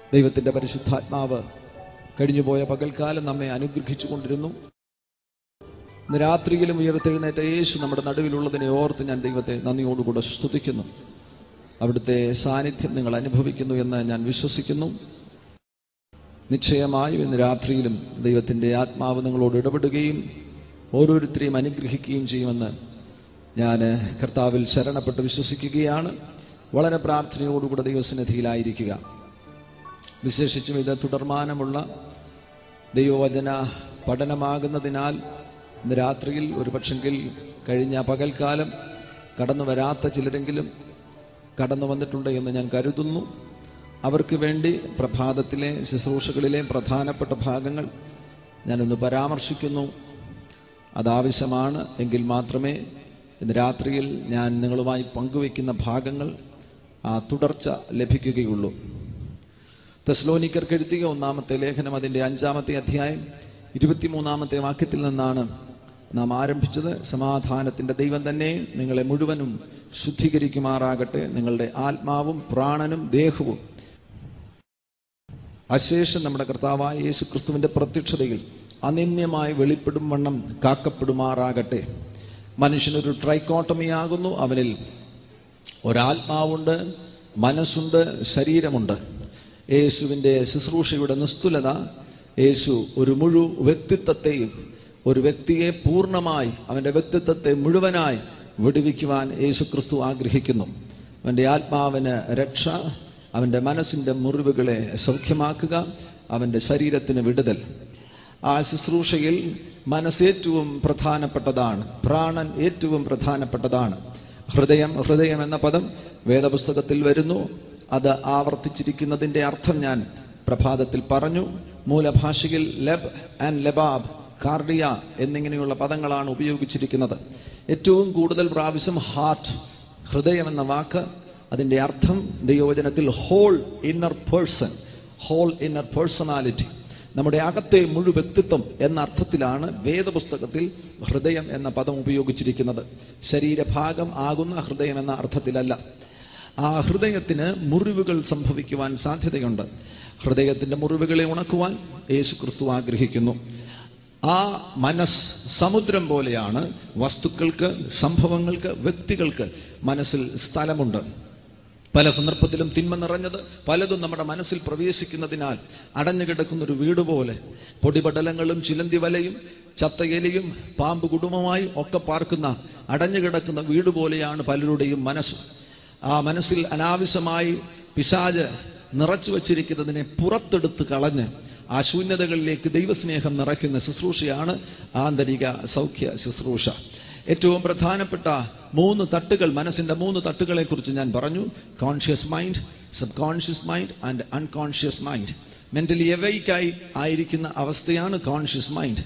ദൈവത്തിൻ്റെ പരിശുദ്ധാത്മാവ് കഴിഞ്ഞുപോയ പകൽക്കാലം നമ്മെ അനുഗ്രഹിച്ചു കൊണ്ടിരുന്നു ഇന്ന് രാത്രിയിലും ഉയർത്തെഴുന്നേറ്റ യേശു നമ്മുടെ നടുവിലുള്ളതിനെ ഓർത്ത് ഞാൻ ദൈവത്തെ നന്ദിയോടുകൂടെ സ്തുതിക്കുന്നു അവിടുത്തെ സാന്നിധ്യം നിങ്ങൾ അനുഭവിക്കുന്നു എന്ന് ഞാൻ വിശ്വസിക്കുന്നു നിശ്ചയമായും ഇന്ന് രാത്രിയിലും ദൈവത്തിൻ്റെ ആത്മാവ് നിങ്ങളോട് ഇടപെടുകയും ഓരോരുത്തരെയും അനുഗ്രഹിക്കുകയും ചെയ്യുമെന്ന് ഞാൻ കർത്താവിൽ ശരണപ്പെട്ട് വിശ്വസിക്കുകയാണ് വളരെ പ്രാർത്ഥനയോടുകൂടെ ദൈവസന്നിധിയിലായിരിക്കുക വിശേഷിച്ചും ഇത് തുടർമാനമുള്ള ദൈവവചന പഠനമാകുന്നതിനാൽ ഇന്ന് രാത്രിയിൽ ഒരു പക്ഷെങ്കിൽ കഴിഞ്ഞ പകൽക്കാലം കടന്നു വരാത്ത ചിലരെങ്കിലും കടന്നു വന്നിട്ടുണ്ട് എന്ന് ഞാൻ കരുതുന്നു അവർക്ക് വേണ്ടി പ്രഭാതത്തിലെ ശുശ്രൂഷകളിലെ പ്രധാനപ്പെട്ട ഭാഗങ്ങൾ ഞാനൊന്ന് പരാമർശിക്കുന്നു അതാവശ്യമാണ് എങ്കിൽ മാത്രമേ ഇന്ന് രാത്രിയിൽ ഞാൻ നിങ്ങളുമായി പങ്കുവയ്ക്കുന്ന ഭാഗങ്ങൾ ആ തുടർച്ച ലഭിക്കുകയുള്ളൂ തെസ്ലോനിക്കർക്ക് എഴുതിയ ഒന്നാമത്തെ ലേഖനം അതിൻ്റെ അഞ്ചാമത്തെ അധ്യായം ഇരുപത്തിമൂന്നാമത്തെ വാക്യത്തിൽ നിന്നാണ് നാം ആരംഭിച്ചത് സമാധാനത്തിൻ്റെ ദൈവം തന്നെ നിങ്ങളെ മുഴുവനും ശുദ്ധീകരിക്കുമാറാകട്ടെ നിങ്ങളുടെ ആത്മാവും പ്രാണനും ദേഹവും അശേഷം നമ്മുടെ കർത്താവായ യേശു ക്രിസ്തുവിൻ്റെ പ്രത്യക്ഷതയിൽ അനിന്യമായി വെളിപ്പെടും വണ്ണം കാക്കപ്പെടുമാറാകട്ടെ മനുഷ്യനൊരു ട്രൈക്കോട്ടമിയാകുന്നു അവനിൽ ഒരാത്മാവുണ്ട് മനസ്സുണ്ട് ശരീരമുണ്ട് യേശുവിൻ്റെ ശുശ്രൂഷയുടെ നിസ്തുലത യേശു ഒരു മുഴു വ്യക്തിത്വത്തെയും ഒരു വ്യക്തിയെ പൂർണ്ണമായി അവൻ്റെ വ്യക്തിത്വത്തെ മുഴുവനായി വിടുവിക്കുവാൻ യേശു ക്രിസ്തു ആഗ്രഹിക്കുന്നു അവൻ്റെ ആത്മാവിന് രക്ഷ അവൻ്റെ മനസ്സിൻ്റെ മുറിവുകളെ സൗഖ്യമാക്കുക അവൻ്റെ ശരീരത്തിന് വിടുതൽ ആ ശുശ്രൂഷയിൽ മനസ്സ് ഏറ്റവും പ്രധാനപ്പെട്ടതാണ് പ്രാണൻ ഏറ്റവും പ്രധാനപ്പെട്ടതാണ് ഹൃദയം ഹൃദയം എന്ന പദം വേദപുസ്തകത്തിൽ വരുന്നു അത് ആവർത്തിച്ചിരിക്കുന്നതിൻ്റെ അർത്ഥം ഞാൻ പ്രഭാതത്തിൽ പറഞ്ഞു മൂലഭാഷയിൽ ലെബ് ആൻഡ് ലെബാബ് കാർഡിയ എന്നിങ്ങനെയുള്ള പദങ്ങളാണ് ഉപയോഗിച്ചിരിക്കുന്നത് ഏറ്റവും കൂടുതൽ പ്രാവശ്യം ഹാർട്ട് ഹൃദയം എന്ന വാക്ക് അതിൻ്റെ അർത്ഥം ദൈവവചനത്തിൽ whole inner person whole inner personality നമ്മുടെ അകത്തെ മുഴു വ്യക്തിത്വം എന്ന അർത്ഥത്തിലാണ് വേദപുസ്തകത്തിൽ ഹൃദയം എന്ന പദം ഉപയോഗിച്ചിരിക്കുന്നത് ശരീരഭാഗം ആകുന്ന ഹൃദയം എന്ന അർത്ഥത്തിലല്ല ആ ഹൃദയത്തിന് മുറിവുകൾ സംഭവിക്കുവാൻ സാധ്യതയുണ്ട് ഹൃദയത്തിൻ്റെ മുറിവുകളെ ഉണക്കുവാൻ യേശു ക്രിസ്തു ആഗ്രഹിക്കുന്നു ആ മനസ്സ് സമുദ്രം പോലെയാണ് വസ്തുക്കൾക്ക് സംഭവങ്ങൾക്ക് വ്യക്തികൾക്ക് മനസ്സിൽ സ്ഥലമുണ്ട് പല സന്ദർഭത്തിലും തിന്മ നിറഞ്ഞത് പലതും നമ്മുടെ മനസ്സിൽ പ്രവേശിക്കുന്നതിനാൽ അടഞ്ഞു കിടക്കുന്ന ഒരു വീട് പോലെ പൊടിപടലങ്ങളും ചിലന്തി വലയും ചത്തയലിയും പാമ്പ് കുടുംബമായി ഒക്കെ പാർക്കുന്ന അടഞ്ഞു കിടക്കുന്ന വീട് പോലെയാണ് പലരുടെയും മനസ്സ് ആ മനസ്സിൽ അനാവശ്യമായി പിശാജ് നിറച്ചു വച്ചിരിക്കുന്നതിനെ പുറത്തെടുത്ത് കളഞ്ഞ് ആ ശൂന്യതകളിലേക്ക് ദൈവസ്നേഹം നിറയ്ക്കുന്ന ശുശ്രൂഷയാണ് ആന്തരിക സൗഖ്യ ശുശ്രൂഷ ഏറ്റവും പ്രധാനപ്പെട്ട മൂന്ന് തട്ടുകൾ മനസ്സിന്റെ മൂന്ന് തട്ടുകളെ കുറിച്ച് ഞാൻ പറഞ്ഞു conscious mind subconscious mind and unconscious mind mentally എവൈക്കായി ആയിരിക്കുന്ന അവസ്ഥയാണ് കോൺഷ്യസ് മൈൻഡ്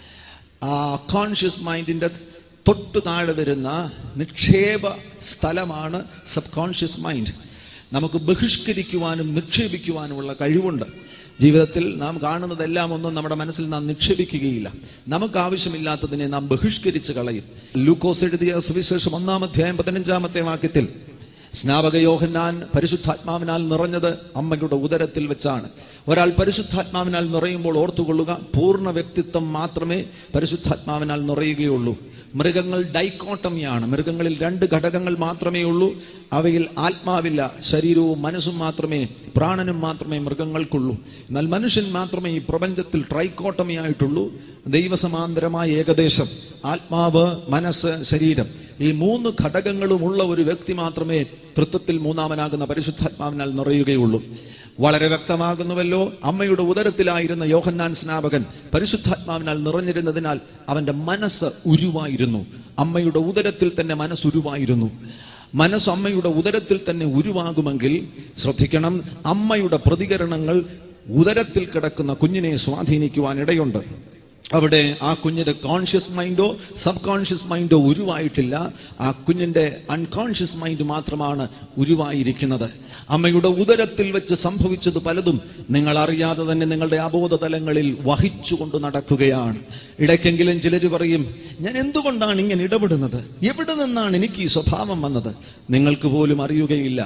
ആ കോൺഷ്യസ് മൈൻഡിന്റെ തൊട്ടു താഴെ വരുന്ന നിക്ഷേപ സ്ഥലമാണ് സബ് കോൺഷ്യസ് മൈൻഡ് നമുക്ക് ബഹിഷ്കരിക്കുവാനും നിക്ഷേപിക്കുവാനുമുള്ള കഴിവുണ്ട് ജീവിതത്തിൽ നാം കാണുന്നതെല്ലാം ഒന്നും നമ്മുടെ മനസ്സിൽ നാം നിക്ഷേപിക്കുകയില്ല നമുക്ക് ആവശ്യമില്ലാത്തതിനെ നാം ബഹിഷ്കരിച്ച് കളയും ലൂക്കോസ് എഴുതിയ സുവിശേഷം ഒന്നാം അധ്യായം പതിനഞ്ചാമത്തെ വാക്യത്തിൽ സ്നാപക യോഹന്നാൻ പരിശുദ്ധാത്മാവിനാൽ നിറഞ്ഞത് അമ്മയുടെ ഉദരത്തിൽ വെച്ചാണ് ഒരാൾ പരിശുദ്ധാത്മാവിനാൽ നിറയുമ്പോൾ ഓർത്തുകൊള്ളുക പൂർണ്ണ വ്യക്തിത്വം മാത്രമേ പരിശുദ്ധാത്മാവിനാൽ നിറയുകയുള്ളൂ മൃഗങ്ങൾ ഡൈക്കോട്ടമിയാണ് മൃഗങ്ങളിൽ രണ്ട് ഘടകങ്ങൾ മാത്രമേ ഉള്ളൂ അവയിൽ ആത്മാവില്ല ശരീരവും മനസ്സും മാത്രമേ പ്രാണനും മാത്രമേ മൃഗങ്ങൾക്കുള്ളൂ എന്നാൽ മനുഷ്യൻ മാത്രമേ ഈ പ്രപഞ്ചത്തിൽ ട്രൈക്കോട്ടമി ആയിട്ടുള്ളൂ ദൈവസമാന്തരമായ ഏകദേശം ആത്മാവ് മനസ്സ് ശരീരം ഈ മൂന്ന് ഘടകങ്ങളുമുള്ള ഒരു വ്യക്തി മാത്രമേ തൃത്വത്തിൽ മൂന്നാമനാകുന്ന പരിശുദ്ധാത്മാവിനാൽ നിറയുകയുള്ളൂ വളരെ വ്യക്തമാകുന്നുവല്ലോ അമ്മയുടെ ഉദരത്തിലായിരുന്ന യോഹന്നാൻ സ്നാപകൻ പരിശുദ്ധാത്മാവിനാൽ നിറഞ്ഞിരുന്നതിനാൽ അവന്റെ മനസ്സ് ഉരുവായിരുന്നു അമ്മയുടെ ഉദരത്തിൽ തന്നെ മനസ്സ് ഉരുവായിരുന്നു മനസ്സ് അമ്മയുടെ ഉദരത്തിൽ തന്നെ ഉരുവാകുമെങ്കിൽ ശ്രദ്ധിക്കണം അമ്മയുടെ പ്രതികരണങ്ങൾ ഉദരത്തിൽ കിടക്കുന്ന കുഞ്ഞിനെ സ്വാധീനിക്കുവാൻ ഇടയുണ്ട് അവിടെ ആ കുഞ്ഞിന്റെ കോൺഷ്യസ് മൈൻഡോ സബ് കോൺഷ്യസ് മൈൻഡോ ഉരുവായിട്ടില്ല ആ കുഞ്ഞിന്റെ അൺകോൺഷ്യസ് മൈൻഡ് മാത്രമാണ് ഉരുവായിരിക്കുന്നത് അമ്മയുടെ ഉദരത്തിൽ വെച്ച് സംഭവിച്ചത് പലതും നിങ്ങൾ അറിയാതെ തന്നെ നിങ്ങളുടെ അബോധ തലങ്ങളിൽ വഹിച്ചുകൊണ്ട് നടക്കുകയാണ് ഇടയ്ക്കെങ്കിലും ചിലർ പറയും ഞാൻ എന്തുകൊണ്ടാണ് ഇങ്ങനെ ഇടപെടുന്നത് എവിടെ നിന്നാണ് എനിക്ക് ഈ സ്വഭാവം വന്നത് നിങ്ങൾക്ക് പോലും അറിയുകയില്ല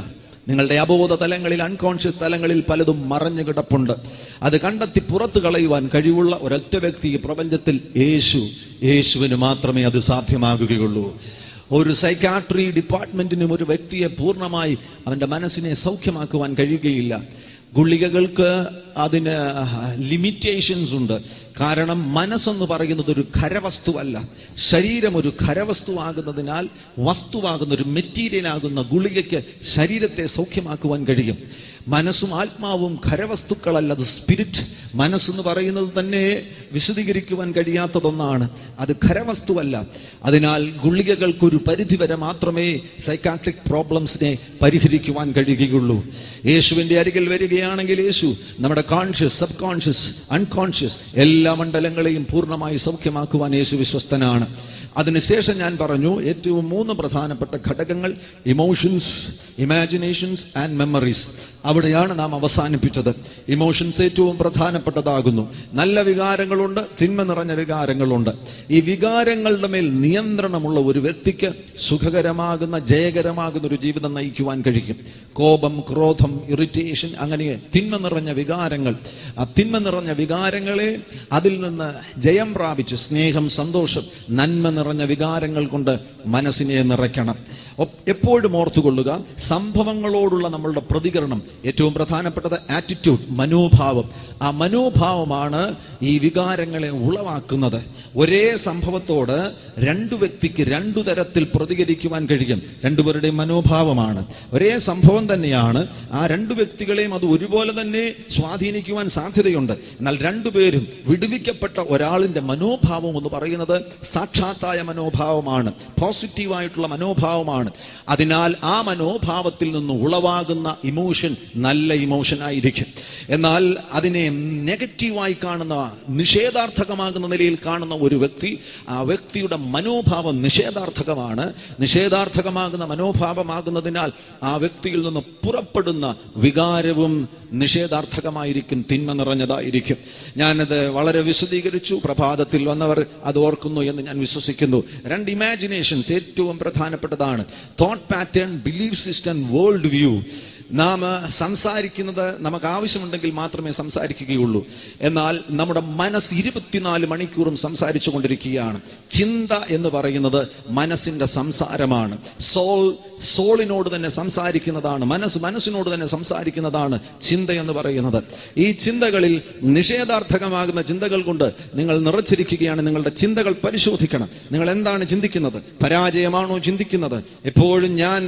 നിങ്ങളുടെ അബോധ തലങ്ങളിൽ അൺകോൺഷ്യസ് തലങ്ങളിൽ പലതും മറഞ്ഞു കിടപ്പുണ്ട് അത് കണ്ടെത്തി പുറത്തു കളയുവാൻ കഴിവുള്ള ഒരൊറ്റ വ്യക്തി ഈ പ്രപഞ്ചത്തിൽ യേശു യേശുവിന് മാത്രമേ അത് സാധ്യമാകുകയുള്ളൂ ഒരു സൈക്കാട്രി ഡിപ്പാർട്ട്മെന്റിനും ഒരു വ്യക്തിയെ പൂർണ്ണമായി അവന്റെ മനസ്സിനെ സൗഖ്യമാക്കുവാൻ കഴിയുകയില്ല ഗുളികകൾക്ക് അതിന് ലിമിറ്റേഷൻസ് ഉണ്ട് കാരണം മനസ്സെന്ന് പറയുന്നത് ഒരു ഖരവസ്തുവല്ല ശരീരം ഒരു ഖരവസ്തുവാകുന്നതിനാൽ വസ്തുവാകുന്ന ഒരു മെറ്റീരിയൽ ആകുന്ന ഗുളികയ്ക്ക് ശരീരത്തെ സൗഖ്യമാക്കുവാൻ കഴിയും മനസ്സും ആത്മാവും ഖരവസ്തുക്കളല്ല അത് സ്പിരിറ്റ് മനസ്സെന്ന് പറയുന്നത് തന്നെ വിശദീകരിക്കുവാൻ കഴിയാത്തതൊന്നാണ് അത് ഖരവസ്തുവല്ല അതിനാൽ ഗുളികകൾക്കൊരു പരിധിവരെ മാത്രമേ സൈക്കാട്രിക് പ്രോബ്ലംസിനെ പരിഹരിക്കുവാൻ കഴിയുകയുള്ളൂ യേശുവിന്റെ അരികിൽ വരികയാണെങ്കിൽ യേശു നമ്മുടെ കോൺഷ്യസ് സബ് കോൺഷ്യസ് അൺകോൺഷ്യസ് എല്ലാ മണ്ഡലങ്ങളെയും പൂർണ്ണമായി സൗഖ്യമാക്കുവാൻ യേശു വിശ്വസ്തനാണ് അതിനുശേഷം ഞാൻ പറഞ്ഞു ഏറ്റവും മൂന്ന് പ്രധാനപ്പെട്ട ഘടകങ്ങൾ ഇമോഷൻസ് ഇമാജിനേഷൻസ് ആൻഡ് മെമ്മറീസ് അവിടെയാണ് നാം അവസാനിപ്പിച്ചത് ഇമോഷൻസ് ഏറ്റവും പ്രധാനപ്പെട്ടതാകുന്നു നല്ല വികാരങ്ങളുണ്ട് തിന്മ നിറഞ്ഞ വികാരങ്ങളുണ്ട് ഈ വികാരങ്ങളുടെ മേൽ നിയന്ത്രണമുള്ള ഒരു വ്യക്തിക്ക് സുഖകരമാകുന്ന ജയകരമാകുന്ന ഒരു ജീവിതം നയിക്കുവാൻ കഴിയും കോപം ക്രോധം ഇറിറ്റേഷൻ അങ്ങനെ തിന്മ നിറഞ്ഞ വികാരങ്ങൾ ആ തിന്മ നിറഞ്ഞ വികാരങ്ങളെ അതിൽ നിന്ന് ജയം പ്രാപിച്ച് സ്നേഹം സന്തോഷം നന്മ നിറഞ്ഞ വികാരങ്ങൾ കൊണ്ട് മനസ്സിനെ നിറയ്ക്കണം ഒപ്- എപ്പോഴും ഓർത്തുകൊള്ളുക സംഭവങ്ങളോടുള്ള നമ്മളുടെ പ്രതികരണം ഏറ്റവും പ്രധാനപ്പെട്ടത് ആറ്റിറ്റ്യൂഡ് മനോഭാവം ആ മനോഭാവമാണ് ഈ വികാരങ്ങളെ ഉളവാക്കുന്നത് ഒരേ സംഭവത്തോട് രണ്ടു വ്യക്തിക്ക് രണ്ടു തരത്തിൽ പ്രതികരിക്കുവാൻ കഴിയും രണ്ടുപേരുടെയും മനോഭാവമാണ് ഒരേ സംഭവം തന്നെയാണ് ആ രണ്ടു വ്യക്തികളെയും അത് ഒരുപോലെ തന്നെ സ്വാധീനിക്കുവാൻ സാധ്യതയുണ്ട് എന്നാൽ രണ്ടുപേരും വിടുവിക്കപ്പെട്ട ഒരാളിന്റെ മനോഭാവം എന്ന് പറയുന്നത് സാക്ഷാത്തായ മനോഭാവമാണ് പോസിറ്റീവായിട്ടുള്ള മനോഭാവമാണ് അതിനാൽ ആ മനോഭാവത്തിൽ നിന്ന് ഉളവാകുന്ന ഇമോഷൻ നല്ല ഇമോഷൻ ആയിരിക്കും എന്നാൽ അതിനെ നെഗറ്റീവായി കാണുന്ന നിഷേധാർത്ഥകമാകുന്ന നിലയിൽ കാണുന്ന ഒരു വ്യക്തി ആ വ്യക്തിയുടെ മനോഭാവം നിഷേധാർത്ഥകമാണ് നിഷേധാർത്ഥകമാകുന്ന മനോഭാവമാകുന്നതിനാൽ ആ വ്യക്തിയിൽ നിന്ന് പുറപ്പെടുന്ന വികാരവും നിഷേധാർത്ഥകമായിരിക്കും തിന്മ നിറഞ്ഞതായിരിക്കും ഞാനത് വളരെ വിശദീകരിച്ചു പ്രഭാതത്തിൽ വന്നവർ അത് ഓർക്കുന്നു എന്ന് ഞാൻ വിശ്വസിക്കുന്നു രണ്ട് ഇമാജിനേഷൻസ് ഏറ്റവും പ്രധാനപ്പെട്ടതാണ് thought pattern belief system world view നാം സംസാരിക്കുന്നത് നമുക്ക് ആവശ്യമുണ്ടെങ്കിൽ മാത്രമേ സംസാരിക്കുകയുള്ളൂ എന്നാൽ നമ്മുടെ മനസ്സ് ഇരുപത്തിനാല് മണിക്കൂറും സംസാരിച്ചു കൊണ്ടിരിക്കുകയാണ് ചിന്ത എന്ന് പറയുന്നത് മനസ്സിന്റെ സംസാരമാണ് സോൾ സോളിനോട് തന്നെ സംസാരിക്കുന്നതാണ് മനസ്സ് മനസ്സിനോട് തന്നെ സംസാരിക്കുന്നതാണ് ചിന്ത എന്ന് പറയുന്നത് ഈ ചിന്തകളിൽ നിഷേധാർത്ഥകമാകുന്ന ചിന്തകൾ കൊണ്ട് നിങ്ങൾ നിറച്ചിരിക്കുകയാണ് നിങ്ങളുടെ ചിന്തകൾ പരിശോധിക്കണം നിങ്ങൾ എന്താണ് ചിന്തിക്കുന്നത് പരാജയമാണോ ചിന്തിക്കുന്നത് എപ്പോഴും ഞാൻ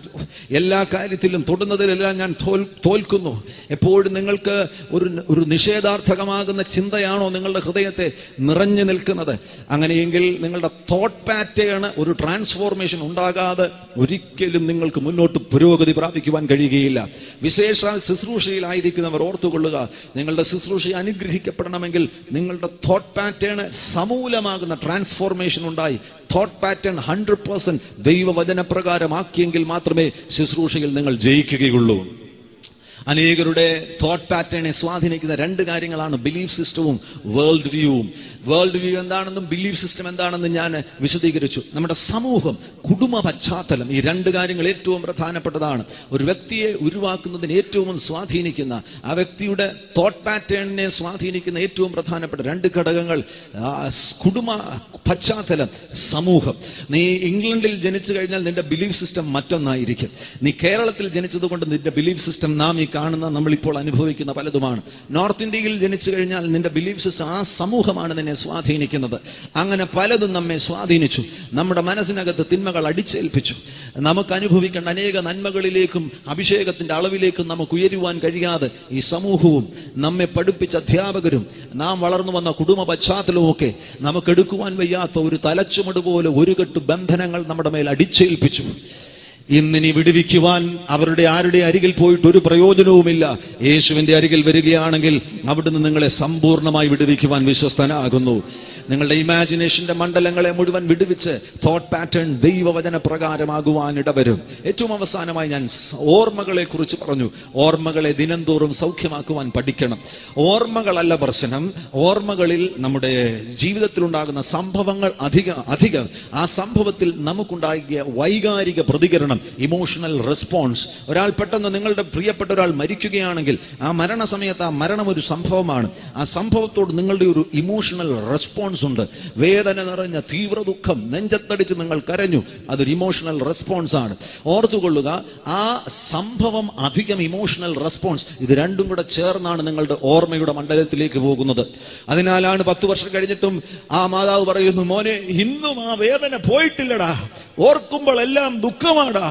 എല്ലാ കാര്യത്തിലും തൊടുന്നതിലെല്ലാം ഞാൻ തോൽ തോൽക്കുന്നു എപ്പോഴും നിങ്ങൾക്ക് ഒരു ഒരു നിഷേധാർത്ഥകമാകുന്ന ചിന്തയാണോ നിങ്ങളുടെ ഹൃദയത്തെ നിറഞ്ഞു നിൽക്കുന്നത് അങ്ങനെയെങ്കിൽ നിങ്ങളുടെ തോട്ട് പാറ്റേൺ ഒരു ട്രാൻസ്ഫോർമേഷൻ ഉണ്ടാകാതെ ഒരിക്കലും നിങ്ങൾക്ക് മുന്നോട്ട് പുരോഗതി പ്രാപിക്കുവാൻ കഴിയുകയില്ല വിശേഷാൽ ശുശ്രൂഷയിലായിരിക്കുന്നവർ ഓർത്തുകൊള്ളുക നിങ്ങളുടെ ശുശ്രൂഷ അനുഗ്രഹിക്കപ്പെടണമെങ്കിൽ നിങ്ങളുടെ തോട്ട് പാറ്റേൺ സമൂലമാകുന്ന ട്രാൻസ്ഫോർമേഷൻ ഉണ്ടായി തോട്ട് പാറ്റേൺ ഹൺഡ്രഡ് പേഴ്സെന്റ് ദൈവവചനപ്രകാരമാക്കിയെങ്കിൽ മാത്രമേ ശുശ്രൂഷയിൽ നിങ്ങൾ ജയിക്കുകയുള്ളൂ അനേകരുടെ തോട്ട് പാറ്റേണെ സ്വാധീനിക്കുന്ന രണ്ട് കാര്യങ്ങളാണ് ബിലീഫ് സിസ്റ്റവും വേൾഡ് വ്യൂവും വേൾഡ് വ്യൂ എന്താണെന്നും ബിലീഫ് സിസ്റ്റം എന്താണെന്നും ഞാൻ വിശദീകരിച്ചു നമ്മുടെ സമൂഹം കുടുംബ പശ്ചാത്തലം ഈ രണ്ട് കാര്യങ്ങൾ ഏറ്റവും പ്രധാനപ്പെട്ടതാണ് ഒരു വ്യക്തിയെ ഉരുവാക്കുന്നതിന് ഏറ്റവും സ്വാധീനിക്കുന്ന ആ വ്യക്തിയുടെ തോട്ട് പാറ്റേണിനെ സ്വാധീനിക്കുന്ന ഏറ്റവും പ്രധാനപ്പെട്ട രണ്ട് ഘടകങ്ങൾ ആ, സ് കുടുംബ പശ്ചാത്തലം സമൂഹം നീ ഇംഗ്ലണ്ടിൽ ജനിച്ചു കഴിഞ്ഞാൽ നിന്റെ ബിലീഫ് സിസ്റ്റം മറ്റൊന്നായിരിക്കും നീ കേരളത്തിൽ ജനിച്ചത് കൊണ്ട് നിന്റെ ബിലീഫ് സിസ്റ്റം നാം ഈ കാണുന്ന നമ്മളിപ്പോൾ അനുഭവിക്കുന്ന പലതുമാണ് നോർത്ത് ഇന്ത്യയിൽ ജനിച്ചു കഴിഞ്ഞാൽ നിന്റെ ബിലീഫ് സിസ്റ്റം ആ സമൂഹമാണ് നിന്നെ സ്വാധീനിക്കുന്നത് അങ്ങനെ പലതും നമ്മെ സ്വാധീനിച്ചു നമ്മുടെ മനസ്സിനകത്ത് തിന്മകൾ അടിച്ചേൽപ്പിച്ചു നമുക്ക് അനുഭവിക്കേണ്ട അനേക നന്മകളിലേക്കും അഭിഷേകത്തിന്റെ അളവിലേക്കും നമുക്ക് ഉയരുവാൻ കഴിയാതെ ഈ സമൂഹവും നമ്മെ പഠിപ്പിച്ച അധ്യാപകരും നാം വളർന്നു വന്ന കുടുംബ പശ്ചാത്തലവും ഒക്കെ നമുക്ക് എടുക്കുവാൻ വയ്യാത്ത ഒരു തലച്ചുമട് പോലെ ഒരു കെട്ട് ബന്ധനങ്ങൾ നമ്മുടെ മേൽ അടിച്ചേൽപ്പിച്ചു ഇന്നിനി വിടുവിക്കുവാൻ അവരുടെ ആരുടെ അരികിൽ പോയിട്ട് ഒരു പ്രയോജനവുമില്ല യേശുവിന്റെ അരികിൽ വരികയാണെങ്കിൽ അവിടുന്ന് നിങ്ങളെ സമ്പൂർണ്ണമായി വിടുവിക്കുവാൻ വിശ്വസ്തനാകുന്നു നിങ്ങളുടെ ഇമാജിനേഷന്റെ മണ്ഡലങ്ങളെ മുഴുവൻ വിടുവിച്ച് തോട്ട് പാറ്റേൺ ദൈവവചന പ്രകാരമാകുവാൻ ഇടവരും ഏറ്റവും അവസാനമായി ഞാൻ സ് ഓർമ്മകളെ കുറിച്ച് പറഞ്ഞു ഓർമ്മകളെ ദിനംതോറും സൗഖ്യമാക്കുവാൻ പഠിക്കണം ഓർമ്മകളല്ല പ്രശ്നം ഓർമ്മകളിൽ നമ്മുടെ ജീവിതത്തിലുണ്ടാകുന്ന സംഭവങ്ങൾ അധിക അധികം ആ സംഭവത്തിൽ നമുക്കുണ്ടാകിയ വൈകാരിക പ്രതികരണം ഇമോഷണൽ റെസ്പോൺസ് ഒരാൾ പെട്ടെന്ന് നിങ്ങളുടെ പ്രിയപ്പെട്ട ഒരാൾ മരിക്കുകയാണെങ്കിൽ ആ മരണസമയത്ത് ആ മരണം ഒരു സംഭവമാണ് ആ സംഭവത്തോട് നിങ്ങളുടെ ഒരു ഇമോഷണൽ റെസ്പോൺസ് ഉണ്ട് വേദന നിറഞ്ഞ തീവ്ര ദുഃഖം നെഞ്ചത്തടിച്ച് നിങ്ങൾ കരഞ്ഞു അതൊരു ഇമോഷണൽ റെസ്പോൺസ് ആണ് ഓർത്തുകൊള്ളുക ആ സംഭവം അധികം ഇമോഷണൽ റെസ്പോൺസ് ഇത് രണ്ടും കൂടെ ചേർന്നാണ് നിങ്ങളുടെ ഓർമ്മയുടെ മണ്ഡലത്തിലേക്ക് പോകുന്നത് അതിനാലാണ് പത്ത് വർഷം കഴിഞ്ഞിട്ടും ആ മാതാവ് പറയുന്നു മോനെ ഇന്നും ആ വേദന പോയിട്ടില്ലടാ ഓർക്കുമ്പോൾ എല്ലാം ദുഃഖമാടാ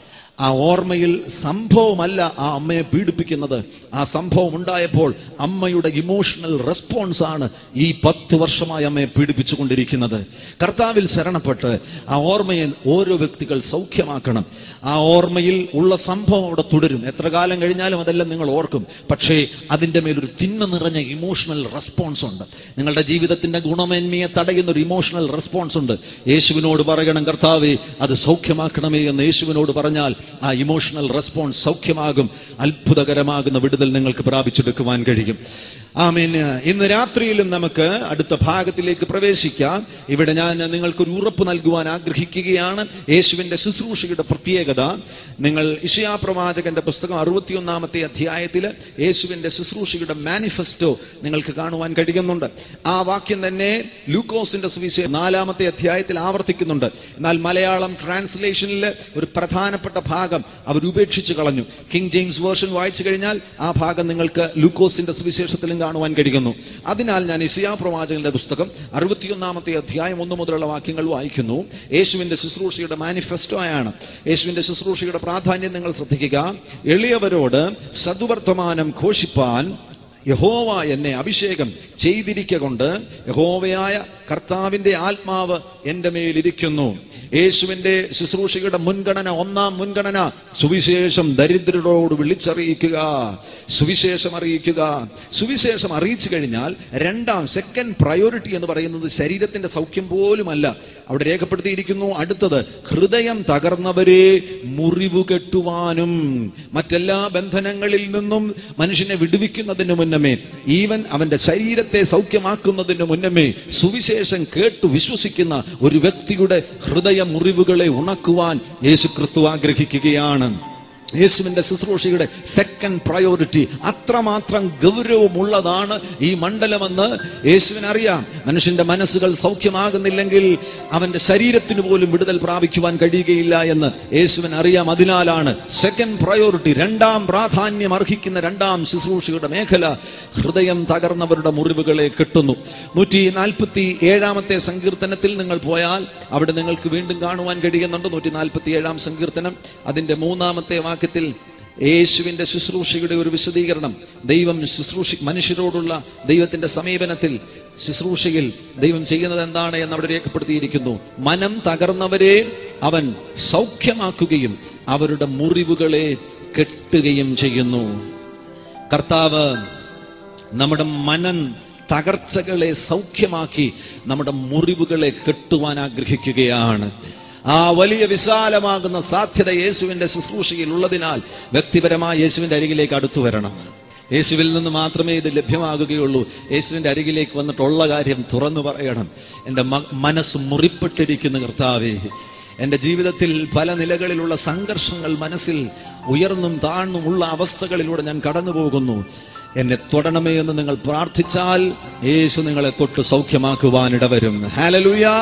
ആ ഓർമ്മയിൽ സംഭവമല്ല ആ അമ്മയെ പീഡിപ്പിക്കുന്നത് ആ സംഭവം ഉണ്ടായപ്പോൾ അമ്മയുടെ ഇമോഷണൽ റെസ്പോൺസ് ആണ് ഈ പത്ത് വർഷമായി അമ്മയെ പീഡിപ്പിച്ചുകൊണ്ടിരിക്കുന്നത് കർത്താവിൽ ശരണപ്പെട്ട് ആ ഓർമ്മയെ ഓരോ വ്യക്തികൾ സൗഖ്യമാക്കണം ആ ഓർമ്മയിൽ ഉള്ള സംഭവം അവിടെ തുടരും എത്ര കാലം കഴിഞ്ഞാലും അതെല്ലാം നിങ്ങൾ ഓർക്കും പക്ഷേ അതിൻ്റെ മേലൊരു തിന്മ നിറഞ്ഞ ഇമോഷണൽ റെസ്പോൺസ് ഉണ്ട് നിങ്ങളുടെ ജീവിതത്തിന്റെ ഗുണമേന്മയെ തടയുന്ന ഒരു ഇമോഷണൽ റെസ്പോൺസ് ഉണ്ട് യേശുവിനോട് പറയണം കർത്താവേ അത് സൗഖ്യമാക്കണമേ എന്ന് യേശുവിനോട് പറഞ്ഞാൽ ആ ഇമോഷണൽ റെസ്പോൺസ് സൗഖ്യമാകും അത്ഭുതകരമാകുന്ന വിടുതൽ നിങ്ങൾക്ക് പ്രാപിച്ചെടുക്കുവാൻ കഴിയും ആമീൻ ഇന്ന് രാത്രിയിലും നമുക്ക് അടുത്ത ഭാഗത്തിലേക്ക് പ്രവേശിക്കാം ഇവിടെ ഞാൻ നിങ്ങൾക്കൊരു ഉറപ്പ് നൽകുവാൻ ആഗ്രഹിക്കുകയാണ് യേശുവിന്റെ ശുശ്രൂഷയുടെ പ്രത്യേകത നിങ്ങൾ ഇഷയാ പ്രവാചകന്റെ പുസ്തകം അറുപത്തിയൊന്നാമത്തെ അധ്യായത്തിൽ യേശുവിന്റെ ശുശ്രൂഷയുടെ മാനിഫെസ്റ്റോ നിങ്ങൾക്ക് കാണുവാൻ കഴിയുന്നുണ്ട് ആ വാക്യം തന്നെ ലൂക്കോസിന്റെ സുവിശേഷം നാലാമത്തെ അധ്യായത്തിൽ ആവർത്തിക്കുന്നുണ്ട് എന്നാൽ മലയാളം ട്രാൻസ്ലേഷനിൽ ഒരു പ്രധാനപ്പെട്ട ഭാഗം അവർ ഉപേക്ഷിച്ച് കളഞ്ഞു കിങ് ജെയിംസ് വേർഷൻ വായിച്ചു കഴിഞ്ഞാൽ ആ ഭാഗം നിങ്ങൾക്ക് ലൂക്കോസിന്റെ സുവിശേഷത്തിലും കാണുവാൻ കഴിയുന്നു അതിനാൽ ഞാൻ ഇസിയാ പ്രവാചകന്റെ പുസ്തകം അറുപത്തിയൊന്നാമത്തെ അധ്യായം ഒന്ന് മുതലുള്ള വാക്യങ്ങൾ വായിക്കുന്നു യേശുവിന്റെ ശുശ്രൂഷയുടെ മാനിഫെസ്റ്റോ ആണ് യേശുവിന്റെ ശുശ്രൂഷയുടെ പ്രാധാന്യം നിങ്ങൾ ശ്രദ്ധിക്കുക എളിയവരോട് സദ്വർത്തമാനം ഘോഷിപ്പാൻ യഹോവ എന്നെ അഭിഷേകം ചെയ്തിരിക്ക കൊണ്ട് യഹോവയായ കർത്താവിന്റെ ആത്മാവ് എൻ്റെ മേലിരിക്കുന്നു യേശുവിന്റെ ശുശ്രൂഷയുടെ മുൻഗണന ഒന്നാം മുൻഗണന സുവിശേഷം ദരിദ്രരോട് വിളിച്ചറിയിക്കുക സുവിശേഷം അറിയിക്കുക സുവിശേഷം അറിയിച്ചു കഴിഞ്ഞാൽ രണ്ടാം സെക്കൻഡ് പ്രയോറിറ്റി എന്ന് പറയുന്നത് ശരീരത്തിന്റെ സൗഖ്യം പോലുമല്ല അവിടെ രേഖപ്പെടുത്തിയിരിക്കുന്നു അടുത്തത് ഹൃദയം തകർന്നവരെ മുറിവ് കെട്ടുവാനും മറ്റെല്ലാ ബന്ധനങ്ങളിൽ നിന്നും മനുഷ്യനെ വിടുവിക്കുന്നതിന് മുന്നമേ ഈവൻ അവന്റെ ശരീരത്തെ സൗഖ്യമാക്കുന്നതിന് മുന്നമേ സുവിശേഷം കേട്ടു വിശ്വസിക്കുന്ന ഒരു വ്യക്തിയുടെ ഹൃദയ മുറിവുകളെ ഉണക്കുവാൻ യേശു ക്രിസ്തു ആഗ്രഹിക്കുകയാണ് യേശുവിന്റെ ശുശ്രൂഷയുടെ സെക്കൻഡ് പ്രയോറിറ്റി അത്രമാത്രം ഗൗരവമുള്ളതാണ് ഈ മണ്ഡലമെന്ന് യേശുവിന് അറിയാം മനുഷ്യന്റെ മനസ്സുകൾ സൗഖ്യമാകുന്നില്ലെങ്കിൽ അവന്റെ ശരീരത്തിന് പോലും വിടുതൽ പ്രാപിക്കുവാൻ കഴിയുകയില്ല എന്ന് യേശുവിന് അറിയാം അതിനാലാണ് സെക്കൻഡ് പ്രയോറിറ്റി രണ്ടാം പ്രാധാന്യം അർഹിക്കുന്ന രണ്ടാം ശുശ്രൂഷയുടെ മേഖല ഹൃദയം തകർന്നവരുടെ മുറിവുകളെ കെട്ടുന്നു നൂറ്റി നാൽപ്പത്തി ഏഴാമത്തെ സങ്കീർത്തനത്തിൽ നിങ്ങൾ പോയാൽ അവിടെ നിങ്ങൾക്ക് വീണ്ടും കാണുവാൻ കഴിയുന്നുണ്ട് നൂറ്റി നാൽപ്പത്തി ഏഴാം സങ്കീർത്തനം അതിന്റെ മൂന്നാമത്തെ വാക്യത്തിൽ യേശുവിന്റെ ശുശ്രൂഷയുടെ ഒരു വിശദീകരണം ദൈവം ശുശ്രൂഷ മനുഷ്യരോടുള്ള ദൈവത്തിന്റെ സമീപനത്തിൽ ശുശ്രൂഷയിൽ ദൈവം ചെയ്യുന്നത് എന്താണ് എന്ന് അവിടെ രേഖപ്പെടുത്തിയിരിക്കുന്നു മനം തകർന്നവരെ അവൻ സൗഖ്യമാക്കുകയും അവരുടെ മുറിവുകളെ കെട്ടുകയും ചെയ്യുന്നു കർത്താവ് നമ്മുടെ മനം തകർച്ചകളെ സൗഖ്യമാക്കി നമ്മുടെ മുറിവുകളെ കെട്ടുവാൻ ആഗ്രഹിക്കുകയാണ് ആ വലിയ വിശാലമാകുന്ന സാധ്യത യേശുവിന്റെ ശുശ്രൂഷയിൽ ഉള്ളതിനാൽ വ്യക്തിപരമായ യേശുവിന്റെ അരികിലേക്ക് അടുത്തു വരണം യേശുവിൽ നിന്ന് മാത്രമേ ഇത് ലഭ്യമാകുകയുള്ളൂ യേശുവിന്റെ അരികിലേക്ക് വന്നിട്ടുള്ള കാര്യം തുറന്നു പറയണം എൻ്റെ മ- മനസ്സ് മുറിപ്പെട്ടിരിക്കുന്ന കർത്താവേ എൻ്റെ ജീവിതത്തിൽ പല നിലകളിലുള്ള സംഘർഷങ്ങൾ മനസ്സിൽ ഉയർന്നും താഴ്ന്നും ഉള്ള അവസ്ഥകളിലൂടെ ഞാൻ കടന്നു പോകുന്നു എന്നെ തൊടണമേ എന്ന് നിങ്ങൾ പ്രാർത്ഥിച്ചാൽ യേശു നിങ്ങളെ തൊട്ട് സൗഖ്യമാക്കുവാനിടവരും ഹാലലൂയാ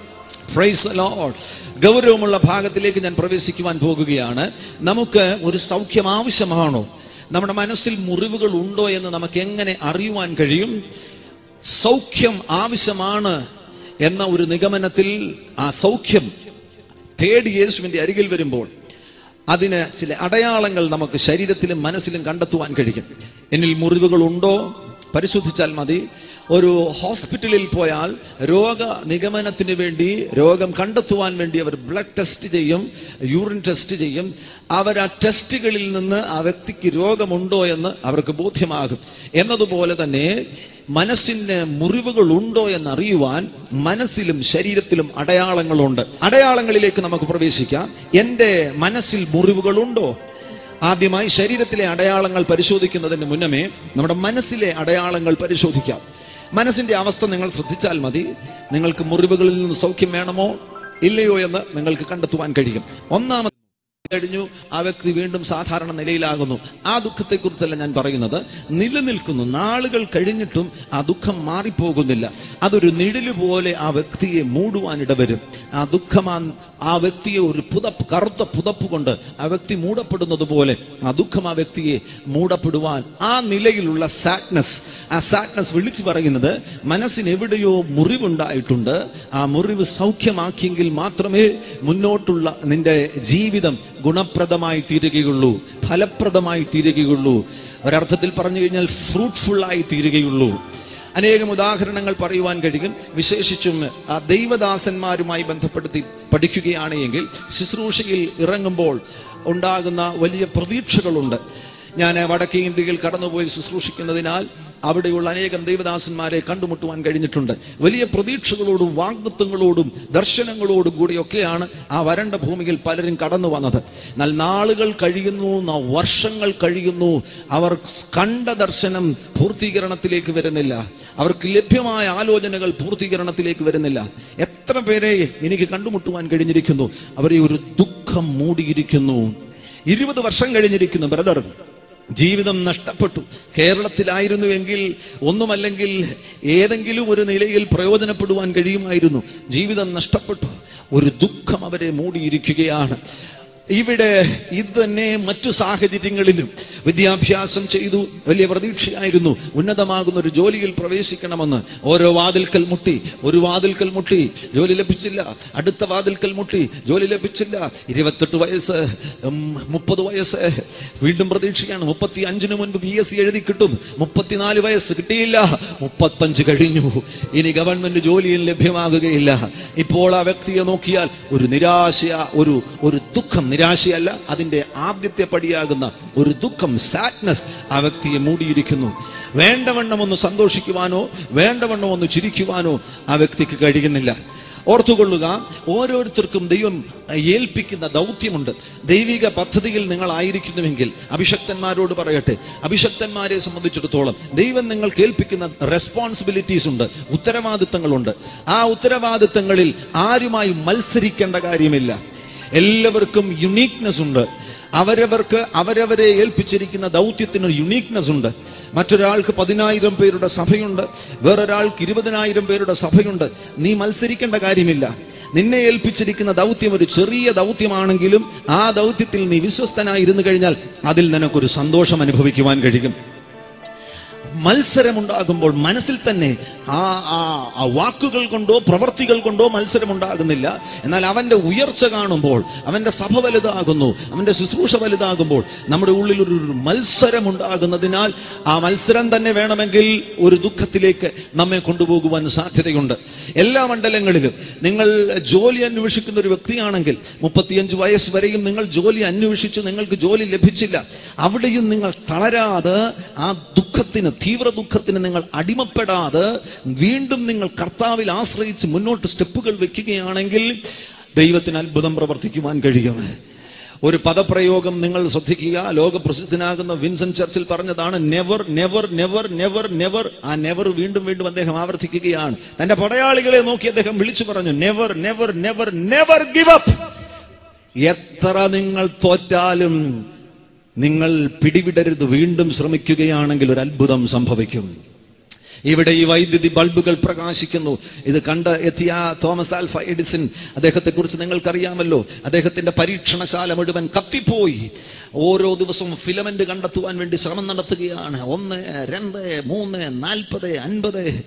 പ്രൈസ് ലോർഡ് ഗൗരവമുള്ള ഭാഗത്തിലേക്ക് ഞാൻ പ്രവേശിക്കുവാൻ പോകുകയാണ് നമുക്ക് ഒരു സൗഖ്യം ആവശ്യമാണോ നമ്മുടെ മനസ്സിൽ മുറിവുകൾ ഉണ്ടോ എന്ന് നമുക്ക് എങ്ങനെ അറിയുവാൻ കഴിയും സൗഖ്യം ആവശ്യമാണ് എന്ന ഒരു നിഗമനത്തിൽ ആ സൗഖ്യം തേടി യേശുവിന്റെ അരികിൽ വരുമ്പോൾ അതിന് ചില അടയാളങ്ങൾ നമുക്ക് ശരീരത്തിലും മനസ്സിലും കണ്ടെത്തുവാൻ കഴിയും എന്നിൽ മുറിവുകൾ ഉണ്ടോ പരിശോധിച്ചാൽ മതി ഒരു ഹോസ്പിറ്റലിൽ പോയാൽ രോഗ നിഗമനത്തിന് വേണ്ടി രോഗം കണ്ടെത്തുവാൻ വേണ്ടി അവർ ബ്ലഡ് ടെസ്റ്റ് ചെയ്യും യൂറിൻ ടെസ്റ്റ് ചെയ്യും അവർ ആ ടെസ്റ്റുകളിൽ നിന്ന് ആ വ്യക്തിക്ക് രോഗമുണ്ടോ എന്ന് അവർക്ക് ബോധ്യമാകും എന്നതുപോലെ തന്നെ മനസ്സിന് മുറിവുകൾ ഉണ്ടോ എന്നറിയുവാൻ മനസ്സിലും ശരീരത്തിലും അടയാളങ്ങളുണ്ട് അടയാളങ്ങളിലേക്ക് നമുക്ക് പ്രവേശിക്കാം എൻ്റെ മനസ്സിൽ മുറിവുകളുണ്ടോ ആദ്യമായി ശരീരത്തിലെ അടയാളങ്ങൾ പരിശോധിക്കുന്നതിന് മുന്നമേ നമ്മുടെ മനസ്സിലെ അടയാളങ്ങൾ പരിശോധിക്കാം മനസ്സിന്റെ അവസ്ഥ നിങ്ങൾ ശ്രദ്ധിച്ചാൽ മതി നിങ്ങൾക്ക് മുറിവുകളിൽ നിന്ന് സൗഖ്യം വേണമോ ഇല്ലയോ എന്ന് നിങ്ങൾക്ക് കണ്ടെത്തുവാൻ കഴിയും ഒന്നാമത് കഴിഞ്ഞു ആ വ്യക്തി വീണ്ടും സാധാരണ നിലയിലാകുന്നു ആ ദുഃഖത്തെക്കുറിച്ചല്ല ഞാൻ പറയുന്നത് നിലനിൽക്കുന്നു നാളുകൾ കഴിഞ്ഞിട്ടും ആ ദുഃഖം മാറിപ്പോകുന്നില്ല അതൊരു നിഴല് പോലെ ആ വ്യക്തിയെ മൂടുവാൻ ഇടവരും ആ ദുഃഖം ആ ആ വ്യക്തിയെ ഒരു പുതപ്പ് കറുത്ത പുതപ്പ് കൊണ്ട് ആ വ്യക്തി മൂടപ്പെടുന്നത് പോലെ ആ ദുഃഖം ആ വ്യക്തിയെ മൂടപ്പെടുവാൻ ആ നിലയിലുള്ള സാഡ്നസ് ആ സാഡ്നസ് വിളിച്ചു പറയുന്നത് മനസ്സിന് എവിടെയോ മുറിവുണ്ടായിട്ടുണ്ട് ആ മുറിവ് സൗഖ്യമാക്കിയെങ്കിൽ മാത്രമേ മുന്നോട്ടുള്ള നിന്റെ ജീവിതം ഗുണപ്രദമായി തീരുകയുള്ളൂ ഫലപ്രദമായി തീരുകയുള്ളൂ ഒരർത്ഥത്തിൽ പറഞ്ഞു കഴിഞ്ഞാൽ ഫ്രൂട്ട്ഫുള്ളായി തീരുകയുള്ളൂ അനേകം ഉദാഹരണങ്ങൾ പറയുവാൻ കഴിയും വിശേഷിച്ചും ആ ദൈവദാസന്മാരുമായി ബന്ധപ്പെടുത്തി പഠിക്കുകയാണ് എങ്കിൽ ശുശ്രൂഷയിൽ ഇറങ്ങുമ്പോൾ ഉണ്ടാകുന്ന വലിയ പ്രതീക്ഷകളുണ്ട് ഞാൻ വടക്കേ ഇന്ത്യയിൽ കടന്നുപോയി ശുശ്രൂഷിക്കുന്നതിനാൽ അവിടെയുള്ള അനേകം ദൈവദാസന്മാരെ കണ്ടുമുട്ടുവാൻ കഴിഞ്ഞിട്ടുണ്ട് വലിയ പ്രതീക്ഷകളോടും വാഗ്ദത്വങ്ങളോടും ദർശനങ്ങളോടും കൂടിയൊക്കെയാണ് ആ വരണ്ട ഭൂമിയിൽ പലരും കടന്നു വന്നത് എന്നാൽ നാളുകൾ കഴിയുന്നു ന- വർഷങ്ങൾ കഴിയുന്നു അവർ കണ്ട ദർശനം പൂർത്തീകരണത്തിലേക്ക് വരുന്നില്ല അവർക്ക് ലഭ്യമായ ആലോചനകൾ പൂർത്തീകരണത്തിലേക്ക് വരുന്നില്ല എത്ര പേരെ എനിക്ക് കണ്ടുമുട്ടുവാൻ കഴിഞ്ഞിരിക്കുന്നു അവരെ ഒരു ദുഃഖം മൂടിയിരിക്കുന്നു ഇരുപത് വർഷം കഴിഞ്ഞിരിക്കുന്നു ബ്രദർ ജീവിതം നഷ്ടപ്പെട്ടു കേരളത്തിലായിരുന്നുവെങ്കിൽ ഒന്നുമല്ലെങ്കിൽ ഏതെങ്കിലും ഒരു നിലയിൽ പ്രയോജനപ്പെടുവാൻ കഴിയുമായിരുന്നു ജീവിതം നഷ്ടപ്പെട്ടു ഒരു ദുഃഖം അവരെ മൂടിയിരിക്കുകയാണ് ഇവിടെ ഇത് തന്നെ മറ്റു സാഹചര്യങ്ങളിലും വിദ്യാഭ്യാസം ചെയ്തു വലിയ പ്രതീക്ഷയായിരുന്നു ഉന്നതമാകുന്ന ഒരു ജോലിയിൽ പ്രവേശിക്കണമെന്ന് ഓരോ വാതിൽക്കൽ മുട്ടി ഒരു വാതിൽക്കൽ മുട്ടി ജോലി ലഭിച്ചില്ല അടുത്ത വാതിൽക്കൽ മുട്ടി ജോലി ലഭിച്ചില്ല ഇരുപത്തെട്ട് വയസ്സ് ഉം, മുപ്പത് വയസ്സ് വീണ്ടും പ്രതീക്ഷയാണ് മുപ്പത്തി അഞ്ചിന് മുൻപ് പി എസ് സി എഴുതി കിട്ടും മുപ്പത്തിനാല് വയസ്സ് കിട്ടിയില്ല മുപ്പത്തഞ്ച് കഴിഞ്ഞു ഇനി ഗവൺമെന്റ് ജോലിയും ലഭ്യമാകുകയില്ല ഇപ്പോൾ ആ വ്യക്തിയെ നോക്കിയാൽ ഒരു നിരാശ ഒരു ഒരു ദുഃഖം നിരാശയല്ല അതിന്റെ ആദ്യത്തെ പടിയാകുന്ന ഒരു ദുഃഖം സാഡ്നസ് ആ വ്യക്തിയെ മൂടിയിരിക്കുന്നു വേണ്ടവണ്ണം ഒന്ന് സന്തോഷിക്കുവാനോ വേണ്ടവണ്ണം ഒന്ന് ചിരിക്കുവാനോ ആ വ്യക്തിക്ക് കഴിയുന്നില്ല ഓർത്തുകൊള്ളുക ഓരോരുത്തർക്കും ദൈവം ഏൽപ്പിക്കുന്ന ദൗത്യമുണ്ട് ദൈവിക പദ്ധതിയിൽ നിങ്ങൾ ആയിരിക്കുന്നുവെങ്കിൽ അഭിഷക്തന്മാരോട് പറയട്ടെ അഭിഷക്തന്മാരെ സംബന്ധിച്ചിടത്തോളം ദൈവം നിങ്ങൾക്ക് ഏൽപ്പിക്കുന്ന റെസ്പോൺസിബിലിറ്റീസ് ഉണ്ട് ഉത്തരവാദിത്തങ്ങളുണ്ട് ആ ഉത്തരവാദിത്തങ്ങളിൽ ആരുമായി മത്സരിക്കേണ്ട കാര്യമില്ല എല്ലാവർക്കും യുണീക്നെസ് ഉണ്ട് അവരവർക്ക് അവരവരെ ഏൽപ്പിച്ചിരിക്കുന്ന ദൗത്യത്തിന് ഒരു യുണീക്നെസ് ഉണ്ട് മറ്റൊരാൾക്ക് പതിനായിരം പേരുടെ സഭയുണ്ട് വേറൊരാൾക്ക് ഇരുപതിനായിരം പേരുടെ സഭയുണ്ട് നീ മത്സരിക്കേണ്ട കാര്യമില്ല നിന്നെ ഏൽപ്പിച്ചിരിക്കുന്ന ദൗത്യം ഒരു ചെറിയ ദൗത്യമാണെങ്കിലും ആ ദൗത്യത്തിൽ നീ വിശ്വസ്തനായിരുന്നു കഴിഞ്ഞാൽ അതിൽ നിനക്കൊരു സന്തോഷം അനുഭവിക്കുവാൻ കഴിയും മത്സരമുണ്ടാകുമ്പോൾ മനസ്സിൽ തന്നെ ആ ആ ആ വാക്കുകൾ കൊണ്ടോ പ്രവർത്തികൾ കൊണ്ടോ മത്സരമുണ്ടാകുന്നില്ല എന്നാൽ അവന്റെ ഉയർച്ച കാണുമ്പോൾ അവന്റെ സഭ വലുതാകുന്നു അവന്റെ ശുശ്രൂഷ വലുതാകുമ്പോൾ നമ്മുടെ ഉള്ളിൽ ഒരു ഒരു മത്സരം ഉണ്ടാകുന്നതിനാൽ ആ മത്സരം തന്നെ വേണമെങ്കിൽ ഒരു ദുഃഖത്തിലേക്ക് നമ്മെ കൊണ്ടുപോകുവാൻ സാധ്യതയുണ്ട് എല്ലാ മണ്ഡലങ്ങളിലും നിങ്ങൾ ജോലി അന്വേഷിക്കുന്ന ഒരു വ്യക്തിയാണെങ്കിൽ മുപ്പത്തിയഞ്ച് വയസ്സ് വരെയും നിങ്ങൾ ജോലി അന്വേഷിച്ചു നിങ്ങൾക്ക് ജോലി ലഭിച്ചില്ല അവിടെയും നിങ്ങൾ തളരാതെ ആ ദുഃഖത്തിന് തീവ്ര ദുഃഖത്തിന് നിങ്ങൾ അടിമപ്പെടാതെ വീണ്ടും നിങ്ങൾ കർത്താവിൽ ആശ്രയിച്ച് മുന്നോട്ട് സ്റ്റെപ്പുകൾ വെക്കുകയാണെങ്കിൽ ദൈവത്തിന് അത്ഭുതം പ്രവർത്തിക്കുവാൻ കഴിയും ഒരു പദപ്രയോഗം നിങ്ങൾ ശ്രദ്ധിക്കുക ലോകപ്രസിദ്ധനാകുന്ന വിൻസെന്റ് ചർച്ചിൽ പറഞ്ഞതാണ് never never never never never ആ നെവർ വീണ്ടും വീണ്ടും അദ്ദേഹം ആവർത്തിക്കുകയാണ് തന്റെ പടയാളികളെ നോക്കി അദ്ദേഹം വിളിച്ചു പറഞ്ഞു never never never never give up എത്ര നിങ്ങൾ തോറ്റാലും നിങ്ങൾ പിടിവിടരുത് വീണ്ടും ശ്രമിക്കുകയാണെങ്കിൽ ഒരു അത്ഭുതം സംഭവിക്കും ഇവിടെ ഈ വൈദ്യുതി ബൾബുകൾ പ്രകാശിക്കുന്നു ഇത് കണ്ട് എത്തിയ തോമസ് ആൽഫ എഡിസൺ അദ്ദേഹത്തെ കുറിച്ച് നിങ്ങൾക്കറിയാമല്ലോ അദ്ദേഹത്തിന്റെ പരീക്ഷണശാല മുഴുവൻ കത്തിപ്പോയി ഓരോ ദിവസവും ഫിലമെന്റ് കണ്ടെത്തുവാൻ വേണ്ടി ശ്രമം നടത്തുകയാണ് ഒന്ന് രണ്ട് മൂന്ന് നാൽപ്പത് അൻപത്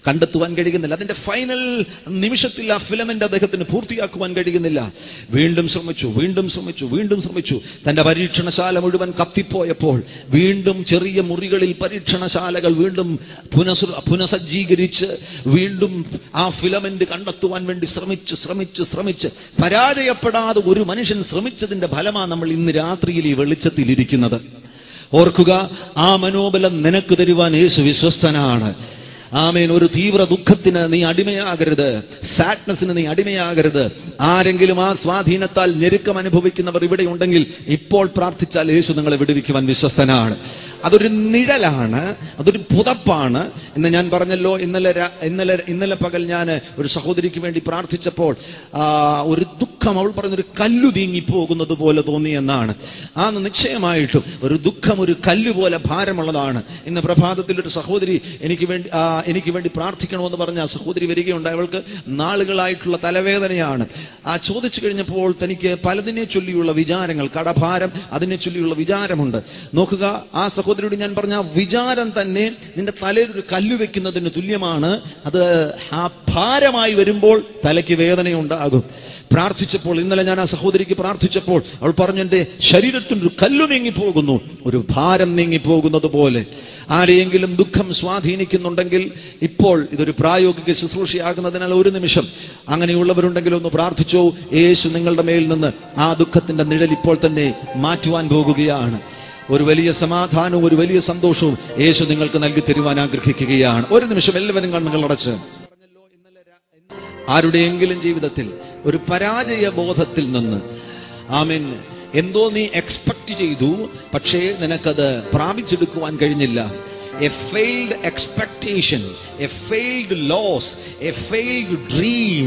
കണ്ടെത്തുവാൻ കഴിയുന്നില്ല അതിന്റെ ഫൈനൽ നിമിഷത്തിൽ ആ ഫിലമെന്റ് അദ്ദേഹത്തിന് പൂർത്തിയാക്കുവാൻ കഴിയുന്നില്ല വീണ്ടും ശ്രമിച്ചു വീണ്ടും ശ്രമിച്ചു വീണ്ടും ശ്രമിച്ചു തന്റെ പരീക്ഷണശാല മുഴുവൻ കത്തിപ്പോയപ്പോൾ വീണ്ടും ചെറിയ മുറികളിൽ പരീക്ഷണശാലകൾ വീണ്ടും പുനസ് പുനസജ്ജീകരിച്ച് വീണ്ടും ആ ഫിലമെന്റ് കണ്ടെത്തുവാൻ വേണ്ടി ശ്രമിച്ച് ശ്രമിച്ച് ശ്രമിച്ച് പരാജയപ്പെടാതെ ഒരു മനുഷ്യൻ ശ്രമിച്ചതിന്റെ ഫലമാണ് നമ്മൾ ഇന്ന് രാത്രിയിൽ ഈ വെളിച്ചത്തിൽ ഇരിക്കുന്നത് ഓർക്കുക ആ മനോബലം നിനക്ക് തരുവാൻ യേശു വിശ്വസ്തനാണ് ആമേൻ ഒരു തീവ്ര ദുഃഖത്തിന് നീ അടിമയാകരുത് സാഡ്നസിന് നീ അടിമയാകരുത് ആരെങ്കിലും ആ സ്വാധീനത്താൽ ഞെരുക്കം അനുഭവിക്കുന്നവർ ഇവിടെ ഉണ്ടെങ്കിൽ ഇപ്പോൾ പ്രാർത്ഥിച്ചാൽ യേശു നിങ്ങളെ വിടുവിക്കുവാൻ വിശ്വസ്തനാണ് അതൊരു നിഴലാണ് അതൊരു പുതപ്പാണ് എന്ന് ഞാൻ പറഞ്ഞല്ലോ ഇന്നലെ രാ- ഇന്നലെ ഇന്നലെ പകൽ ഞാൻ ഒരു സഹോദരിക്ക് വേണ്ടി പ്രാർത്ഥിച്ചപ്പോൾ ആ, ഒരു ദുഃഖം അവൾ പറഞ്ഞൊരു കല്ലു നീങ്ങിപ്പോകുന്നത് പോലെ തോന്നി എന്നാണ് ആ നിശ്ചയമായിട്ടും ഒരു ദുഃഖം ഒരു കല്ല് പോലെ ഭാരമുള്ളതാണ് ഇന്ന് പ്രഭാതത്തിൽ ഒരു സഹോദരി എനിക്ക് വേണ്ടി ആ, എനിക്ക് വേണ്ടി പ്രാർത്ഥിക്കണമെന്ന് പറഞ്ഞ ആ സഹോദരി വരികയുണ്ട് അവൾക്ക് നാളുകളായിട്ടുള്ള തലവേദനയാണ് ആ ചോദിച്ചു കഴിഞ്ഞപ്പോൾ തനിക്ക് പലതിനെ ചൊല്ലിയുള്ള വിചാരങ്ങൾ കടഭാരം അതിനെ ചൊല്ലിയുള്ള വിചാരമുണ്ട് നോക്കുക ആ സഹോദരിയോട് ഞാൻ പറഞ്ഞ ആ വിചാരം തന്നെ നിന്റെ തലയിൽ ഒരു കല്ല് വെക്കുന്നതിന് തുല്യമാണ് അത് ആ ഭാരമായി വരുമ്പോൾ തലയ്ക്ക് വേദനയുണ്ടാകും പ്രാർത്ഥിച്ചപ്പോൾ ഇന്നലെ ഞാൻ ആ സഹോദരിക്ക് പ്രാർത്ഥിച്ചപ്പോൾ അവൾ പറഞ്ഞു എൻ്റെ ശരീരത്തിൽ ഒരു കല്ലു നീങ്ങിപ്പോകുന്നു ഒരു ഭാരം നീങ്ങിപ്പോകുന്നത് പോലെ ആരെയെങ്കിലും ദുഃഖം സ്വാധീനിക്കുന്നുണ്ടെങ്കിൽ ഇപ്പോൾ ഇതൊരു പ്രായോഗിക ശുശ്രൂഷയാകുന്നതിനാൽ ഒരു നിമിഷം അങ്ങനെയുള്ളവരുണ്ടെങ്കിൽ ഒന്ന് പ്രാർത്ഥിച്ചോ യേശു നിങ്ങളുടെ മേൽ നിന്ന് ആ ദുഃഖത്തിന്റെ നിഴൽ ഇപ്പോൾ തന്നെ മാറ്റുവാൻ പോകുകയാണ് ഒരു വലിയ സമാധാനവും ഒരു വലിയ സന്തോഷവും യേശു നിങ്ങൾക്ക് നൽകി തരുവാൻ ആഗ്രഹിക്കുകയാണ് ഒരു നിമിഷം എല്ലാവരും കണ്ണുകൾ അടച്ച് ആരുടെയെങ്കിലും ജീവിതത്തിൽ ഒരു പരാജയ ബോധത്തിൽ നിന്ന് ആമീൻ എന്തോ നീ എക്സ്പെക്ട് ചെയ്തു പക്ഷേ നിനക്കത് പ്രാപിച്ചെടുക്കുവാൻ കഴിഞ്ഞില്ല a failed expectation a failed loss a failed dream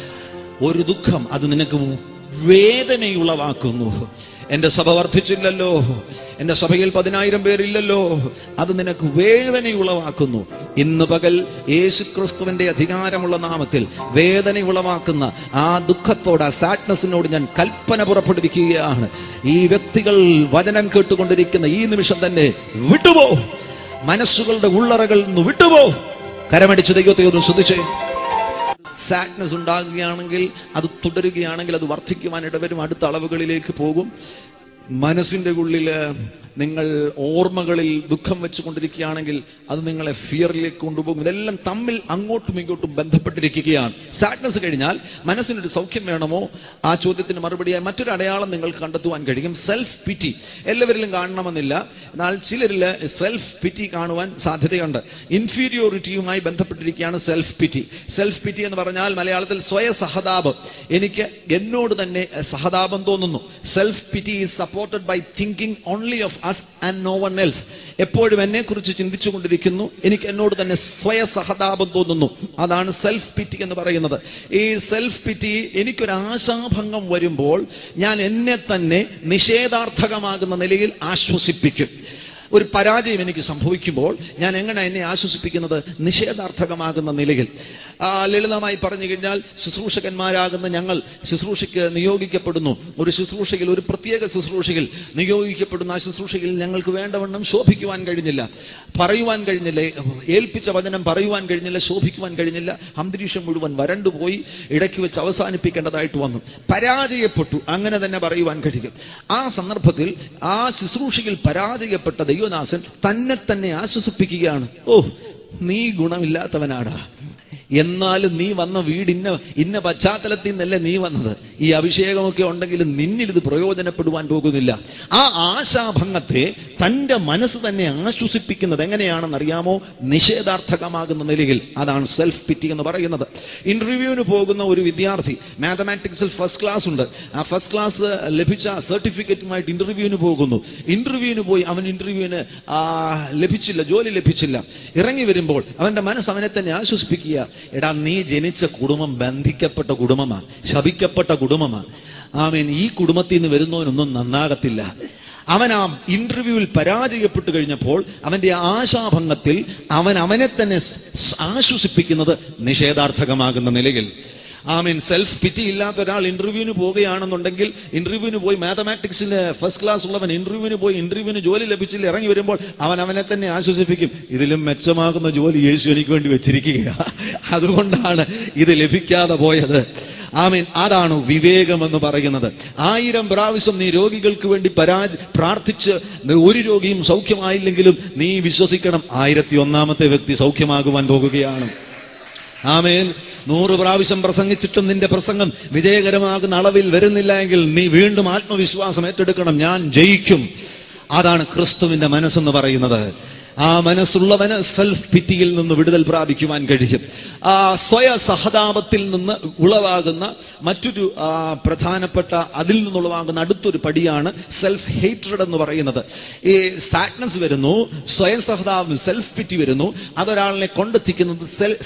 ഒരു ദുഃഖം അത് നിനക്ക് വേദനയുളവാക്കുന്നു എൻ്റെ സഭ വർദ്ധിച്ചില്ലല്ലോ എൻ്റെ സഭയിൽ പതിനായിരം പേരില്ലല്ലോ അത് നിനക്ക് വേദനയുളവാക്കുന്നു ഇന്ന് പകൽ യേശു ക്രിസ്തുവിൻ്റെ അധികാരമുള്ള നാമത്തിൽ വേദന ഉളവാക്കുന്ന ആ ദുഃഖത്തോട് ആ സാഡ്നസിനോട് ഞാൻ കൽപ്പന പുറപ്പെടുവിക്കുകയാണ് ഈ വ്യക്തികൾ വചനം കേട്ടുകൊണ്ടിരിക്കുന്ന ഈ നിമിഷം തന്നെ വിട്ടുപോ മനസ്സുകളുടെ ഉള്ളറകളിൽ നിന്ന് വിട്ടുപോ കരമടിച്ച് ദൈവത്തെ ഒന്ന് ശ്രദ്ധിച്ചേ സാഡ്നസ് ഉണ്ടാകുകയാണെങ്കിൽ അത് തുടരുകയാണെങ്കിൽ അത് വർദ്ധിക്കുവാൻ ഇടവരും അടുത്ത അളവുകളിലേക്ക് പോകും മനസ്സിൻ്റെ ഉള്ളിൽ നിങ്ങൾ ഓർമ്മകളിൽ ദുഃഖം വെച്ചുകൊണ്ടിരിക്കുകയാണെങ്കിൽ അത് നിങ്ങളെ ഫിയറിലേക്ക് കൊണ്ടുപോകും ഇതെല്ലാം തമ്മിൽ അങ്ങോട്ടും ഇങ്ങോട്ടും ബന്ധപ്പെട്ടിരിക്കുകയാണ് സാഡ്നസ് കഴിഞ്ഞാൽ മനസ്സിനൊരു സൗഖ്യം വേണമോ ആ ചോദ്യത്തിന് മറുപടിയായി മറ്റൊരു അടയാളം നിങ്ങൾക്ക് കണ്ടെത്തുവാൻ കഴിയും സെൽഫ് പിറ്റി എല്ലാവരിലും കാണണമെന്നില്ല എന്നാൽ ചിലരിൽ സെൽഫ് പിറ്റി കാണുവാൻ സാധ്യതയുണ്ട് ഇൻഫീരിയോറിറ്റിയുമായി ബന്ധപ്പെട്ടിരിക്കുകയാണ് സെൽഫ് പിറ്റി സെൽഫ് പിറ്റി എന്ന് പറഞ്ഞാൽ മലയാളത്തിൽ സ്വയ സഹതാപം എനിക്ക് എന്നോട് തന്നെ സഹതാപം തോന്നുന്നു self pity is supported by thinking only of us and no one else എപ്പോഴും എന്നെ കുറിച്ച് ചിന്തിച്ചു കൊണ്ടിരിക്കുന്നു എനിക്ക് എന്നോട് തന്നെ സ്വയ സഹതാപം തോന്നുന്നു അതാണ് സെൽഫ് പിറ്റി എന്ന് പറയുന്നത് ഈ സെൽഫ് പിറ്റി എനിക്കൊരു ആശാഭംഗം വരുമ്പോൾ ഞാൻ എന്നെ തന്നെ നിഷേധാർത്ഥകമാകുന്ന നിലയിൽ ആശ്വസിപ്പിക്കും ഒരു പരാജയം എനിക്ക് സംഭവിക്കുമ്പോൾ ഞാൻ എങ്ങനെ എന്നെ ആശ്വസിപ്പിക്കുന്നത് നിഷേധാർത്ഥകമാകുന്ന നിലയിൽ ആ, ലളിതമായി പറഞ്ഞു കഴിഞ്ഞാൽ ശുശ്രൂഷകന്മാരാകുന്ന ഞങ്ങൾ ശുശ്രൂഷയ്ക്ക് നിയോഗിക്കപ്പെടുന്നു ഒരു ശുശ്രൂഷയിൽ ഒരു പ്രത്യേക ശുശ്രൂഷയിൽ നിയോഗിക്കപ്പെടുന്ന ആ ശുശ്രൂഷയിൽ ഞങ്ങൾക്ക് വേണ്ടവണ്ണം ശോഭിക്കുവാൻ കഴിഞ്ഞില്ല പറയുവാൻ കഴിഞ്ഞില്ല ഏൽപ്പിച്ച വചനം പറയുവാൻ കഴിഞ്ഞില്ല ശോഭിക്കുവാൻ കഴിഞ്ഞില്ല അന്തരീക്ഷം മുഴുവൻ വരണ്ടുപോയി ഇടയ്ക്ക് വെച്ച് അവസാനിപ്പിക്കേണ്ടതായിട്ട് വന്നു പരാജയപ്പെട്ടു അങ്ങനെ തന്നെ പറയുവാൻ കഴിയും ആ സന്ദർഭത്തിൽ ആ ശുശ്രൂഷയിൽ പരാജയപ്പെട്ട ദൈവദാസൻ തന്നെ തന്നെ ആശ്വസിപ്പിക്കുകയാണ് ഓ നീ ഗുണമില്ലാത്തവനാടാ എന്നാലും നീ വന്ന വീട് ഇന്ന ഇന്ന പശ്ചാത്തലത്തിൽ നിന്നല്ലേ നീ വന്നത് ഈ അഭിഷേകമൊക്കെ ഉണ്ടെങ്കിലും നിന്നിൽ ഇത് പ്രയോജനപ്പെടുവാൻ പോകുന്നില്ല ആ ആശാഭംഗത്തെ തൻ്റെ മനസ്സ് തന്നെ ആശ്വസിപ്പിക്കുന്നത് എങ്ങനെയാണെന്ന് അറിയാമോ നിഷേധാർത്ഥകമാകുന്ന നിലയിൽ അതാണ് സെൽഫ് പിറ്റി എന്ന് പറയുന്നത് ഇന്റർവ്യൂവിന് പോകുന്ന ഒരു വിദ്യാർത്ഥി മാത്തമാറ്റിക്സിൽ ഫസ്റ്റ് ക്ലാസ് ഉണ്ട് ആ ഫസ്റ്റ് ക്ലാസ് ലഭിച്ച സർട്ടിഫിക്കറ്റുമായിട്ട് ഇന്റർവ്യൂവിന് പോകുന്നു ഇന്റർവ്യൂവിന് പോയി അവൻ ഇന്റർവ്യൂവിന് ലഭിച്ചില്ല ജോലി ലഭിച്ചില്ല ഇറങ്ങി വരുമ്പോൾ അവന്റെ മനസ്സ് അവനെ തന്നെ ആശ്വസിപ്പിക്കുക എടാ നീ ജനിച്ച കുടുംബം ബന്ധിക്കപ്പെട്ട കുടുംബമാ ശപിക്കപ്പെട്ട കുടുംബമാ ആമേൻ ഈ കുടുംബത്തിൽ നിന്ന് വരുന്നവനൊന്നും നന്നാകത്തില്ല അവൻ ആ ഇന്റർവ്യൂവിൽ പരാജയപ്പെട്ടു കഴിഞ്ഞപ്പോൾ അവന്റെ ആശാഭംഗത്തിൽ അവൻ അവനെ തന്നെ സ് ആശ്വസിപ്പിക്കുന്നത് നിഷേധാർത്ഥകമാകുന്ന നിലയിൽ ആമീൻ സെൽഫ് പിറ്റി ഇല്ലാത്ത ഒരാൾ ഇന്റർവ്യൂവിന് പോവുകയാണെന്നുണ്ടെങ്കിൽ ഇന്റർവ്യൂവിന് പോയി മാത്തമാറ്റിക്സിൽ ഫസ്റ്റ് ക്ലാസ് ഉള്ളവൻ ഇന്റർവ്യൂവിന് പോയി ഇന്റർവ്യൂവിന് ജോലി ലഭിച്ചില്ല ഇറങ്ങി വരുമ്പോൾ അവൻ അവനെ തന്നെ ആശ്വസിപ്പിക്കും ഇതിലും മെച്ചമാകുന്ന ജോലി യേശു എനിക്ക് വേണ്ടി വെച്ചിരിക്കുക അതുകൊണ്ടാണ് ഇത് ലഭിക്കാതെ പോയത് ആമീൻ അതാണ് വിവേകം എന്ന് പറയുന്നത് ആയിരം പ്രാവശ്യം നീ രോഗികൾക്ക് വേണ്ടി പരാജ പ്രാർത്ഥിച്ച് ഒരു രോഗിയും സൗഖ്യമായില്ലെങ്കിലും നീ വിശ്വസിക്കണം ആയിരത്തി ഒന്നാമത്തെ വ്യക്തി സൗഖ്യമാകുവാൻ പോകുകയാണ് ആമേൻ നൂറ് പ്രാവശ്യം പ്രസംഗിച്ചിട്ടും നിന്റെ പ്രസംഗം വിജയകരമാകുന്ന അളവിൽ വരുന്നില്ല എങ്കിൽ നീ വീണ്ടും ആത്മവിശ്വാസം ഏറ്റെടുക്കണം ഞാൻ ജയിക്കും അതാണ് ക്രിസ്തുവിന്റെ മനസ്സെന്ന് പറയുന്നത് ആ മനസ്സുള്ളവന് സെൽഫ് പിറ്റിയിൽ നിന്ന് വിടുതൽ പ്രാപിക്കുവാൻ കഴിയും ആ സ്വയ സഹതാപത്തിൽ നിന്ന് ഉളവാകുന്ന മറ്റൊരു ആ, പ്രധാനപ്പെട്ട അതിൽ നിന്നുളവാകുന്ന അടുത്തൊരു പടിയാണ് സെൽഫ് ഹേറ്റഡ് എന്ന് പറയുന്നത് ഈ സാഡ്നസ് വരുന്നു സ്വയം സഹതാപം സെൽഫ് പിറ്റി വരുന്നു അതൊരാളിനെ കൊണ്ടെത്തിക്കുന്നത്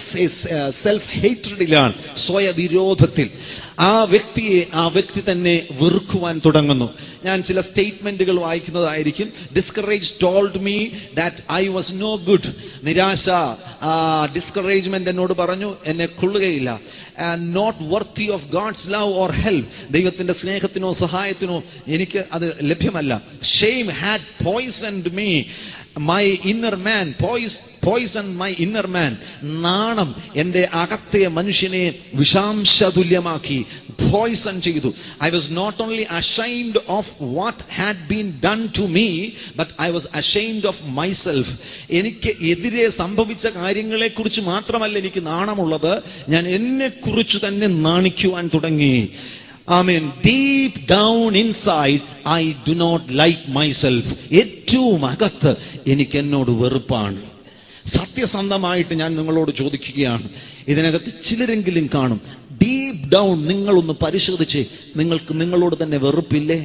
സെൽഫ് ഹേറ്റഡിലാണ് സ്വയ വിരോധത്തിൽ ആ വ്യക്തിയെ ആ വ്യക്തി തന്നെ വെറുക്കുവാൻ തുടങ്ങുന്നു ഞാൻ ചില സ്റ്റേറ്റ്മെന്റുകൾ വായിക്കുന്നതായിരിക്കും discourage told me that I was no good നിരാശ ഡിസ്കറേജ്മെന്റ് എന്നോട് പറഞ്ഞു എന്നെ കൊള്ളുകയില്ല not worthy of God's love or help ദൈവത്തിന്റെ സ്നേഹത്തിനോ സഹായത്തിനോ എനിക്ക് അത് ലഭ്യമല്ല shame had poisoned me my inner man poise poison my inner man നാണം എൻ്റെ അകത്തെ മനുഷ്യനെ വിഷാംശതുല്യമാക്കി പോയിസൺ ചെയ്തു I was not only ashamed of what had been done to me but I was ashamed of myself എനിക്ക് എതിരെ സംഭവിച്ച കാര്യങ്ങളെ കുറിച്ച് മാത്രമല്ല എനിക്ക് നാണമുള്ളത് ഞാൻ എന്നെ കുറിച്ച് തന്നെ നാണിക്കുവാൻ തുടങ്ങി ആമീൻ deep down inside I do not like myself ഏറ്റവും അകത്ത് എനിക്ക് എന്നോട് വെറുപ്പാണ് സത്യസന്ധമായിട്ട് ഞാൻ നിങ്ങളോട് ചോദിക്കുകയാണ് ഇതിനകത്ത് ചിലരെങ്കിലും കാണും ഡീപ് ഡൗൺ നിങ്ങളൊന്ന് പരിശോധിച്ച് നിങ്ങൾക്ക് നിങ്ങളോട് തന്നെ വെറുപ്പില്ലേ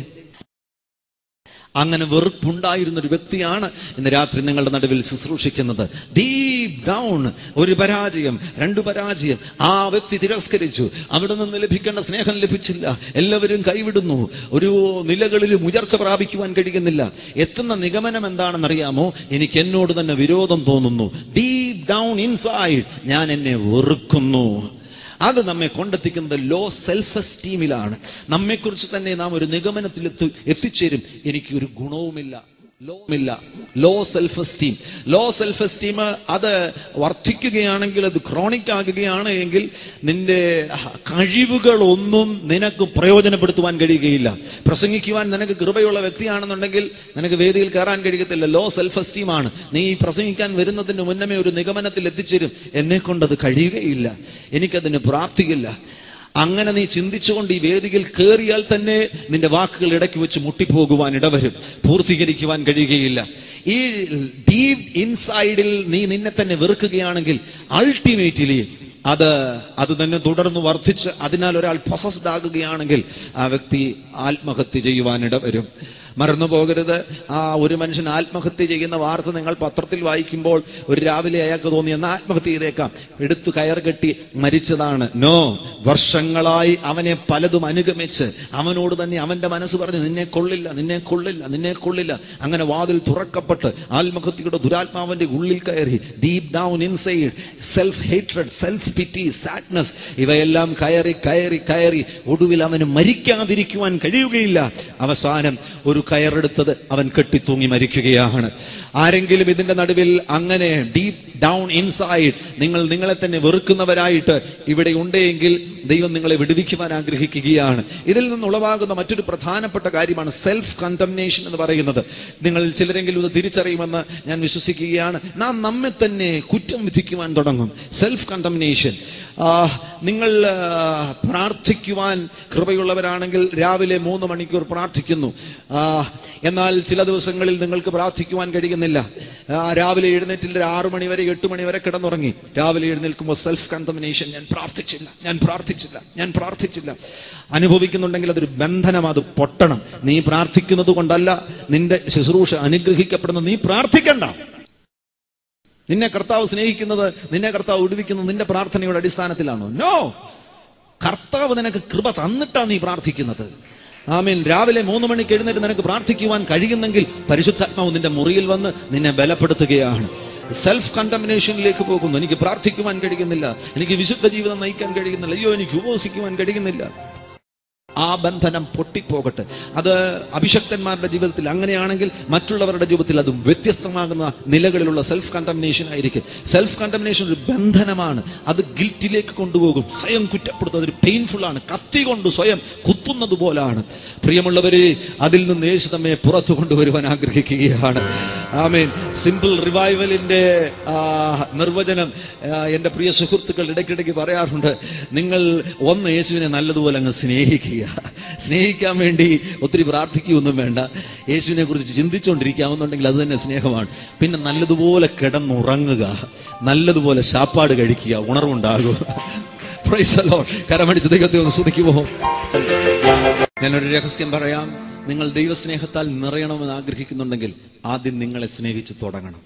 അങ്ങനെ വെറുപ്പുണ്ടായിരുന്ന ഒരു വ്യക്തിയാണ് ഇന്ന് രാത്രി നിങ്ങളുടെ നടുവിൽ ശുശ്രൂഷിക്കുന്നത് ഡീപ് ഡൗൺ ഒരു പരാജയം രണ്ടു പരാജയം ആ വ്യക്തി തിരസ്കരിച്ചു അവിടെ നിന്ന് ലഭിക്കേണ്ട സ്നേഹം ലഭിച്ചില്ല എല്ലാവരും കൈവിടുന്നു ഒരു നിലകളിലും ഉയർച്ച പ്രാപിക്കുവാൻ കഴിയുന്നില്ല എത്തുന്ന നിഗമനം എന്താണെന്നറിയാമോ എനിക്ക് എന്നോട് തന്നെ വിരോധം തോന്നുന്നു ഡീപ് ഡൗൺ ഇൻസൈഡ് ഞാൻ എന്നെ വെറുക്കുന്നു അത് നമ്മെ കൊണ്ടെത്തിക്കുന്നത് ലോ സെൽഫ് എസ്റ്റീമിലാണ് നമ്മെക്കുറിച്ച് തന്നെ നാം ഒരു നിഗമനത്തിൽ എത്തി എത്തിച്ചേരും എനിക്ക് ഒരു ഗുണവുമില്ല ലോമില്ല low self esteem low self esteem അത് വർദ്ധിക്കുകയാണെങ്കിൽ അത് ക്രോണിക് ആകുകയാണ് എങ്കിൽ നിന്റെ കഴിവുകളൊന്നും നിനക്ക് പ്രയോജനപ്പെടുത്തുവാൻ കഴിയുകയില്ല പ്രസംഗിക്കുവാൻ നിനക്ക് കൃപയുള്ള വ്യക്തിയാണെന്നുണ്ടെങ്കിൽ നിനക്ക് വേദിയിൽ കയറാൻ കഴിയത്തില്ല ലോ സെൽഫ് എസ്റ്റീം ആണ് നീ പ്രസംഗിക്കാൻ വരുന്നതിന് മുന്നമേ ഒരു നിഗമനത്തിൽ എത്തിച്ചേരും എന്നെ കൊണ്ടത് കഴിയുകയില്ല എനിക്കതിന് പ്രാപ്തിയില്ല അങ്ങനെ നീ ചിന്തിച്ചുകൊണ്ട് ഈ വേദിയിൽ കയറിയാൽ തന്നെ നിന്റെ വാക്കുകൾ ഇടയ്ക്ക് വെച്ച് മുട്ടിപ്പോകുവാൻ ഇടവരും പൂർത്തീകരിക്കുവാൻ കഴിയുകയില്ല ഈ ഡീപ് ഇൻസൈഡിൽ നീ നിന്നെ തന്നെ വെറുക്കുകയാണെങ്കിൽ അൾട്ടിമേറ്റ്ലി അത് അത് തന്നെ തുടർന്ന് വർദ്ധിച്ച് അതിനാൽ ഒരാൾ പൊസസ്ഡ് ആകുകയാണെങ്കിൽ ആ വ്യക്തി ആത്മഹത്യ ചെയ്യുവാൻ ഇടവരും മറന്നു പോകരുത് ആ ഒരു മനുഷ്യൻ ആത്മഹത്യ ചെയ്യുന്ന വാർത്ത നിങ്ങൾ പത്രത്തിൽ വായിക്കുമ്പോൾ ഒരു രാവിലെ അയാൾക്ക് തോന്നി എന്നാൽ ആത്മഹത്യ ചെയ്തേക്കാം എടുത്തു കയർ കെട്ടി മരിച്ചതാണ് നോ വർഷങ്ങളായി അവനെ പലതും അനുഗമിച്ച് അവനോട് തന്നെ അവന്റെ മനസ്സ് പറഞ്ഞു നിന്നെ കൊള്ളില്ല നിന്നെ കൊള്ളില്ല നിന്നെ കൊള്ളില്ല അങ്ങനെ വാതിൽ തുറക്കപ്പെട്ട് ആത്മഹത്യയുടെ ദുരാത്മാവിന്റെ ഉള്ളിൽ കയറി deep down inside self hated self pity sadness ഇവയെല്ലാം കയറി കയറി കയറി ഒടുവിൽ അവന് മരിക്കാതിരിക്കുവാൻ കഴിയുകയില്ല അവസാനം ഒരു കയറെടുത്തത് അവൻ കെട്ടിത്തൂങ്ങി മരിക്കുകയാണ് ആരെങ്കിലും ഇതിന്റെ നടുവിൽ അങ്ങനെ ഡീപ് ഡൗൺ ഇൻസൈഡ് നിങ്ങൾ നിങ്ങളെ തന്നെ വെറുക്കുന്നവരായിട്ട് ഇവിടെ ഉണ്ടെങ്കിൽ ദൈവം നിങ്ങളെ വിടുവിക്കുവാൻ ആഗ്രഹിക്കുകയാണ് ഇതിൽ നിന്നുളവാകുന്ന മറ്റൊരു പ്രധാനപ്പെട്ട കാര്യമാണ് സെൽഫ് കണ്ടംനേഷൻ എന്ന് പറയുന്നത് നിങ്ങൾ ചിലരെങ്കിലും ഇത് തിരിച്ചറിയുമെന്ന് ഞാൻ വിശ്വസിക്കുകയാണ് നാം നമ്മെ തന്നെ കുറ്റം വിധിക്കുവാൻ തുടങ്ങും സെൽഫ് കണ്ടംനേഷൻ നിങ്ങൾ ആ, പ്രാർത്ഥിക്കുവാൻ കൃപയുള്ളവരാണെങ്കിൽ രാവിലെ മൂന്ന് മണിക്കൂർ പ്രാർത്ഥിക്കുന്നു ആ, എന്നാൽ ചില ദിവസങ്ങളിൽ നിങ്ങൾക്ക് പ്രാർത്ഥിക്കുവാൻ കഴിയുന്നില്ല ആ, രാവിലെ എഴുന്നേറ്റിൽ ആറു മണി വരെ എട്ട് മണി വരെ കിടന്നുറങ്ങി രാവിലെ എഴുന്നേൽക്കുമ്പോൾ സെൽഫ് കണ്ടമിനേഷൻ ഞാൻ പ്രാർത്ഥിച്ചില്ല ഞാൻ പ്രാർത്ഥിച്ചില്ല ഞാൻ പ്രാർത്ഥിച്ചില്ല അനുഭവിക്കുന്നുണ്ടെങ്കിൽ അതൊരു ബന്ധനം അത് പൊട്ടണം നീ പ്രാർത്ഥിക്കുന്നത് കൊണ്ടല്ല നിന്റെ ശുശ്രൂഷ അനുഗ്രഹിക്കപ്പെടുന്നത് നീ പ്രാർത്ഥിക്കണ്ട നിന്നെ കർത്താവ് സ്നേഹിക്കുന്നത് നിന്നെ കർത്താവ് വിടുവിക്കുന്നത് നിന്റെ പ്രാർത്ഥനയുടെ അടിസ്ഥാനത്തിലാണോ നോ കർത്താവ് നിനക്ക് കൃപ തന്നിട്ടാ നീ പ്രാർത്ഥിക്കുന്നത് ആമീൻ രാവിലെ മൂന്ന് മണിക്ക് എഴുന്നേറ്റ് നിനക്ക് പ്രാർത്ഥിക്കുവാൻ കഴിയുന്നെങ്കിൽ പരിശുദ്ധാത്മാവ് നിന്റെ മുറിയിൽ വന്ന് നിന്നെ ബലപ്പെടുത്തുകയാണ് സെൽഫ് കണ്ടമിനേഷനിലേക്ക് പോകുന്നു എനിക്ക് പ്രാർത്ഥിക്കുവാൻ കഴിയുന്നില്ല എനിക്ക് വിശുദ്ധ ജീവിതം നയിക്കാൻ കഴിയുന്നില്ല അയ്യോ എനിക്ക് ഉപവസിക്കുവാൻ കഴിയുന്നില്ല ആ ബന്ധനം പൊട്ടിപ്പോകട്ടെ അത് അഭിഷക്തന്മാരുടെ ജീവിതത്തിൽ അങ്ങനെയാണെങ്കിൽ മറ്റുള്ളവരുടെ ജീവിതത്തിൽ അതും വ്യത്യസ്തമാകുന്ന നിലകളിലുള്ള സെൽഫ് കണ്ടമിനേഷൻ ആയിരിക്കും സെൽഫ് കണ്ടമിനേഷൻ ഒരു ബന്ധനമാണ് അത് ഗിൽറ്റിലേക്ക് കൊണ്ടുപോകും സ്വയം കുറ്റപ്പെടുത്തുന്നത് ഒരു പെയിൻഫുൾ ആണ് കത്തി കൊണ്ട് സ്വയം കുത്തുന്നത് പോലാണ് പ്രിയമുള്ളവരെ അതിൽ നിന്ന് യേശു നമ്മെ പുറത്തു കൊണ്ടുവരുവാൻ ആഗ്രഹിക്കുകയാണ് ആമേൻ സിമ്പിൾ റിവൈവലിന്റെ ആ, നിർവചനം ആ, എൻ്റെ പ്രിയ സുഹൃത്തുക്കൾ ഇടയ്ക്കിടയ്ക്ക് പറയാറുണ്ട് നിങ്ങൾ ഒന്ന് യേശുവിനെ നല്ലതുപോലെ അങ്ങ് സ്നേഹിക്കുക സ്നേഹിക്കാൻ വേണ്ടി ഒത്തിരി പ്രാർത്ഥിക്കുകയൊന്നും വേണ്ട യേശുവിനെ കുറിച്ച് ചിന്തിച്ചുകൊണ്ടിരിക്കാമെന്നുണ്ടെങ്കിൽ അത് തന്നെ സ്നേഹമാണ് പിന്നെ നല്ലതുപോലെ കിടന്നുറങ്ങുക നല്ലതുപോലെ ശാപ്പാട് കഴിക്കുക ഉണർവുണ്ടാകുക Praise the Lord. കരമടിച്ച് ദൈവത്തെ ഒന്ന് സ്തുതിക്കുമോ ഞാനൊരു രഹസ്യം പറയാം നിങ്ങൾ ദൈവസ്നേഹത്താൽ നിറയണമെന്ന് ആഗ്രഹിക്കുന്നുണ്ടെങ്കിൽ ആദ്യം നിങ്ങളെ സ്നേഹിച്ച് തുടങ്ങണം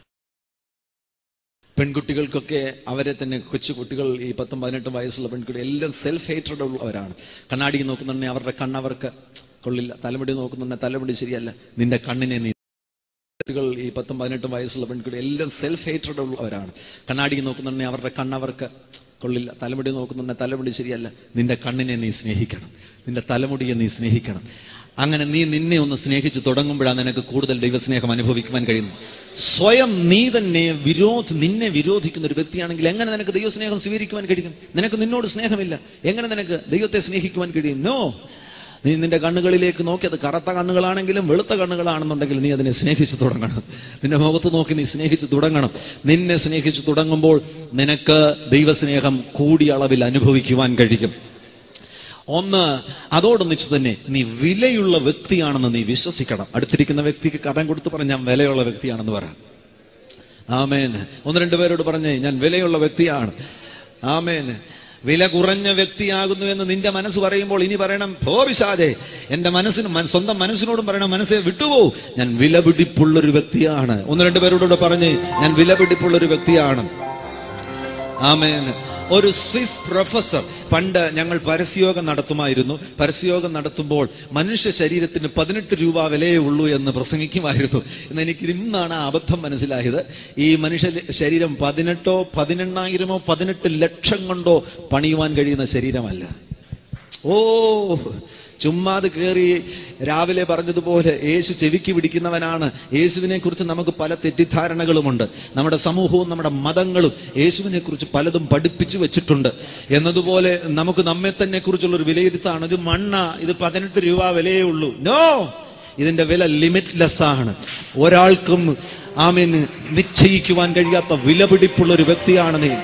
പെൺകുട്ടികൾക്കൊക്കെ അവരെ തന്നെ കൊച്ചു കുട്ടികൾ ഈ പത്തും പതിനെട്ടും വയസ്സുള്ള പെൺകുട്ടികൾ എല്ലാം സെൽഫ് ഹേറ്റഡ് ഉള്ളവരാണ് കണ്ണാടി നോക്കുന്നുണ്ടെങ്കിൽ അവരുടെ കണ്ണവർക്ക് കൊള്ളില്ല തലമുടി നോക്കുന്നുണ്ടെങ്കിൽ തലമുടി ശരിയല്ല നിന്റെ കണ്ണിനെ നീ കുട്ടികൾ ഈ പത്തും പതിനെട്ടും വയസ്സുള്ള പെൺകുട്ടികൾ എല്ലാം സെൽഫ് ഹേറ്റഡ് ഉള്ളവരാണ് കണ്ണാടി നോക്കുന്നുണ്ടെങ്കിൽ അവരുടെ കണ്ണവർക്ക് കൊള്ളില്ല തലമുടി നോക്കുന്നുണ്ടെങ്കിൽ തലമുടി ശരിയല്ല നിന്റെ കണ്ണിനെ നീ സ്നേഹിക്കണം നിന്റെ തലമുടിയെ നീ സ്നേഹിക്കണം അങ്ങനെ നീ നിന്നെ ഒന്ന് സ്നേഹിച്ച് തുടങ്ങുമ്പോഴാണ് നിനക്ക് കൂടുതൽ ദൈവസ്നേഹം അനുഭവിക്കുവാൻ കഴിയുന്നു സ്വയം നീ തന്നെ വിരോധ നിന്നെ വിരോധിക്കുന്ന ഒരു വ്യക്തിയാണെങ്കിൽ എങ്ങനെ നിനക്ക് ദൈവസ്നേഹം സ്വീകരിക്കുവാൻ കഴിയും നിനക്ക് നിന്നോട് സ്നേഹമില്ല എങ്ങനെ നിനക്ക് ദൈവത്തെ സ്നേഹിക്കുവാൻ കഴിയും നോ നീ നിന്റെ കണ്ണുകളിലേക്ക് നോക്കി അത് കറുത്ത കണ്ണുകളാണെങ്കിലും വെളുത്ത കണ്ണുകളാണെന്നുണ്ടെങ്കിൽ നീ അതിനെ സ്നേഹിച്ചു തുടങ്ങണം നിന്റെ മുഖത്ത് നോക്കി നീ സ്നേഹിച്ചു തുടങ്ങണം നിന്നെ സ്നേഹിച്ചു തുടങ്ങുമ്പോൾ നിനക്ക് ദൈവസ്നേഹം കൂടിയ അളവിൽ അനുഭവിക്കുവാൻ കഴിയും ഒന്ന് അതോടൊന്നിച്ച് തന്നെ നീ വിലയുള്ള വ്യക്തിയാണെന്ന് നീ വിശ്വസിക്കണം അടുത്തിരിക്കുന്ന വ്യക്തിക്ക് കടം കൊടുത്ത് പറഞ്ഞ ഞാൻ വിലയുള്ള വ്യക്തിയാണെന്ന് പറ ആമേൻ ഒന്ന് രണ്ട് പേരോട് പറഞ്ഞേ ഞാൻ വിലയുള്ള വ്യക്തിയാണ് ആമേൻ വില കുറഞ്ഞ വ്യക്തിയാകുന്നു എന്ന് നിന്റെ മനസ്സ് പറയുമ്പോൾ ഇനി പറയണം ഭോ പിശാചേ എന്റെ മനസ്സിന് മന- സ്വന്തം മനസ്സിനോടും പറയണം മനസ്സെ വിട്ടുപോ ഞാൻ വിലപിടിപ്പുള്ളൊരു വ്യക്തിയാണ് ഒന്ന് രണ്ട് പേരോടുകൂടെ പറഞ്ഞേ ഞാൻ വിലപിടിപ്പുള്ളൊരു വ്യക്തിയാണ് ആമേൻ ഒരു സ്വിസ് പ്രൊഫസർ പണ്ട് ഞങ്ങൾ പരസ്യയോഗം നടത്തുമായിരുന്നു പരസ്യയോഗം നടത്തുമ്പോൾ മനുഷ്യ ശരീരത്തിന് പതിനെട്ട് രൂപ വിലയേ ഉള്ളൂ എന്ന് പ്രസംഗിക്കുമായിരുന്നു എന്ന് എനിക്ക് ഇന്നാണ് ആ അബദ്ധം മനസ്സിലായത് ഈ മനുഷ്യ ശരീരം പതിനെട്ടോ പതിനെണ്ണായിരമോ പതിനെട്ട് ലക്ഷം കൊണ്ടോ പണിയുവാൻ കഴിയുന്ന ശരീരമല്ല ഓ ചുമ്മാത് കയറി രാവിലെ പറഞ്ഞതുപോലെ യേശു ചെവിക്ക് പിടിക്കുന്നവനാണ് യേശുവിനെ കുറിച്ച് നമുക്ക് പല തെറ്റിദ്ധാരണകളുമുണ്ട് നമ്മുടെ സമൂഹവും നമ്മുടെ മതങ്ങളും യേശുവിനെ കുറിച്ച് പലതും പഠിപ്പിച്ചു വെച്ചിട്ടുണ്ട് എന്നതുപോലെ നമുക്ക് നമ്മെ തന്നെ കുറിച്ചുള്ള ഒരു വിലയിരുത്താണ് ഇത് മണ്ണ ഇത് പതിനെട്ട് രൂപ വിലയേ ഉള്ളൂ നോ ഇതിന്റെ വില ലിമിറ്റ്ലെസ് ആണ് ഒരാൾക്കും ആമീൻ നിശ്ചയിക്കുവാൻ കഴിയാത്ത വിലപിടിപ്പുള്ള ഒരു വ്യക്തിയാണ് നീ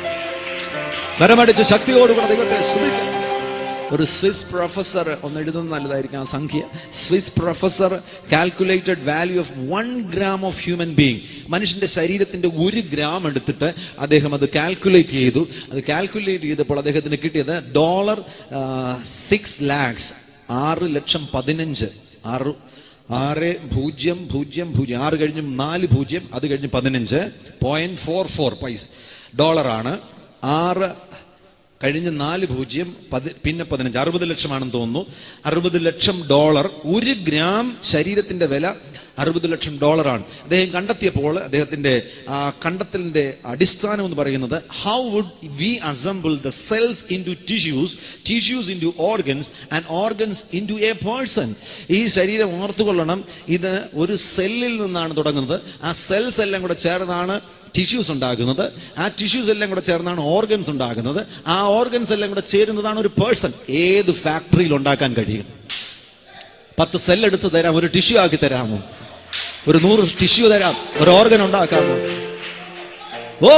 കരമടിച്ച് ശക്തിയോടുകൂടെ ദൈവത്തെ സ്തുതിക്കണം ഒരു സ്വിസ് പ്രൊഫസർ ഒന്ന് എഴുതുന്നത് നല്ലതായിരിക്കും ആ സംഖ്യ Swiss professor calculated value of one gram of human being മനുഷ്യന്റെ ശരീരത്തിന്റെ ഒരു ഗ്രാം എടുത്തിട്ട് അദ്ദേഹം അത് കാൽക്കുലേറ്റ് ചെയ്തു അത് കാൽക്കുലേറ്റ് ചെയ്തപ്പോൾ അദ്ദേഹത്തിന് കിട്ടിയത് ഡോളർ സിക്സ് ലാക്സ് ആറ് ലക്ഷം പതിനഞ്ച് ആറ് ആറ് പൂജ്യം പൂജ്യം പൂജ്യം ആറ് കഴിഞ്ഞ് നാല് പൂജ്യം അത് കഴിഞ്ഞ് പതിനഞ്ച് പോയിന്റ് ഫോർ ഫോർ പൈസ ഡോളറാണ് ആറ് കഴിഞ്ഞ നാല് പൂജ്യം പതി പിന്നെ പതിനഞ്ച് അറുപത് ലക്ഷമാണെന്ന് തോന്നുന്നു അറുപത് ലക്ഷം ഡോളർ ഒരു ഗ്രാം ശരീരത്തിന്റെ വില അറുപത് ലക്ഷം ഡോളറാണ് അദ്ദേഹം കണ്ടെത്തിയപ്പോൾ അദ്ദേഹത്തിന്റെ ആ കണ്ടെത്തലിന്റെ അടിസ്ഥാനം എന്ന് പറയുന്നത് how would we assemble the cells into tissues tissues into organs and organs into a person ഈ ശരീരം ഓർത്തുകൊള്ളണം ഇത് ഒരു സെല്ലിൽ നിന്നാണ് തുടങ്ങുന്നത് ആ സെൽസ് എല്ലാം കൂടെ ചേർന്നാണ് ടിഷ്യൂസ് ഉണ്ടാകുന്നത് ആ ടിഷ്യൂസ് എല്ലാം കൂടെ ചേർന്നാണ് ഓർഗൻസ് ഉണ്ടാകുന്നത് ആ ഓർഗൻസ് എല്ലാം കൂടെ ചേരുന്നതാണ് ഒരു പേഴ്സൺ ഏത് ഫാക്ടറിയിൽ ഉണ്ടാക്കാൻ കഴിയും പത്ത് സെൽ എടുത്ത് തരാം ഒരു ടിഷ്യൂ ആക്കി തരാമോ ഒരു നൂറ് ടിഷ്യൂ തരാം ഒരു ഓർഗൻ ഉണ്ടാക്കാമോ oh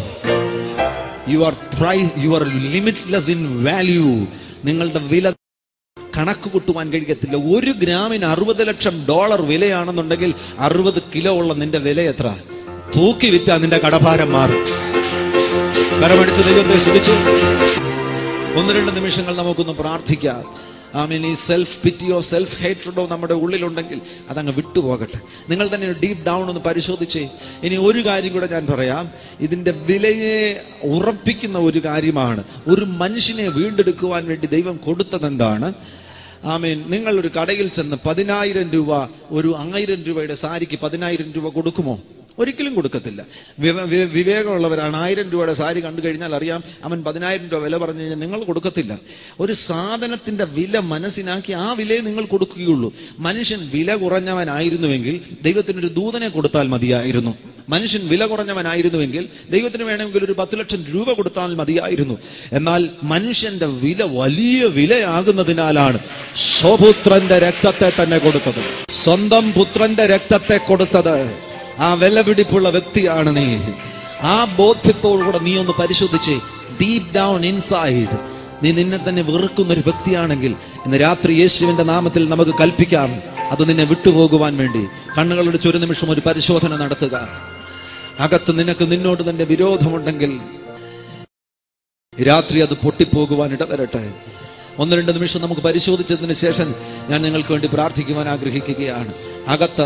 you are pry you are limitless in value നിങ്ങളുടെ വില കണക്ക് കൂട്ടുവാൻ കഴിയത്തില്ല ഒരു ഗ്രാമിന് അറുപത് ലക്ഷം ഡോളർ വിലയാണെന്നുണ്ടെങ്കിൽ അറുപത് കിലോ ഉള്ള നിന്റെ വില എത്ര തൂക്കി വിറ്റാ നിന്റെ കടഭാരം മാറും കരമടിച്ച് ദൈവത്തെ ശ്രദ്ധിച്ചു ഒന്ന് രണ്ട് നിമിഷങ്ങൾ നമുക്കൊന്ന് പ്രാർത്ഥിക്കാം ആമീൻ ഈ സെൽഫ് പിറ്റിയോ സെൽഫ് ഹേറ്റഡോ നമ്മുടെ ഉള്ളിലുണ്ടെങ്കിൽ അതങ്ങ് വിട്ടുപോകട്ടെ നിങ്ങൾ തന്നെ ഡീപ്പ് ഡൗൺ ഒന്ന് പരിശോധിച്ചേ ഇനി ഒരു കാര്യം കൂടെ ഞാൻ പറയാം ഇതിന്റെ വിലയെ ഉറപ്പിക്കുന്ന ഒരു കാര്യമാണ് ഒരു മനുഷ്യനെ വീണ്ടെടുക്കുവാൻ വേണ്ടി ദൈവം കൊടുത്തത് എന്താണ് ആമീൻ നിങ്ങൾ ഒരു കടയിൽ ചെന്ന് പതിനായിരം രൂപ ഒരു ആയിരം രൂപയുടെ സാരിക്ക് പതിനായിരം രൂപ കൊടുക്കുമോ ഒരിക്കലും കൊടുക്കത്തില്ല വിവ- വി- വിവേകമുള്ളവരാണ് ആയിരം രൂപയുടെ സാരി കണ്ടു കഴിഞ്ഞാൽ അറിയാം അവൻ പതിനായിരം രൂപ വില പറഞ്ഞു കഴിഞ്ഞാൽ നിങ്ങൾ കൊടുക്കത്തില്ല ഒരു സാധനത്തിന്റെ വില മനസ്സിലാക്കി ആ വിലയെ നിങ്ങൾ കൊടുക്കുകയുള്ളൂ മനുഷ്യൻ വില കുറഞ്ഞവനായിരുന്നുവെങ്കിൽ ദൈവത്തിനൊരു ദൂതനെ കൊടുത്താൽ മതിയായിരുന്നു മനുഷ്യൻ വില കുറഞ്ഞവനായിരുന്നുവെങ്കിൽ ദൈവത്തിന് വേണമെങ്കിൽ ഒരു പത്ത് ലക്ഷം രൂപ കൊടുത്താൽ മതിയായിരുന്നു എന്നാൽ മനുഷ്യന്റെ വില വലിയ വിലയാകുന്നതിനാലാണ് സ്വപുത്രന്റെ രക്തത്തെ തന്നെ കൊടുത്തത് സ്വന്തം പുത്രന്റെ രക്തത്തെ കൊടുത്തത് ആ വിലപിടിപ്പുള്ള വ്യക്തിയാണ് നീ ആ ബോധ്യത്തോടുകൂടെ നീ ഒന്ന് പരിശോധിച്ച് ഡീപ് ഡൗൺ ഇൻസൈഡ് നീ നിന്നെ തന്നെ വെറുക്കുന്ന ഒരു വ്യക്തിയാണെങ്കിൽ ഇന്ന് രാത്രി യേശുവിന്റെ നാമത്തിൽ നമുക്ക് കൽപ്പിക്കാം അത് നിന്നെ വിട്ടുപോകുവാൻ വേണ്ടി കണ്ണുകളുടെ ഒരു നിമിഷം ഒരു പരിശോധന നടത്തുക അകത്ത് നിനക്ക് നിന്നോട് തന്നെ വിരോധമുണ്ടെങ്കിൽ രാത്രി അത് പൊട്ടിപ്പോകുവാൻ ഇടവരട്ടെ ഒന്ന് രണ്ട് നിമിഷം നമുക്ക് പരിശോധിച്ചതിന് ശേഷം ഞാൻ നിങ്ങൾക്ക് വേണ്ടി പ്രാർത്ഥിക്കുവാൻ ആഗ്രഹിക്കുകയാണ് അകത്ത്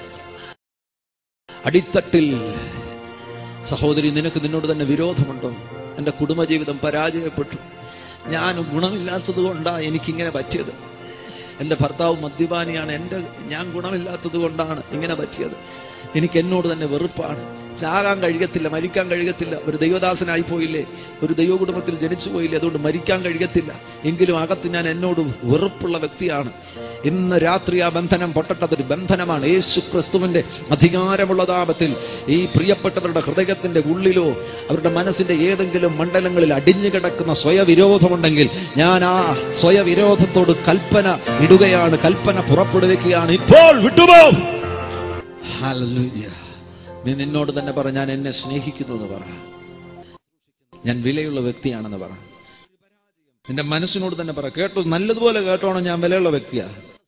അടിത്തട്ടിൽ സഹോദരി നിനക്ക് നിന്നോട് തന്നെ വിരോധമുണ്ടോ എൻ്റെ കുടുംബജീവിതം പരാജയപ്പെട്ടു ഞാൻ ഗുണമില്ലാത്തത് കൊണ്ടാണ് എനിക്കിങ്ങനെ പറ്റിയത് എൻ്റെ ഭർത്താവ് മദ്യപാനിയാണ് എൻ്റെ ഞാൻ ഗുണമില്ലാത്തത് കൊണ്ടാണ് ഇങ്ങനെ പറ്റിയത് എനിക്ക് എന്നോട് തന്നെ വെറുപ്പാണ് ചാകാൻ കഴിയത്തില്ല മരിക്കാൻ കഴിയത്തില്ല ഒരു ദൈവദാസനായി പോയില്ലേ ഒരു ദൈവ കുടുംബത്തിൽ ജനിച്ചു പോയില്ലേ അതുകൊണ്ട് മരിക്കാൻ കഴിയത്തില്ല എങ്കിലും അകത്ത് ഞാൻ എന്നോട് വെറുപ്പുള്ള വ്യക്തിയാണ് ഇന്ന് രാത്രി ആ ബന്ധനം പൊട്ടട്ടതൊരു ബന്ധനമാണ് യേശു ക്രിസ്തുവിന്റെ അധികാരമുള്ള താപത്തിൽ ഈ പ്രിയപ്പെട്ടവരുടെ ഹൃദയത്തിന്റെ ഉള്ളിലോ അവരുടെ മനസ്സിന്റെ ഏതെങ്കിലും മണ്ഡലങ്ങളിൽ അടിഞ്ഞു കിടക്കുന്ന സ്വയവിരോധമുണ്ടെങ്കിൽ ഞാൻ ആ സ്വയവിരോധത്തോട് കൽപ്പന ഇടുകയാണ് കൽപ്പന പുറപ്പെടുവിക്കുകയാണ് ഇപ്പോൾ വിട്ടുപോ ഹല്ലേലൂയ. നീ നിന്നോട് തന്നെ പറ ഞാൻ എന്നെ സ്നേഹിക്കുന്നു എന്ന് പറ ഞാൻ വിലയുള്ള വ്യക്തിയാണെന്ന് പറ നിന്റെ മനസ്സിനോട് തന്നെ പറ കേട്ടോ നല്ലതുപോലെ കേട്ടോണം ഞാൻ വിലയുള്ള വ്യക്തിയാ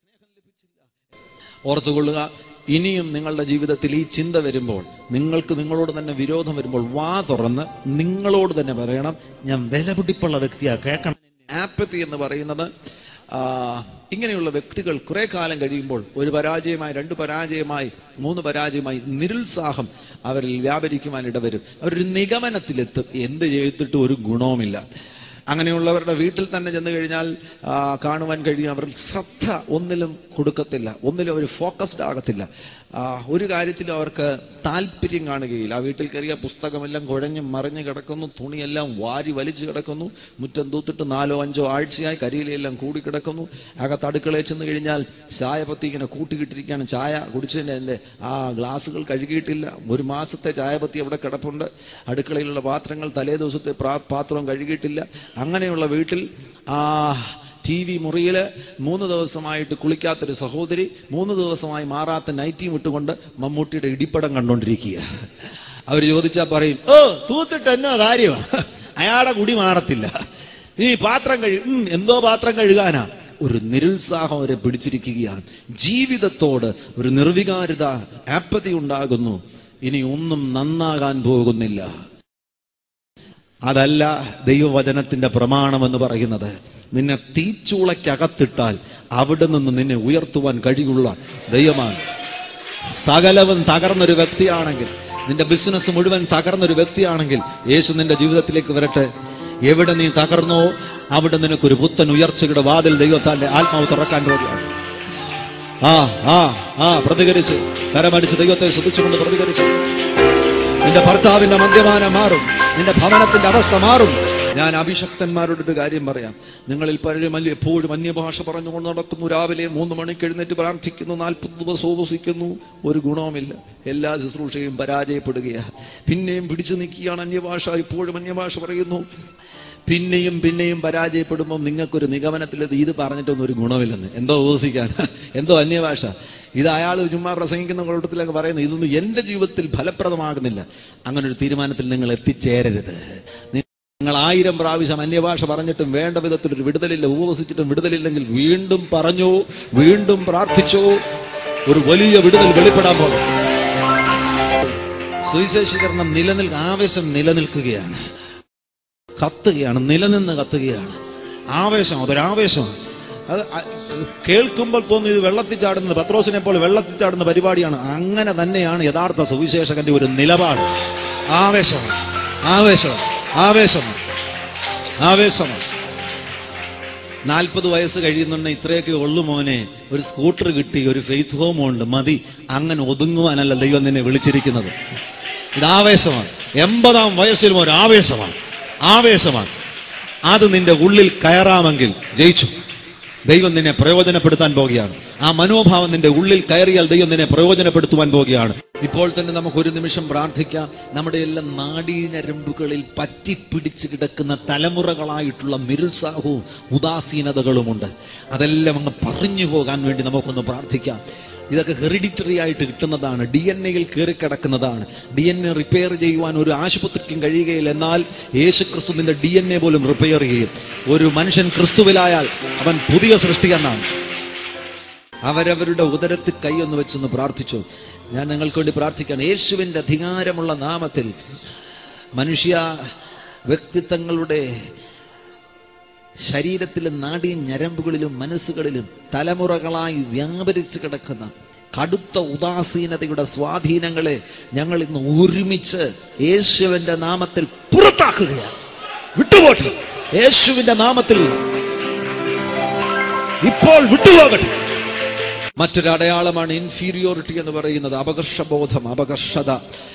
ഓർത്തുകൊള്ളുക ഇനിയും നിങ്ങളുടെ ജീവിതത്തിൽ ഈ ചിന്ത വരുമ്പോൾ നിങ്ങൾക്ക് നിങ്ങളോട് തന്നെ വിരോധം വരുമ്പോൾ വാ തുറന്ന് നിങ്ങളോട് തന്നെ പറയണം ഞാൻ വിലപിടിപ്പുള്ള വ്യക്തിയാ കേൾക്കണം ആപ്പത്തി എന്ന് പറയുന്നത് ആ, ഇങ്ങനെയുള്ള വ്യക്തികൾ കുറെ കാലം കഴിയുമ്പോൾ ഒരു പരാജയമായി രണ്ട് പരാജയമായി മൂന്ന് പരാജയമായി നിരുത്സാഹം അവരിൽ വ്യാപരിക്കുവാൻ ഇടവരും അവരൊരു നിഗമനത്തിലെത്തും എന്ത് ചെയ്തിട്ട് ഒരു ഗുണവുമില്ല അങ്ങനെയുള്ളവരുടെ വീട്ടിൽ തന്നെ ചെന്ന് കഴിഞ്ഞാൽ ആ, കാണുവാൻ കഴിയും അവർ ശ്രദ്ധ ഒന്നിലും കൊടുക്കത്തില്ല ഒന്നിലും അവർ ഫോക്കസ്ഡ് ആകത്തില്ല ആ, ഒരു കാര്യത്തിലും അവർക്ക് താല്പര്യം കാണുകയില്ല ആ വീട്ടിൽ കയറിയ പുസ്തകമെല്ലാം കുഴഞ്ഞും മറിഞ്ഞു കിടക്കുന്നു തുണിയെല്ലാം വാരി വലിച്ചു കിടക്കുന്നു മുറ്റം തൂത്തിട്ട് നാലോ അഞ്ചോ ആഴ്ചയായി കരിയിലെല്ലാം കൂടി കിടക്കുന്നു അകത്ത് അടുക്കളയിൽ ചെന്ന് കഴിഞ്ഞാൽ ചായപത്തി ഇങ്ങനെ കൂട്ടിക്കിട്ടിരിക്കുകയാണ് ചായ കുടിച്ചതിൻ്റെ എൻ്റെ ആ ഗ്ലാസ്സുകൾ കഴുകിയിട്ടില്ല ഒരു മാസത്തെ ചായപത്തി അവിടെ കിടപ്പുണ്ട് അടുക്കളയിലുള്ള പാത്രങ്ങൾ തലേ ദിവസത്തെ പ്രാ- പാത്രവും കഴുകിയിട്ടില്ല അങ്ങനെയുള്ള വീട്ടിൽ ആ ടി വി മുറിയിൽ മൂന്ന് ദിവസമായിട്ട് കുളിക്കാത്തൊരു സഹോദരി മൂന്ന് ദിവസമായി മാറാത്ത നൈറ്റിയും ഇട്ടുകൊണ്ട് മമ്മൂട്ടിയുടെ ഇടിപ്പടം കണ്ടോണ്ടിരിക്കുക അവർ ചോദിച്ചാൽ പറയും ഓ തൂത്തിട്ട് എന്നോ കാര്യമാണ് അയാളുടെ കുടി മാറത്തില്ല ഈ പാത്രം കഴു ഉം, എന്തോ പാത്രം കഴുകാനാ ഒരു നിരുത്സാഹം അവരെ പിടിച്ചിരിക്കുകയാണ് ജീവിതത്തോട് ഒരു നിർവികാരിത ആപ്പതി ഉണ്ടാകുന്നു ഇനി ഒന്നും നന്നാകാൻ പോകുന്നില്ല അതല്ല ദൈവവചനത്തിന്റെ പ്രമാണം എന്ന് പറയുന്നത് നിന്നെ തീച്ചൂളയ്ക്കകത്തിട്ടാൽ അവിടെ നിന്ന് നിന്നെ ഉയർത്തുവാൻ കഴിവുള്ള ദൈവമാണ് സകലവും തകർന്നൊരു വ്യക്തിയാണെങ്കിൽ നിന്റെ ബിസിനസ് മുഴുവൻ തകർന്നൊരു വ്യക്തിയാണെങ്കിൽ യേശു നിന്റെ ജീവിതത്തിലേക്ക് വരട്ടെ എവിടെ നീ തകർന്നോ അവിടെ നിനക്കൊരു പുത്തൻ ഉയർച്ചയുടെ വാതിൽ ദൈവത്താന്റെ ആത്മാവ് തുറക്കാൻ പോവുകയാണ് ആ ആ ആ പ്രതികരിച്ച് കരമടിച്ച് ദൈവത്തെ ശ്രദ്ധിച്ചുകൊണ്ട് പ്രതികരിച്ചു നിന്റെ ഭർത്താവിന്റെ മദ്യപാനം മാറും നിന്റെ ഭവനത്തിന്റെ അവസ്ഥ മാറും ഞാൻ അഭിഷക്തന്മാരോട് ഒരു കാര്യം പറയാം നിങ്ങളിൽ പലരും അല്ലെ എപ്പോഴും അന്യഭാഷ പറഞ്ഞുകൊണ്ട് നടക്കുന്നു രാവിലെ മൂന്ന് മണിക്ക് എഴുന്നേറ്റ് പ്രാർത്ഥിക്കുന്നു നാൽപ്പത് ദിവസം ഉപസിക്കുന്നു ഒരു ഗുണവുമില്ല എല്ലാ ശുശ്രൂഷയും പരാജയപ്പെടുകയാണ് പിന്നെയും പിടിച്ചു നിൽക്കുകയാണ് അന്യഭാഷ ഇപ്പോഴും അന്യഭാഷ പറയുന്നു പിന്നെയും പിന്നെയും പരാജയപ്പെടുമ്പോൾ നിങ്ങൾക്കൊരു നിഗമനത്തിലെത്തി ഇത് പറഞ്ഞിട്ടൊന്നും ഒരു ഗുണമില്ലെന്ന് എന്തോ ഉപസിക്കാൻ എന്തോ അന്യഭാഷ ഇത് അയാൾ ചുമ്മാ പ്രസംഗിക്കുന്ന കൂട്ടത്തിലൊക്കെ പറയുന്നു ഇതൊന്നും എൻ്റെ ജീവിതത്തിൽ ഫലപ്രദമാകുന്നില്ല അങ്ങനെ ഒരു തീരുമാനത്തിൽ നിങ്ങൾ എത്തിച്ചേരരുത് നിങ്ങൾ ആയിരം പ്രാവശ്യം അന്യഭാഷ പറഞ്ഞിട്ടും വേണ്ട വിധത്തിൽ ഒരു വിടുതലില്ല ഉപവസിച്ചിട്ടും വിടുതലില്ലെങ്കിൽ വീണ്ടും പറഞ്ഞു വീണ്ടും പ്രാർത്ഥിച്ചു ഒരു വലിയ വിടുതൽ വെളിപ്പെടാൻ പോകും സുവിശേഷീകരണം നിലനിൽ ആവേശം നിലനിൽക്കുകയാണ് കത്തുകയാണ് നിലനിന്ന് കത്തുകയാണ് ആവേശം അതൊരാവേശം അത് അ- കേൾക്കുമ്പോൾ തോന്നുന്നു ഇത് വെള്ളത്തിൽ ചാടുന്നത് പത്രോസിനെ പോലെ വെള്ളത്തിൽ ചാടുന്ന പരിപാടിയാണ് അങ്ങനെ തന്നെയാണ് യഥാർത്ഥ സുവിശേഷകന്റെ ഒരു നിലപാട് ആവേശം ആവേശം ആവേശം ആവേശം നാൽപ്പത് വയസ്സ് കഴിയുന്നുണ്ടെങ്കിൽ ഇത്രയൊക്കെ ഉള്ളു മോനെ ഒരു സ്കൂട്ടർ കിട്ടി ഒരു ഫെയ്ത്ത് ഹോം ഉണ്ട് മതി അങ്ങനെ ഒതുങ്ങുവാനല്ല ദൈവം നിന്നെ വിളിച്ചിരിക്കുന്നത് ഇത് ആവേശമാണ് എൺപതാം വയസ്സിലും ഒരു ആവേശമാണ് ആവേശമാണ് അത് നിന്റെ ഉള്ളിൽ കയറാമെങ്കിൽ ജയിച്ചു ദൈവം നിന്നെ പ്രയോജനപ്പെടുത്താൻ പോകുകയാണ് ആ മനോഭാവം നിന്റെ ഉള്ളിൽ കയറിയാൽ ദൈവം നിന്നെ പ്രയോജനപ്പെടുത്തുവാൻ പോകുകയാണ് ഇപ്പോൾ തന്നെ നമുക്ക് ഒരു നിമിഷം പ്രാർത്ഥിക്കാം നമ്മുടെ എല്ലാം നാഡീഞരമ്പുകളിൽ പറ്റിപ്പിടിച്ച് കിടക്കുന്ന തലമുറകളായിട്ടുള്ള നിരുത്സാഹവും ഉദാസീനതകളുമുണ്ട് അതെല്ലാം അങ്ങ് പറഞ്ഞു പോകാൻ വേണ്ടി നമുക്കൊന്ന് പ്രാർത്ഥിക്കാം ഇതൊക്കെ ഹെറിഡിറ്ററി ആയിട്ട് കിട്ടുന്നതാണ് ഡി എൻ എയിൽ കയറി കിടക്കുന്നതാണ് ഡി എൻ എ റിപ്പയർ ചെയ്യുവാൻ ഒരു ആശുപത്രിക്കും കഴിയുകയില്ല എന്നാൽ യേശു ക്രിസ്തു നിന്റെ ഡി എൻ എ പോലും റിപ്പയർ ചെയ്യും ഒരു മനുഷ്യൻ ക്രിസ്തുവിലായാൽ അവൻ പുതിയ സൃഷ്ടി എന്നാണ് അവരവരുടെ ഉദരത്തിൽ കൈയൊന്ന് വെച്ചൊന്ന് പ്രാർത്ഥിച്ചു ഞാൻ നിങ്ങൾക്ക് വേണ്ടി പ്രാർത്ഥിക്കുകയാണ് യേശുവിൻ്റെ അധികാരമുള്ള നാമത്തിൽ മനുഷ്യ വ്യക്തിത്വങ്ങളുടെ ശരീരത്തിലും നാടീ ഞരമ്പുകളിലും മനസ്സുകളിലും തലമുറകളായി വ്യാപരിച്ച് കിടക്കുന്ന കടുത്ത ഉദാസീനതയുടെ സ്വാധീനങ്ങളെ ഞങ്ങൾ ഇന്ന് ഒരുമിച്ച് യേശുവിൻ്റെ നാമത്തിൽ പുറത്താക്കുകയാണ് വിട്ടുപോട്ടെ യേശുവിൻ്റെ നാമത്തിൽ ഇപ്പോൾ വിട്ടുപോകട്ടെ മറ്റൊരു അടയാളമാണ് ഇൻഫീരിയോറിറ്റി എന്ന് പറയുന്നത് അപകർഷബോധം അപകർഷത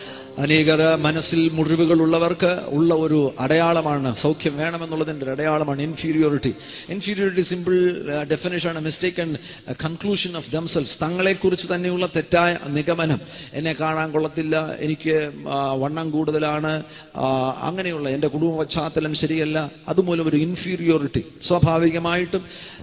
അനേകർ മനസ്സിൽ മുറിവുകൾ ഉള്ളവർക്ക് ഉള്ള ഒരു അടയാളമാണ് സൗഖ്യം വേണമെന്നുള്ളതിൻ്റെ ഒരു അടയാളമാണ് ഇൻഫീരിയോറിറ്റി ഇൻഫീരിയോറിറ്റി സിമ്പിൾ ഡെഫിനേഷൻ ആണ് mistake and conclusion of themselves തങ്ങളെക്കുറിച്ച് തന്നെയുള്ള തെറ്റായ നിഗമനം എന്നെ കാണാൻ കൊള്ളത്തില്ല എനിക്ക് ആ, വണ്ണം കൂടുതലാണ് ആ, അങ്ങനെയുള്ള എൻ്റെ കുടുംബ പശ്ചാത്തലം ശരിയല്ല അതുമൂലം ഒരു ഇൻഫീരിയോറിറ്റി സ്വാഭാവികമായിട്ടും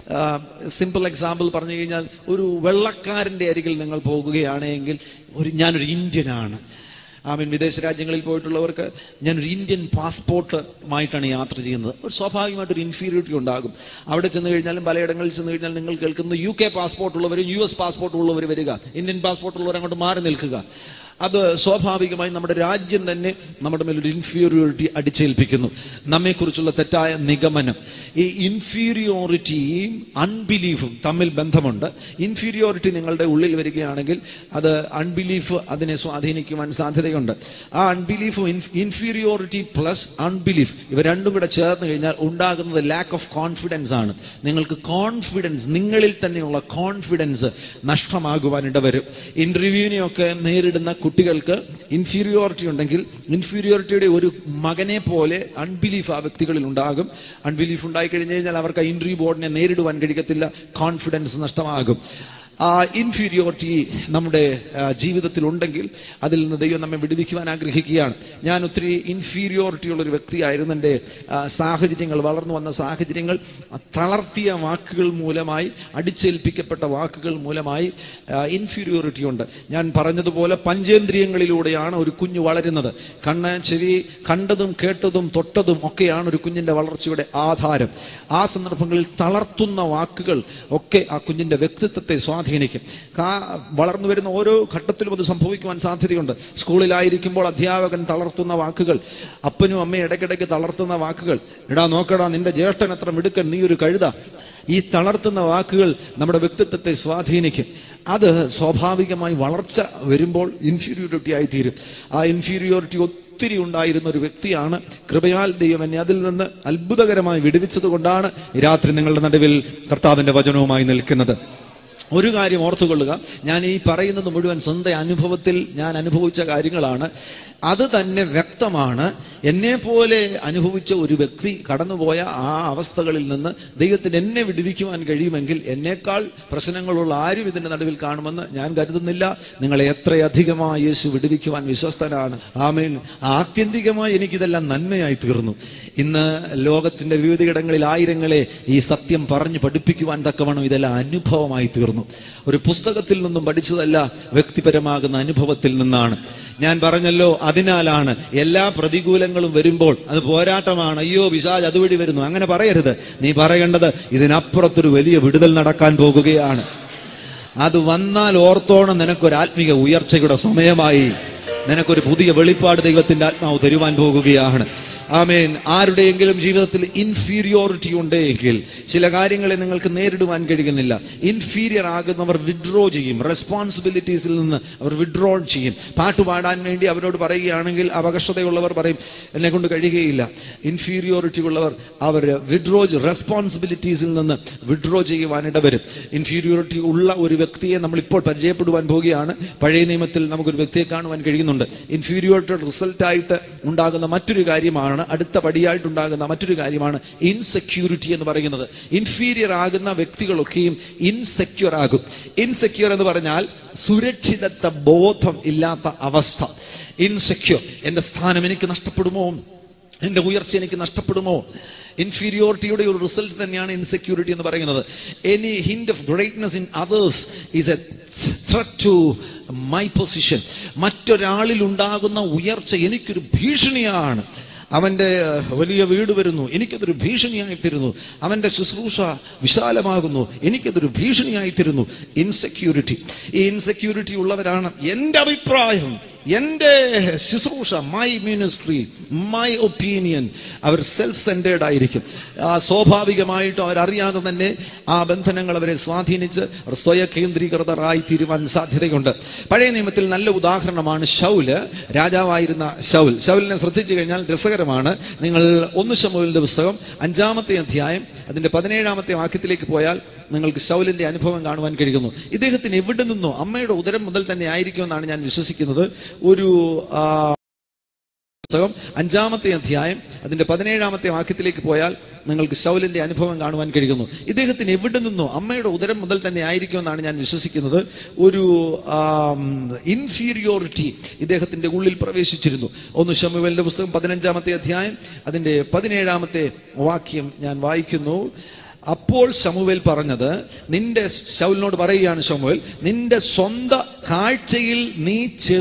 സിമ്പിൾ എക്സാമ്പിൾ പറഞ്ഞു കഴിഞ്ഞാൽ ഒരു വെള്ളക്കാരൻ്റെ അരികിൽ നിങ്ങൾ പോകുകയാണെങ്കിൽ ഒരു ഞാനൊരു ഇന്ത്യനാണ് ഐ മീൻ വിദേശ രാജ്യങ്ങളിൽ പോയിട്ടുള്ളവർക്ക് ഞാനൊരു ഇന്ത്യൻ പാസ്പോർട്ടുമായിട്ടാണ് യാത്ര ചെയ്യുന്നത് ഒരു സ്വാഭാവികമായിട്ടൊരു ഇൻഫീരിയോറിറ്റി ഉണ്ടാകും അവിടെ ചെന്ന് കഴിഞ്ഞാലും പലയിടങ്ങളിൽ ചെന്ന് കഴിഞ്ഞാൽ നിങ്ങൾ കേൾക്കുന്നത് യു കെ പാസ്പോർട്ട് ഉള്ളവരും യു എസ് പാസ്പോർട്ട് ഉള്ളവർ വരിക ഇന്ത്യൻ പാസ്പോർട്ട് ഉള്ളവർ അങ്ങോട്ട് മാറി നിൽക്കുക അത് സ്വാഭാവികമായി നമ്മുടെ രാജ്യം തന്നെ നമ്മുടെ മേലൊരു ഇൻഫീരിയോറിറ്റി അടിച്ചേൽപ്പിക്കുന്നു നമ്മെക്കുറിച്ചുള്ള തെറ്റായ നിഗമനം ഈ ഇൻഫീരിയോറിറ്റിയും അൺബിലീഫും തമ്മിൽ ബന്ധമുണ്ട് ഇൻഫീരിയോറിറ്റി നിങ്ങളുടെ ഉള്ളിൽ വരികയാണെങ്കിൽ അത് അൺബിലീഫ് അതിനെ സ്വാധീനിക്കുവാൻ സാധ്യതയുണ്ട് ആ അൺബിലീഫും ഇൻഫീരിയോറിറ്റി പ്ലസ് അൺബിലീഫ് ഇവ രണ്ടും കൂടെ ചേർന്ന് കഴിഞ്ഞാൽ ഉണ്ടാകുന്നത് ലാക്ക് ഓഫ് കോൺഫിഡൻസ് ആണ് നിങ്ങൾക്ക് കോൺഫിഡൻസ് നിങ്ങളിൽ തന്നെയുള്ള കോൺഫിഡൻസ് നഷ്ടമാകുവാൻ ഇടവരും ഇന്റർവ്യൂവിനെയൊക്കെ നേരിടുന്ന കുട്ടികൾക്ക് ഇൻഫീരിയോറിറ്റി ഉണ്ടെങ്കിൽ ഇൻഫീരിയോറിറ്റിയുടെ ഒരു മകനെ പോലെ അൺബിലീഫ് ആ വ്യക്തികളിൽ ഉണ്ടാകും അൺബിലീഫ് ഉണ്ടായി കഴിഞ്ഞു കഴിഞ്ഞാൽ അവർക്ക് ആ ഇന്റർവ്യൂ ബോർഡിനെ നേരിടുവാൻ കഴിയത്തില്ല കോൺഫിഡൻസ് നഷ്ടമാകും ആ ഇൻഫീരിയോറിറ്റി നമ്മുടെ ആ, ജീവിതത്തിൽ ഉണ്ടെങ്കിൽ അതിൽ നിന്ന് ദൈവം നമ്മെ വിടുവിക്കുവാൻ ആഗ്രഹിക്കുകയാണ് ഞാൻ ഒത്തിരി ഇൻഫീരിയോറിറ്റി ഉള്ള ഒരു വ്യക്തിയായിരുന്നു എൻ്റെ ആ, സാഹചര്യങ്ങൾ വളർന്നു വന്ന സാഹചര്യങ്ങൾ തളർത്തിയ വാക്കുകൾ മൂലമായി അടിച്ചേൽപ്പിക്കപ്പെട്ട വാക്കുകൾ മൂലമായി ഇൻഫീരിയോറിറ്റി ഉണ്ട് ഞാൻ പറഞ്ഞതുപോലെ പഞ്ചേന്ദ്രിയങ്ങളിലൂടെയാണ് ഒരു കുഞ്ഞ് വളരുന്നത് കണ്ണ് ചെവി കണ്ടതും കേട്ടതും തൊട്ടതും ഒക്കെയാണ് ഒരു കുഞ്ഞിൻ്റെ വളർച്ചയുടെ ആധാരം ആ സന്ദർഭങ്ങളിൽ തളർത്തുന്ന വാക്കുകൾ ഒക്കെ ആ കുഞ്ഞിൻ്റെ വ്യക്തിത്വത്തെ സ്വാധീനിക്കും കാ വളർന്നു വരുന്ന ഓരോ ഘട്ടത്തിലും അത് സംഭവിക്കുവാൻ സാധ്യതയുണ്ട് സ്കൂളിലായിരിക്കുമ്പോൾ അധ്യാപകൻ തളർത്തുന്ന വാക്കുകൾ അപ്പനും അമ്മയും ഇടയ്ക്കിടയ്ക്ക് തളർത്തുന്ന വാക്കുകൾ എടാ നോക്കടാ നിന്റെ ജ്യേഷ്ഠൻ എത്ര മിടുക്കൻ നീ ഒരു കഴുത ഈ തളർത്തുന്ന വാക്കുകൾ നമ്മുടെ വ്യക്തിത്വത്തെ സ്വാധീനിക്കും അത് സ്വാഭാവികമായി വളർച്ച വരുമ്പോൾ ഇൻഫീരിയോറിറ്റി ആയിത്തീരും ആ ഇൻഫീരിയോറിറ്റി ഒത്തിരി ഉണ്ടായിരുന്ന ഒരു വ്യക്തിയാണ് കൃപയാൽ ദൈവം എന്നെ അതിൽ നിന്ന് അത്ഭുതകരമായി വിടുവിച്ചത് കൊണ്ടാണ് ഈ രാത്രി നിങ്ങളുടെ നടുവിൽ കർത്താവിന്റെ വചനവുമായി നിൽക്കുന്നത് ഒരു കാര്യം ഓർത്തുകൊള്ളുക ഞാൻ ഈ പറയുന്നത് മുഴുവൻ സ്വന്തം അനുഭവത്തിൽ ഞാൻ അനുഭവിച്ച കാര്യങ്ങളാണ് അത് തന്നെ വ്യക്തമാണ് എന്നെ പോലെ അനുഭവിച്ച ഒരു വ്യക്തി കടന്നുപോയ ആ അവസ്ഥകളിൽ നിന്ന് ദൈവത്തിന് എന്നെ വിടുവിക്കുവാൻ കഴിയുമെങ്കിൽ എന്നേക്കാൾ പ്രശ്നങ്ങളുള്ള ആരും ഇതിന്റെ നടുവിൽ കാണുമെന്ന് ഞാൻ കരുതുന്നില്ല നിങ്ങളെ എത്രയധികമായി യേശു വിടുവിക്കുവാൻ വിശ്വസ്തനാണ് ആമേൻ ആത്യന്തികമായി എനിക്കിതെല്ലാം നന്മയായി തീർന്നു ഇന്ന് ലോകത്തിന്റെ വിവിധയിടങ്ങളിൽ ആയിരങ്ങളെ ഈ സത്യം പറഞ്ഞു പഠിപ്പിക്കുവാൻ തക്കവണ്ണം ഇതെല്ലാം അനുഭവമായി തീർന്നു ഒരു പുസ്തകത്തിൽ നിന്നും പഠിച്ചതല്ല വ്യക്തിപരമാകുന്ന അനുഭവത്തിൽ നിന്നാണ് ഞാൻ പറഞ്ഞല്ലോ അതിനാലാണ് എല്ലാ പ്രതികൂലങ്ങളും വരുമ്പോൾ അത് പോരാട്ടമാണ് അയ്യോ പിശാജ് അതുവഴി വരുന്നു അങ്ങനെ പറയരുത് നീ പറയേണ്ടത് ഇതിനപ്പുറത്തൊരു വലിയ വിടുതൽ നടക്കാൻ പോകുകയാണ് അത് വന്നാൽ ഓർത്തോണം നിനക്കൊരു ആത്മീക ഉയർച്ചയുടെ സമയമായി നിനക്കൊരു പുതിയ വെളിപ്പാട് ദൈവത്തിന്റെ ആത്മാവ് തരുവാൻ പോകുകയാണ് ആമേൻ ആരുടെയെങ്കിലും ജീവിതത്തിൽ ഇൻഫീരിയോറിറ്റി ഉണ്ടെങ്കിൽ ചില കാര്യങ്ങളെ നിങ്ങൾക്ക് നേരിടുവാൻ കഴിയുന്നില്ല ഇൻഫീരിയർ ആകുന്നവർ വിഡ്രോ ചെയ്യും റെസ്പോൺസിബിലിറ്റീസിൽ നിന്ന് അവർ വിഡ്രോ ചെയ്യും പാട്ട് പാടാൻ വേണ്ടി അവരോട് പറയുകയാണെങ്കിൽ അപകർഷതയുള്ളവർ പറയും എന്നെ കൊണ്ട് കഴിയുകയില്ല ഇൻഫീരിയോറിറ്റി ഉള്ളവർ അവർ വിഡ്രോ റെസ്പോൺസിബിലിറ്റീസിൽ നിന്ന് വിഡ്രോ ചെയ്യുവാൻ ഇടവരും ഇൻഫീരിയോറിറ്റി ഉള്ള ഒരു വ്യക്തിയെ നമ്മൾ ഇപ്പോൾ പരിചയപ്പെടുവാൻ പോവുകയാണ് പഴയ നിയമത്തിൽ നമുക്കൊരു വ്യക്തിയെ കാണുവാൻ കഴിയുന്നുണ്ട് ഇൻഫീരിയോറിറ്റിയുടെ റിസൾട്ടായിട്ട് ഉണ്ടാകുന്ന മറ്റൊരു കാര്യമാണ് അടുത്ത പടിയായിട്ടുണ്ടാകുന്ന മറ്റൊരു കാര്യമാണ് ഇൻസെക്യൂരിറ്റി എന്ന് പറയുന്നത് ഇൻഫീരിയർ ആകുന്ന വ്യക്തികളൊക്കെയും ഇൻസെക്യൂർ ആകും ഇൻസെക്യൂർ എന്ന് പറഞ്ഞാൽ സുരക്ഷിതത്വ ബോധം ഇല്ലാത്ത അവസ്ഥ ഇൻസെക്യൂർ എൻ്റെ സ്ഥാനം എനിക്ക് നഷ്ടപ്പെടുമോ എൻ്റെ ഉയർച്ച എനിക്ക് നഷ്ടപ്പെടുമോ ഇൻഫീരിയോറിറ്റിയുടെ ഒരു റിസൾട്ട് തന്നെയാണ് ഇൻസെക്യൂരിറ്റി എന്ന് പറയുന്നത് any kind of greatness in others is a threat to my position മറ്റൊരാളിൽ ഉണ്ടാകുന്ന ഉയർച്ച എനിക്കൊരു ഭീഷണിയാണ് അവൻ്റെ വലിയ വീട് വരുന്നു എനിക്കതൊരു ഭീഷണിയായി തരുന്നു അവൻ്റെ ശുശ്രൂഷ വിശാലമാകുന്നു എനിക്കതൊരു ഭീഷണിയായി തരുന്നു ഇൻസെക്യൂരിറ്റി ഈ ഇൻസെക്യൂരിറ്റി ഉള്ളവരാണ് എൻ്റെ അഭിപ്രായം എൻ്റെ ശുശ്രൂഷ മൈ മിനിസ്ട്രി മൈ ഒപ്പീനിയൻ അവർ സെൽഫ് സെൻറ്റേഡ് ആയിരിക്കും ആ, സ്വാഭാവികമായിട്ടും അവരറിയാതെ തന്നെ ആ ബന്ധനങ്ങൾ അവരെ സ്വാധീനിച്ച് അവർ സ്വയ കേന്ദ്രീകൃതരായി തീരുവാൻ സാധ്യതയുണ്ട് പഴയ നിയമത്തിൽ നല്ല ഉദാഹരണമാണ് ഷൗല് രാജാവായിരുന്ന ഷൗൽ ഷൗലിനെ ശ്രദ്ധിച്ചു കഴിഞ്ഞാൽ രസകരമാണ് നിങ്ങൾ ഒന്ന് ശമുവിന്റെ പുസ്തകം അഞ്ചാമത്തെ അധ്യായം അതിന്റെ പതിനേഴാമത്തെ വാക്യത്തിലേക്ക് പോയാൽ നിങ്ങൾക്ക് ശൗലിന്റെ അനുഭവം കാണുവാൻ കഴിയുന്നു ഇദ്ദേഹത്തിന് എവിടെ നിന്നോ അമ്മയുടെ ഉദരം മുതൽ തന്നെ ആയിരിക്കുമെന്നാണ് ഞാൻ വിശ്വസിക്കുന്നത് ഒരു ആ, പുസ്തകം അഞ്ചാമത്തെ അധ്യായം അതിന്റെ പതിനേഴാമത്തെ വാക്യത്തിലേക്ക് പോയാൽ നിങ്ങൾക്ക് ശൗലിന്റെ അനുഭവം കാണുവാൻ കഴിയുന്നു ഇദ്ദേഹത്തിന് എവിടെ നിന്നോ അമ്മയുടെ ഉദരം മുതൽ തന്നെ ആയിരിക്കുമെന്നാണ് ഞാൻ വിശ്വസിക്കുന്നത് ഒരു ഇൻഫീരിയോറിറ്റി ഇദ്ദേഹത്തിന്റെ ഉള്ളിൽ പ്രവേശിച്ചിരുന്നു ഒന്ന് ഷമുവേലിന്റെ പുസ്തകം പതിനഞ്ചാമത്തെ അധ്യായം അതിന്റെ പതിനേഴാമത്തെ വാക്യം ഞാൻ വായിക്കുന്നു അപ്പോൾ ശമുവേൽ പറഞ്ഞത് നിന്റെ ശൗലിനോട് പറയുകയാണ് ശമുവേൽ നിന്റെ സ്വന്ത കാഴ്ചയിൽ നീ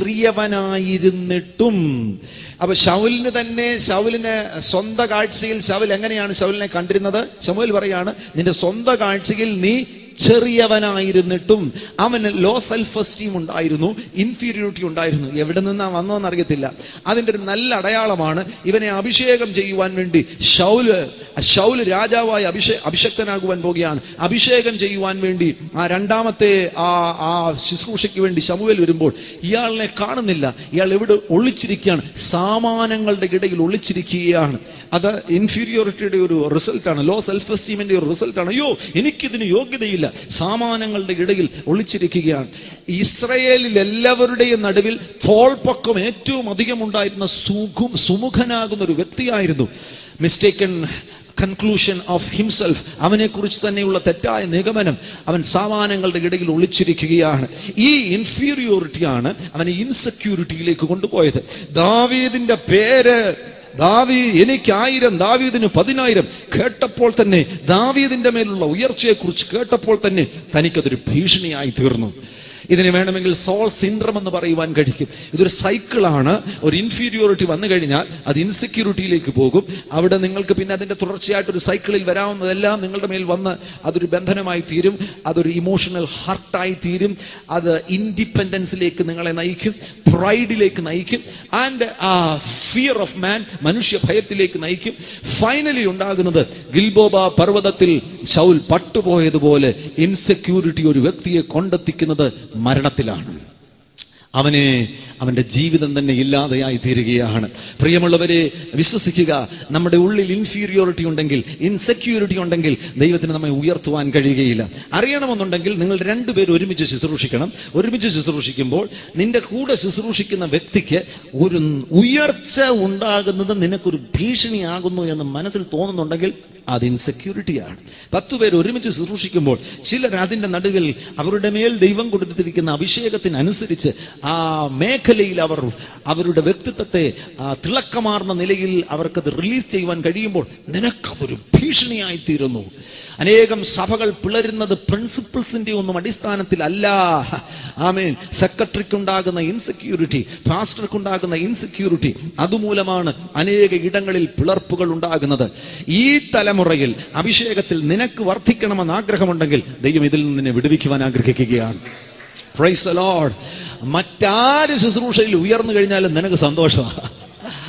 ചെറിയവനായിരുന്നിട്ടും അപ്പൊ ശൗലിന് തന്നെ ശൗലിന് സ്വന്ത കാഴ്ചയിൽ ശൗൽ എങ്ങനെയാണ് ശൗലിനെ കണ്ടിരുന്നത് ശമുവേൽ പറയാണ് നിന്റെ സ്വന്ത കാഴ്ചയിൽ നീ ചെറിയവനായിരുന്നിട്ടും അവന് ലോ സെൽഫ് എസ്റ്റീം ഉണ്ടായിരുന്നു ഇൻഫീരിയോറിറ്റി ഉണ്ടായിരുന്നു എവിടെ നിന്നാ വന്നോന്ന് അറിയത്തില്ല അതിന്റെ ഒരു നല്ല അടയാളമാണ് ഇവനെ അഭിഷേകം ചെയ്യുവാൻ വേണ്ടി ഷൗല് ഷൗല് രാജാവായി അഭിഷേ അഭിഷക്തനാകുവാൻ പോകുകയാണ് അഭിഷേകം ചെയ്യുവാൻ വേണ്ടി ആ രണ്ടാമത്തെ ആ ആ ശുശ്രൂഷയ്ക്ക് വേണ്ടി ശമുവേൽ വരുമ്പോൾ ഇയാളിനെ കാണുന്നില്ല ഇയാൾ എവിടെ ഒളിച്ചിരിക്കുകയാണ് സാമാനങ്ങളുടെ ഇടയിൽ ഒളിച്ചിരിക്കുകയാണ് അത് ഇൻഫീരിയോറിറ്റിയുടെ ഒരു റിസൾട്ടാണ് ലോ സെൽഫ് എസ്റ്റീമിന്റെ ഒരു റിസൾട്ടാണ് അയ്യോ എനിക്കിതിന് യോഗ്യതയില്ല സാമാനങ്ങളുടെ ഇടയിൽ ഒളിച്ചിരിക്കുകയാണ് ഇസ്രയേലിൽ എല്ലാവരുടെയും നടുവിൽ തോൾപക്കം ഏറ്റവും അധികം ഉണ്ടായിരുന്ന സുഖം സുമുഖനാകുന്ന ഒരു വ്യക്തിയായിരുന്നു മിസ്റ്റേക്കൺ കൺക്ലൂഷൻ ഓഫ് ഹിംസെൽഫ് അവനെ കുറിച്ച് തന്നെയുള്ള തെറ്റായ നിഗമനം അവൻ സാമാനങ്ങളുടെ ഇടയിൽ ഒളിച്ചിരിക്കുകയാണ് ഈ ഇൻഫീരിയോറിറ്റിയാണ് അവനെ ഇൻസെക്യൂരിറ്റിയിലേക്ക് കൊണ്ടുപോയത് ദാവീദിന്റെ പേര് ദാവീ എനിക്ക് ആയിരം ദാവീദിന് പതിനായിരം കേട്ടപ്പോൾ തന്നെ ദാവീദിന്റെ മേലുള്ള ഉയർച്ചയെക്കുറിച്ച് കേട്ടപ്പോൾ തന്നെ തനിക്കതൊരു ഭീഷണിയായി തീർന്നു ഇതിന് വേണമെങ്കിൽ സോൾ സിൻഡ്രം എന്ന് പറയുവാൻ കഴിയും ഇതൊരു സൈക്കിളാണ് ഒരു ഇൻഫീരിയോറിറ്റി വന്നു കഴിഞ്ഞാൽ അത് ഇൻസെക്യൂരിറ്റിയിലേക്ക് പോകും അവിടെ നിങ്ങൾക്ക് പിന്നെ അതിന്റെ തുടർച്ചയായിട്ട് ഒരു സൈക്കിളിൽ വരാവുന്നതെല്ലാം നിങ്ങളുടെ മേൽ വന്ന് അതൊരു ബന്ധനമായി തീരും അതൊരു ഇമോഷണൽ ഹർട്ടായി തീരും അത് ഇൻഡിപെൻഡൻസിലേക്ക് നിങ്ങളെ നയിക്കും പ്രൈഡിലേക്ക് നയിക്കും ആൻഡ് ആ ഫിയർ ഓഫ് മാൻ മനുഷ്യ ഭയത്തിലേക്ക് നയിക്കും ഫൈനലി ഉണ്ടാകുന്നത് ഗിൽബോബ പർവ്വതത്തിൽ ശൗൽ പട്ടുപോയതുപോലെ ഇൻസെക്യൂരിറ്റി ഒരു വ്യക്തിയെ കൊണ്ടെത്തിക്കുന്നത് മരണത്തിലാണ് അവനെ അവന്റെ ജീവിതം തന്നെ ഇല്ലാതെയായി തീരുകയാണ് പ്രിയമുള്ളവരെ വിശ്വസിക്കുക നമ്മുടെ ഉള്ളിൽ ഇൻഫീരിയോറിറ്റി ഉണ്ടെങ്കിൽ ഇൻസെക്യൂരിറ്റി ഉണ്ടെങ്കിൽ ദൈവത്തിന് നമ്മെ ഉയർത്തുവാൻ കഴിയുകയില്ല അറിയണമെന്നുണ്ടെങ്കിൽ നിങ്ങൾ രണ്ടുപേരും ഒരുമിച്ച് ശുശ്രൂഷിക്കണം ഒരുമിച്ച് ശുശ്രൂഷിക്കുമ്പോൾ നിന്റെ കൂടെ ശുശ്രൂഷിക്കുന്ന വ്യക്തിക്ക് ഒരു ഉയർച്ച ഉണ്ടാകുന്നത് നിനക്കൊരു ഭീഷണിയാകുന്നു എന്ന് മനസ്സിൽ തോന്നുന്നുണ്ടെങ്കിൽ അത് ഇൻസെക്യൂരിറ്റിയാണ് പത്തു പേർ ഒരുമിച്ച് ശുശ്രൂഷിക്കുമ്പോൾ ചിലർ അതിൻ്റെ നടുവിൽ അവരുടെ മേൽ ദൈവം കൊടുത്തിരിക്കുന്ന അഭിഷേകത്തിനനുസരിച്ച് ആ മേഖലയിൽ അവർ അവരുടെ വ്യക്തിത്വത്തെ ആ തിളക്കമാർന്ന നിലയിൽ അവർക്കത് റിലീസ് ചെയ്യുവാൻ കഴിയുമ്പോൾ നിനക്കതൊരു ഭീഷണിയായി തീരുന്നു അനേകം സഭകൾ പിളരുന്നത് പ്രിൻസിപ്പിൾസിന്റെ ഒന്നും അടിസ്ഥാനത്തിലല്ല ആമേൻ സെക്രട്ടറിക്കുണ്ടാകുന്ന ഇൻസെക്യൂരിറ്റി പാസ്റ്റർക്കുണ്ടാകുന്ന ഇൻസെക്യൂരിറ്റി അതുമൂലമാണ് അനേക ഇടങ്ങളിൽ പിളർപ്പുകൾ ഉണ്ടാകുന്നത് ഈ തലമുറയിൽ അഭിഷേകത്തിൽ നിനക്ക് വർദ്ധിക്കണമെന്ന് ആഗ്രഹമുണ്ടെങ്കിൽ ദൈവം ഇതിൽ നിന്ന് നിന്നെ വിടുവിക്കുവാൻ ആഗ്രഹിക്കുകയാണ് പ്രൈസ് ലോഡ് മറ്റാര് ശുശ്രൂഷയിൽ ഉയർന്നു കഴിഞ്ഞാലും നിനക്ക് സന്തോഷമാണ്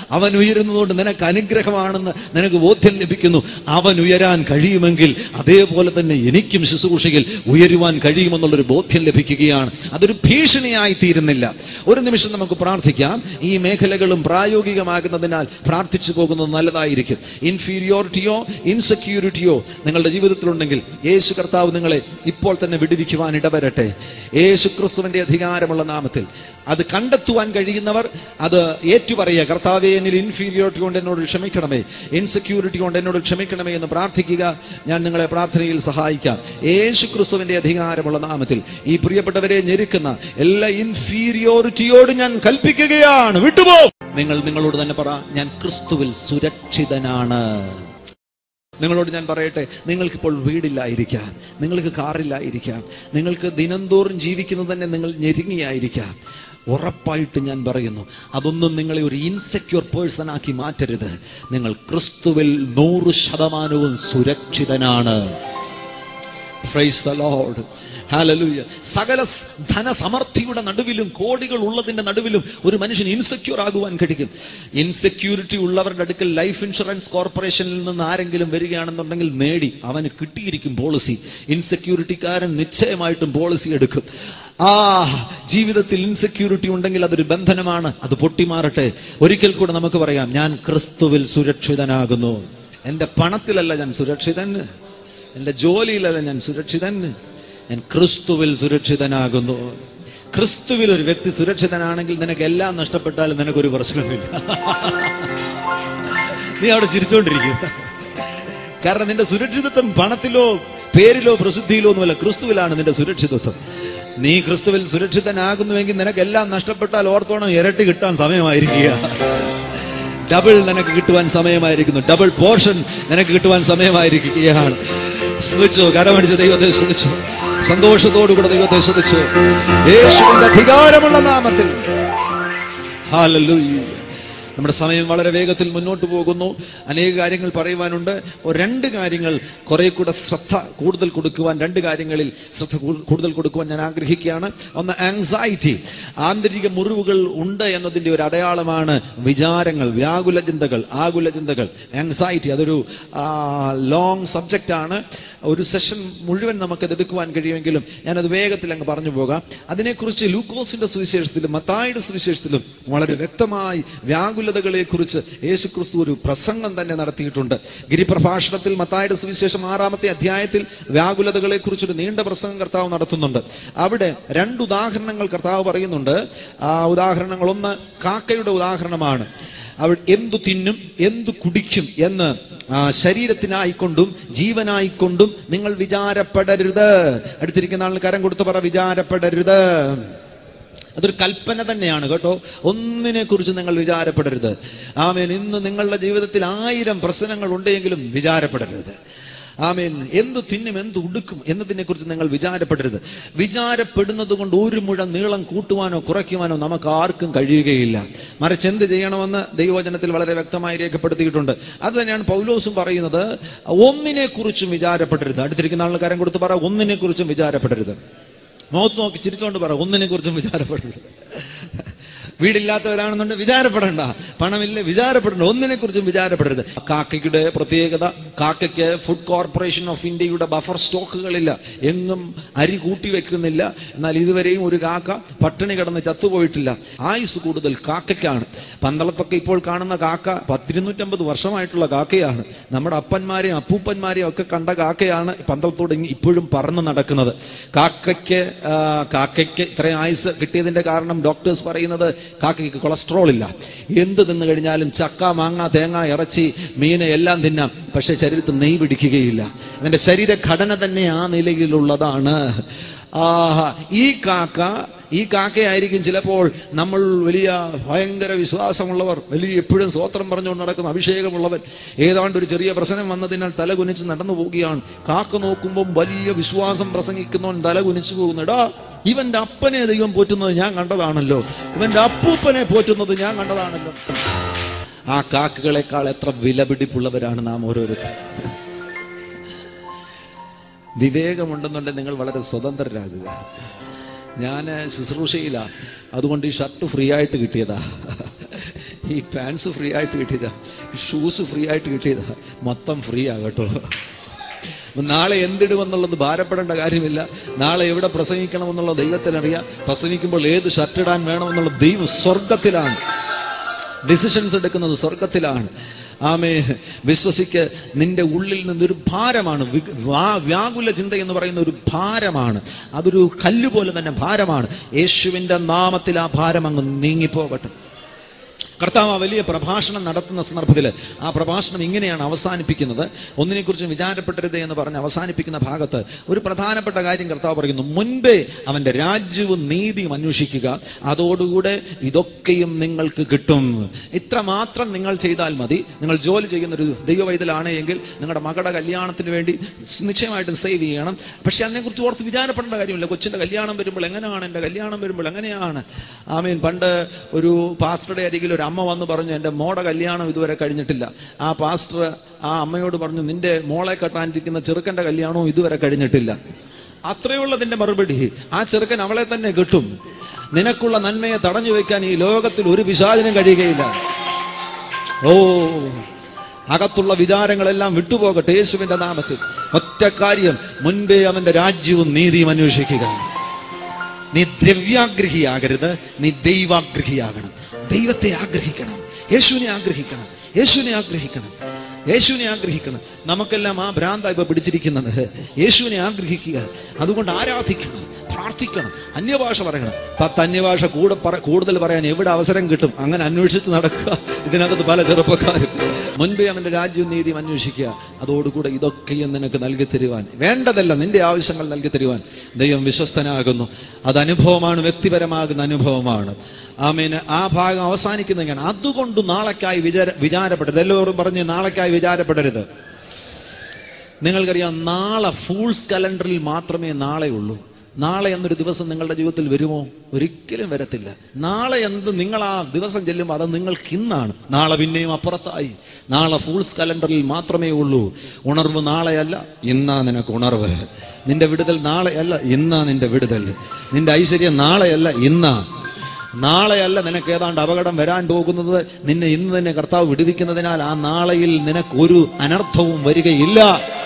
അവൻ ഉയരുന്നതുകൊണ്ട് നിനക്ക് അനുഗ്രഹമാണെന്ന് നിനക്ക് ബോധ്യം ലഭിക്കുന്നു അവൻ ഉയരാൻ കഴിയുമെങ്കിൽ അതേപോലെ തന്നെ എനിക്കും ശുശ്രൂഷയിൽ ഉയരുവാൻ കഴിയുമെന്നുള്ളൊരു ബോധ്യം ലഭിക്കുകയാണ് അതൊരു ഭീഷണിയായി തീരുന്നില്ല ഒരു നിമിഷം നമുക്ക് പ്രാർത്ഥിക്കാം ഈ മേഖലകളും പ്രായോഗികമാകുന്നതിനാൽ പ്രാർത്ഥിച്ചു പോകുന്നത് നല്ലതായിരിക്കും ഇൻഫീരിയോറിറ്റിയോ ഇൻസെക്യൂരിറ്റിയോ നിങ്ങളുടെ ജീവിതത്തിലുണ്ടെങ്കിൽ യേശു കർത്താവ് നിങ്ങളെ ഇപ്പോൾ തന്നെ വിടുവിക്കുവാൻ ഇടവരട്ടെ യേശു ക്രിസ്തുവിന്റെ അധികാരമുള്ള നാമത്തിൽ അത് കണ്ടെത്തുവാൻ കഴിയുന്നവർ അത് ഏറ്റുപറയുക കർത്താവെ എന്നിൽ ഇൻഫീരിയോറിറ്റി കൊണ്ട് എന്നോട് ക്ഷമിക്കണമേ ഇൻസെക്യൂരിറ്റി കൊണ്ട് എന്നോട് ക്ഷമിക്കണമേ എന്ന് പ്രാർത്ഥിക്കുക ഞാൻ നിങ്ങളെ പ്രാർത്ഥനയിൽ സഹായിക്കാം യേശു ക്രിസ്തുവിന്റെ അധികാരമുള്ള നാമത്തിൽ ഈ പ്രിയപ്പെട്ടവരെ ഞെരുക്കുന്ന എല്ലാ ഇൻഫീരിയോറിറ്റിയോട് ഞാൻ കൽപ്പിക്കുകയാണ് വിട്ടുപോ നിങ്ങൾ നിങ്ങളോട് തന്നെ പറ ഞാൻ ക്രിസ്തുവിൽ സുരക്ഷിതനാണ് നിങ്ങളോട് ഞാൻ പറയട്ടെ നിങ്ങൾക്കിപ്പോൾ വീടില്ലായിരിക്കാം നിങ്ങൾക്ക് കാറില്ലായിരിക്കാം നിങ്ങൾക്ക് ദിനംതോറും ജീവിക്കുന്നത് തന്നെ നിങ്ങൾ ഞെരുങ്ങിയായിരിക്കാം ഉറപ്പായിട്ട് ഞാൻ പറയുന്നു അതൊന്നും നിങ്ങളെ ഒരു ഇൻസെക്യൂർ പേഴ്സൺ ആക്കി മാറ്റരുത് നിങ്ങൾ ക്രിസ്തുവിൽ നൂറ് ശതമാനവും സുരക്ഷിതനാണ് Praise the Lord. Hallelujah. സകല സ് ധനസമർത്ഥിയുടെ നടുവിലും കോടികൾ ഉള്ളതിന്റെ നടുവിലും ഒരു മനുഷ്യൻ ഇൻസെക്യൂർ ആകുവാൻ കഴിയും ഇൻസെക്യൂരിറ്റി ഉള്ളവരുടെ അടുക്കൽ ലൈഫ് ഇൻഷുറൻസ് കോർപ്പറേഷനിൽ നിന്ന് ആരെങ്കിലും വരികയാണെന്നുണ്ടെങ്കിൽ നേടി അവന് കിട്ടിയിരിക്കും പോളിസി ഇൻസെക്യൂരിറ്റിക്കാരൻ നിശ്ചയമായിട്ടും പോളിസി എടുക്കും ആ ജീവിതത്തിൽ ഇൻസെക്യൂരിറ്റി ഉണ്ടെങ്കിൽ അതൊരു ബന്ധനമാണ് അത് പൊട്ടിമാറട്ടെ ഒരിക്കൽ കൂടെ നമുക്ക് പറയാം ഞാൻ ക്രിസ്തുവിൽ സുരക്ഷിതനാകുന്നു എൻ്റെ പണത്തിലല്ല ഞാൻ സുരക്ഷിതൻ എൻ്റെ ജോലിയിലല്ല ഞാൻ സുരക്ഷിതൻ ഞാൻ ക്രിസ്തുവിൽ സുരക്ഷിതനാകുന്നു ക്രിസ്തുവിൽ ഒരു വ്യക്തി സുരക്ഷിതനാണെങ്കിൽ നിനക്ക് എല്ലാം നഷ്ടപ്പെട്ടാലും നിനക്കൊരു പ്രശ്നമില്ല നീ അവിടെ ചിരിച്ചുകൊണ്ടിരിക്കും കാരണം നിന്റെ സുരക്ഷിതത്വം പണത്തിലോ പേരിലോ പ്രസിദ്ധിയിലോ ഒന്നുമല്ല ക്രിസ്തുവിലാണ് നിന്റെ സുരക്ഷിതത്വം നീ ക്രിസ്തുവിൽ സുരക്ഷിതനാകുന്നുവെങ്കിൽ നിനക്ക് എല്ലാം നഷ്ടപ്പെട്ടാൽ ഓർത്തോണം ഇരട്ടി കിട്ടാൻ സമയമായിരിക്കുക ഡബിൾ നിനക്ക് കിട്ടുവാൻ സമയമായിരിക്കുന്നു ഡബിൾ പോർഷൻ നിനക്ക് കിട്ടുവാൻ സമയമായിരിക്കുകയാണ് ശ്രദ്ധിച്ചു കരമടിച്ച് ദൈവത്തെ ശ്രദ്ധിച്ചു സന്തോഷത്തോടുകൂടെ ദൈവത്തെ ശ്രദ്ധിച്ചു യേശുവിന്റെ അധികാരമുള്ള നാമത്തിൽ Hallelujah. നമ്മുടെ സമയം വളരെ വേഗത്തിൽ മുന്നോട്ട് പോകുന്നു അനേക കാര്യങ്ങൾ പറയുവാനുണ്ട് ഒരു രണ്ട് കാര്യങ്ങൾ കുറെ കൂടെ ശ്രദ്ധ കൂടുതൽ കൊടുക്കുവാൻ രണ്ട് കാര്യങ്ങളിൽ ശ്രദ്ധ കൂടു- കൂടുതൽ കൊടുക്കുവാൻ ഞാൻ ആഗ്രഹിക്കുകയാണ് ഒന്ന് ആങ്സൈറ്റി ആന്തരിക മുറിവുകൾ ഉണ്ട് എന്നതിൻ്റെ ഒരു അടയാളമാണ് വിചാരങ്ങൾ വ്യാകുല ചിന്തകൾ ആകുല ചിന്തകൾ ആങ്സൈറ്റി അതൊരു ലോങ് സബ്ജക്റ്റ് ആണ് ഒരു സെഷൻ മുഴുവൻ നമുക്കത് എടുക്കുവാൻ കഴിയുമെങ്കിലും ഞാനത് വേഗത്തിൽ അങ്ങ് പറഞ്ഞു പോകാം അതിനെക്കുറിച്ച് ലൂക്കോസിന്റെ സുവിശേഷത്തിലും മത്തായുടെ സുവിശേഷത്തിലും വളരെ വ്യക്തമായി വ്യാകുലതകളെ കുറിച്ച് യേശു ക്രിസ്തു ഒരു പ്രസംഗം തന്നെ നടത്തിയിട്ടുണ്ട് ഗിരിപ്രഭാഷണത്തിൽ മത്തായുടെ സുവിശേഷം ആറാമത്തെ അധ്യായത്തിൽ വ്യാകുലതകളെ കുറിച്ചൊരു നീണ്ട പ്രസംഗം കർത്താവ് നടത്തുന്നുണ്ട് അവിടെ രണ്ട് ഉദാഹരണങ്ങൾ കർത്താവ് പറയുന്നുണ്ട് ആ ഉദാഹരണങ്ങൾ ഒന്ന് കാക്കയുടെ ഉദാഹരണമാണ് അവൾ എന്തു തിന്നും എന്തു കുടിക്കും എന്ന് ആ, ശരീരത്തിനായിക്കൊണ്ടും ജീവനായിക്കൊണ്ടും നിങ്ങൾ വിചാരപ്പെടരുത് അടുത്തിരിക്കുന്ന ആളിന് കരം കൊടുത്ത് പറ വിചാരപ്പെടരുത് അതൊരു കൽപ്പന തന്നെയാണ് കേട്ടോ ഒന്നിനെ കുറിച്ച് നിങ്ങൾ വിചാരപ്പെടരുത് ആമേൻ ഇന്ന് നിങ്ങളുടെ ജീവിതത്തിൽ ആയിരം പ്രശ്നങ്ങൾ ഉണ്ടെങ്കിലും വിചാരപ്പെടരുത് ആമേൻ എന്തു തിന്നും എന്ത് ഉടുക്കും എന്നതിനെ കുറിച്ച് നിങ്ങൾ വിചാരപ്പെടരുത് വിചാരപ്പെടുന്നത് കൊണ്ട് ഒരു മുഴം നീളം കൂട്ടുവാനോ കുറയ്ക്കുവാനോ നമുക്ക് ആർക്കും കഴിയുകയില്ല മറിച്ച് എന്ത് ചെയ്യണമെന്ന് ദൈവവചനത്തിൽ വളരെ വ്യക്തമായി രേഖപ്പെടുത്തിയിട്ടുണ്ട് അത് തന്നെയാണ് പൗലോസും പറയുന്നത് ഒന്നിനെ കുറിച്ചും വിചാരപ്പെടരുത് അടുത്തിരിക്കുന്ന ആളിന് കാര്യം കൊടുത്ത് പറ ഒന്നിനെ കുറിച്ചും വിചാരപ്പെടരുത് മുഖത്ത് നോക്കി ചിരിച്ചോണ്ട് പറ ഒന്നിനെ കുറിച്ചും വിചാരപ്പെടരുത് വീടില്ലാത്തവരാണെന്നുണ്ട് വിചാരപ്പെടണ്ട പണമില്ല വിചാരപ്പെടണ്ട ഒന്നിനെ കുറിച്ചും വിചാരപ്പെടരുത് കാക്കയ്ക്കുടെ പ്രത്യേകത കാക്കയ്ക്ക് ഫുഡ് കോർപ്പറേഷൻ ഓഫ് ഇന്ത്യയുടെ ബഫർ സ്റ്റോക്കുകളില്ല എങ്ങും അരി കൂട്ടി വെക്കുന്നില്ല എന്നാൽ ഇതുവരെയും ഒരു കാക്ക പട്ടിണി കിടന്ന് ചത്തുപോയിട്ടില്ല ആയുസ് കൂടുതൽ കാക്കയ്ക്കാണ് പന്തളത്തൊക്കെ ഇപ്പോൾ കാണുന്ന കാക്ക പത്തിരുന്നൂറ്റമ്പത് വർഷമായിട്ടുള്ള കാക്കയാണ് നമ്മുടെ അപ്പന്മാരെയും അപ്പൂപ്പന്മാരെയും ഒക്കെ കണ്ട കാക്കയാണ് പന്തളത്തോട് ഇങ്ങ് ഇപ്പോഴും പറന്ന് നടക്കുന്നത് കാക്കയ്ക്ക് ആ, കാക്കയ്ക്ക് ഇത്രയും ആയുസ് കിട്ടിയതിന്റെ കാരണം ഡോക്ടേഴ്സ് പറയുന്നത് കാക്കയ്ക്ക് കൊളസ്ട്രോൾ ഇല്ല എന്ത് തിന്നു കഴിഞ്ഞാലും ചക്ക മാങ്ങ തേങ്ങ ഇറച്ചി മീന് എല്ലാം തിന്നാം പക്ഷെ ശരീരത്തിൽ നെയ് പിടിക്കുകയില്ല അതിന്റെ ശരീരഘടന തന്നെ ആ നിലയിലുള്ളതാണ് ആ ഈ കാക്ക ഈ കാക്കയായിരിക്കും ചിലപ്പോൾ നമ്മൾ വലിയ ഭയങ്കര വിശ്വാസമുള്ളവർ വലിയ എപ്പോഴും സ്വോത്രം പറഞ്ഞുകൊണ്ട് നടക്കുന്ന അഭിഷേകമുള്ളവൻ ഏതാണ്ട് ഒരു ചെറിയ പ്രശ്നം വന്നതിനാൽ തല കുനിച്ച് നടന്നു പോവുകയാണ് കാക്ക നോക്കുമ്പോൾ വലിയ വിശ്വാസം പ്രസംഗിക്കുന്നവൻ തല കുനിച്ചു പോകുന്നടാ ഇവന്റെ അപ്പനെ ദൈവം പോറ്റുന്നത് ഞാൻ കണ്ടതാണല്ലോ ഇവന്റെ അപ്പൂപ്പനെ പോറ്റുന്നത് ഞാൻ കണ്ടതാണല്ലോ ആ കാക്കകളെക്കാൾ എത്ര വിലപിടിപ്പുള്ളവരാണ് നാം ഓരോരുത്തർ വിവേകമുണ്ടെന്നുണ്ടെങ്കിൽ നിങ്ങൾ വളരെ സ്വതന്ത്രരാകുക ഞാൻ ശുശ്രൂഷയില്ല അതുകൊണ്ട് ഈ ഷർട്ട് ഫ്രീ ആയിട്ട് കിട്ടിയതാ ഈ പാൻസ് ഫ്രീ ആയിട്ട് കിട്ടിയതാ ഷൂസ് ഫ്രീ ആയിട്ട് കിട്ടിയതാ മൊത്തം ഫ്രീ ആകട്ടോ നാളെ എന്തിടുമെന്നുള്ളത് ഭാരപ്പെടേണ്ട കാര്യമില്ല നാളെ എവിടെ പ്രസംഗിക്കണമെന്നുള്ള ദൈവത്തിനറിയാം പ്രസംഗിക്കുമ്പോൾ ഏത് ഷർട്ട് ഇടാൻ വേണമെന്നുള്ള ദൈവം സ്വർഗത്തിലാണ് ഡിസിഷൻസ് എടുക്കുന്നത് സ്വർഗത്തിലാണ് ആമേ വിശ്വസിക്ക് നിന്റെ ഉള്ളിൽ നിന്നൊരു ഭാരമാണ് വി- വാ- വ്യാകുല ചിന്ത എന്ന് പറയുന്ന ഒരു ഭാരമാണ് അതൊരു കല്ല് പോലെ തന്നെ ഭാരമാണ് യേശുവിൻ്റെ നാമത്തിൽ ആ ഭാരം അങ്ങ് നീങ്ങിപ്പോകട്ടെ കർത്താവ് ആ വലിയ പ്രഭാഷണം നടത്തുന്ന സന്ദർഭത്തിൽ ആ പ്രഭാഷണം ഇങ്ങനെയാണ് അവസാനിപ്പിക്കുന്നത് ഒന്നിനെക്കുറിച്ച് വിചാരപ്പെടരുത് എന്ന് പറഞ്ഞ് അവസാനിപ്പിക്കുന്ന ഭാഗത്ത് ഒരു പ്രധാനപ്പെട്ട കാര്യം കർത്താവ് പറയുന്നു മുൻപേ അവൻ്റെ രാജ്യവും നീതിയും അന്വേഷിക്കുക അതോടുകൂടെ ഇതൊക്കെയും നിങ്ങൾക്ക് കിട്ടും ഇത്ര മാത്രം നിങ്ങൾ ചെയ്താൽ മതി നിങ്ങൾ ജോലി ചെയ്യുന്ന ഒരു ദൈവവൈതലാണ് എങ്കിൽ നിങ്ങളുടെ മകളുടെ കല്യാണത്തിന് വേണ്ടി നിശ്ചയമായിട്ടും സേവ് ചെയ്യണം പക്ഷെ അതിനെക്കുറിച്ച് ഓർത്ത് വിചാരപ്പെടേണ്ട കാര്യമില്ല കൊച്ചിൻ്റെ കല്യാണം വരുമ്പോൾ എങ്ങനെയാണ് എൻ്റെ കല്യാണം വരുമ്പോൾ എങ്ങനെയാണ് ആമീൻ പണ്ട് ഒരു പാസ്റ്ററുടെ അരികിൽ ഒരു അമ്മ വന്ന് പറഞ്ഞു എൻ്റെ മോടെ കല്യാണം ഇതുവരെ കഴിഞ്ഞിട്ടില്ല ആ പാസ്റ്റർ ആ അമ്മയോട് പറഞ്ഞു നിന്റെ മോളെ കെട്ടാനിരിക്കുന്ന ചെറുക്കൻ്റെ കല്യാണവും ഇതുവരെ കഴിഞ്ഞിട്ടില്ല അത്രയുള്ളതിൻ്റെ മറുപടി ആ ചെറുക്കൻ അവളെ തന്നെ കിട്ടും നിനക്കുള്ള നന്മയെ തടഞ്ഞു വെക്കാൻ ഈ ലോകത്തിൽ ഒരു പിശാചിനും കഴിയുകയില്ല ഓ അകത്തുള്ള വിചാരങ്ങളെല്ലാം വിട്ടുപോകട്ടെ യേശുവിന്റെ നാമത്തിൽ ഒറ്റ കാര്യം മുൻപേ അവന്റെ രാജ്യവും നീതിയും അന്വേഷിക്കുക നീ ദ്രവ്യാഗ്രഹിയാകരുത് നീ ദൈവാഗ്രഹിയാകണം ദൈവത്തെ ആഗ്രഹിക്കണം യേശുവിനെ ആഗ്രഹിക്കണം യേശുവിനെ ആഗ്രഹിക്കണം യേശുവിനെ ആഗ്രഹിക്കണം നമുക്കെല്ലാം ആ ഭ്രാന്ത ഇപ്പൊ പിടിച്ചിരിക്കുന്നത് യേശുവിനെ ആഗ്രഹിക്കുക അതുകൊണ്ട് ആരാധിക്കണം പ്രാർത്ഥിക്കണം അന്യഭാഷ പറയണം പത്ത് അന്യഭാഷ കൂടെ പറ കൂടുതൽ പറയാൻ എവിടെ അവസരം കിട്ടും അങ്ങനെ അന്വേഷിച്ച് നടക്കുക ഇതിനകത്ത് പല ചെറുപ്പക്കാരും മുൻപേ അവന്റെ രാജ്യവും നീതിയും അന്വേഷിക്കുക അതോടുകൂടെ ഇതൊക്കെയും നിനക്ക് നൽകി തരുവാൻ വേണ്ടതല്ല നിന്റെ ആവശ്യങ്ങൾ നൽകി തരുവാൻ ദൈവം വിശ്വസ്തനാകുന്നു അത് അനുഭവമാണ് വ്യക്തിപരമാകുന്ന അനുഭവമാണ് ആമീന് ആ ഭാഗം അവസാനിക്കുന്ന ഇങ്ങനെ അതുകൊണ്ട് നാളേക്കായി വിചാര വിചാരപ്പെടരുത് എല്ലാവരും പറഞ്ഞ് നാളേക്കായി വിചാരപ്പെടരുത് നിങ്ങൾക്കറിയാം നാളെ ഫൂൾസ് കലണ്ടറിൽ മാത്രമേ നാളെ ഉള്ളൂ നാളെ എന്നൊരു ദിവസം നിങ്ങളുടെ ജീവിതത്തിൽ വരുമോ ഒരിക്കലും വരത്തില്ല നാളെ എന്ത് നിങ്ങൾ ആ ദിവസം ചെല്ലുമ്പോൾ അത് നിങ്ങൾക്ക് ഇന്നാണ് നാളെ പിന്നെയും അപ്പുറത്തായി നാളെ ഫൂൾസ് കലണ്ടറിൽ മാത്രമേ ഉള്ളൂ ഉണർവ് നാളെയല്ല ഇന്നാ നിനക്ക് ഉണർവ് നിന്റെ വിടുതൽ നാളെയല്ല ഇന്നാ നിന്റെ വിടുതൽ നിന്റെ ഐശ്വര്യം നാളെയല്ല ഇന്നാ നാളെയല്ല നിനക്ക് ഏതാണ്ട് അപകടം വരാൻ പോകുന്നത് നിന്നെ ഇന്ന് തന്നെ കർത്താവ് വിടുവിക്കുന്നതിനാൽ ആ നാളെയിൽ നിനക്കൊരു അനർത്ഥവും വരികയില്ല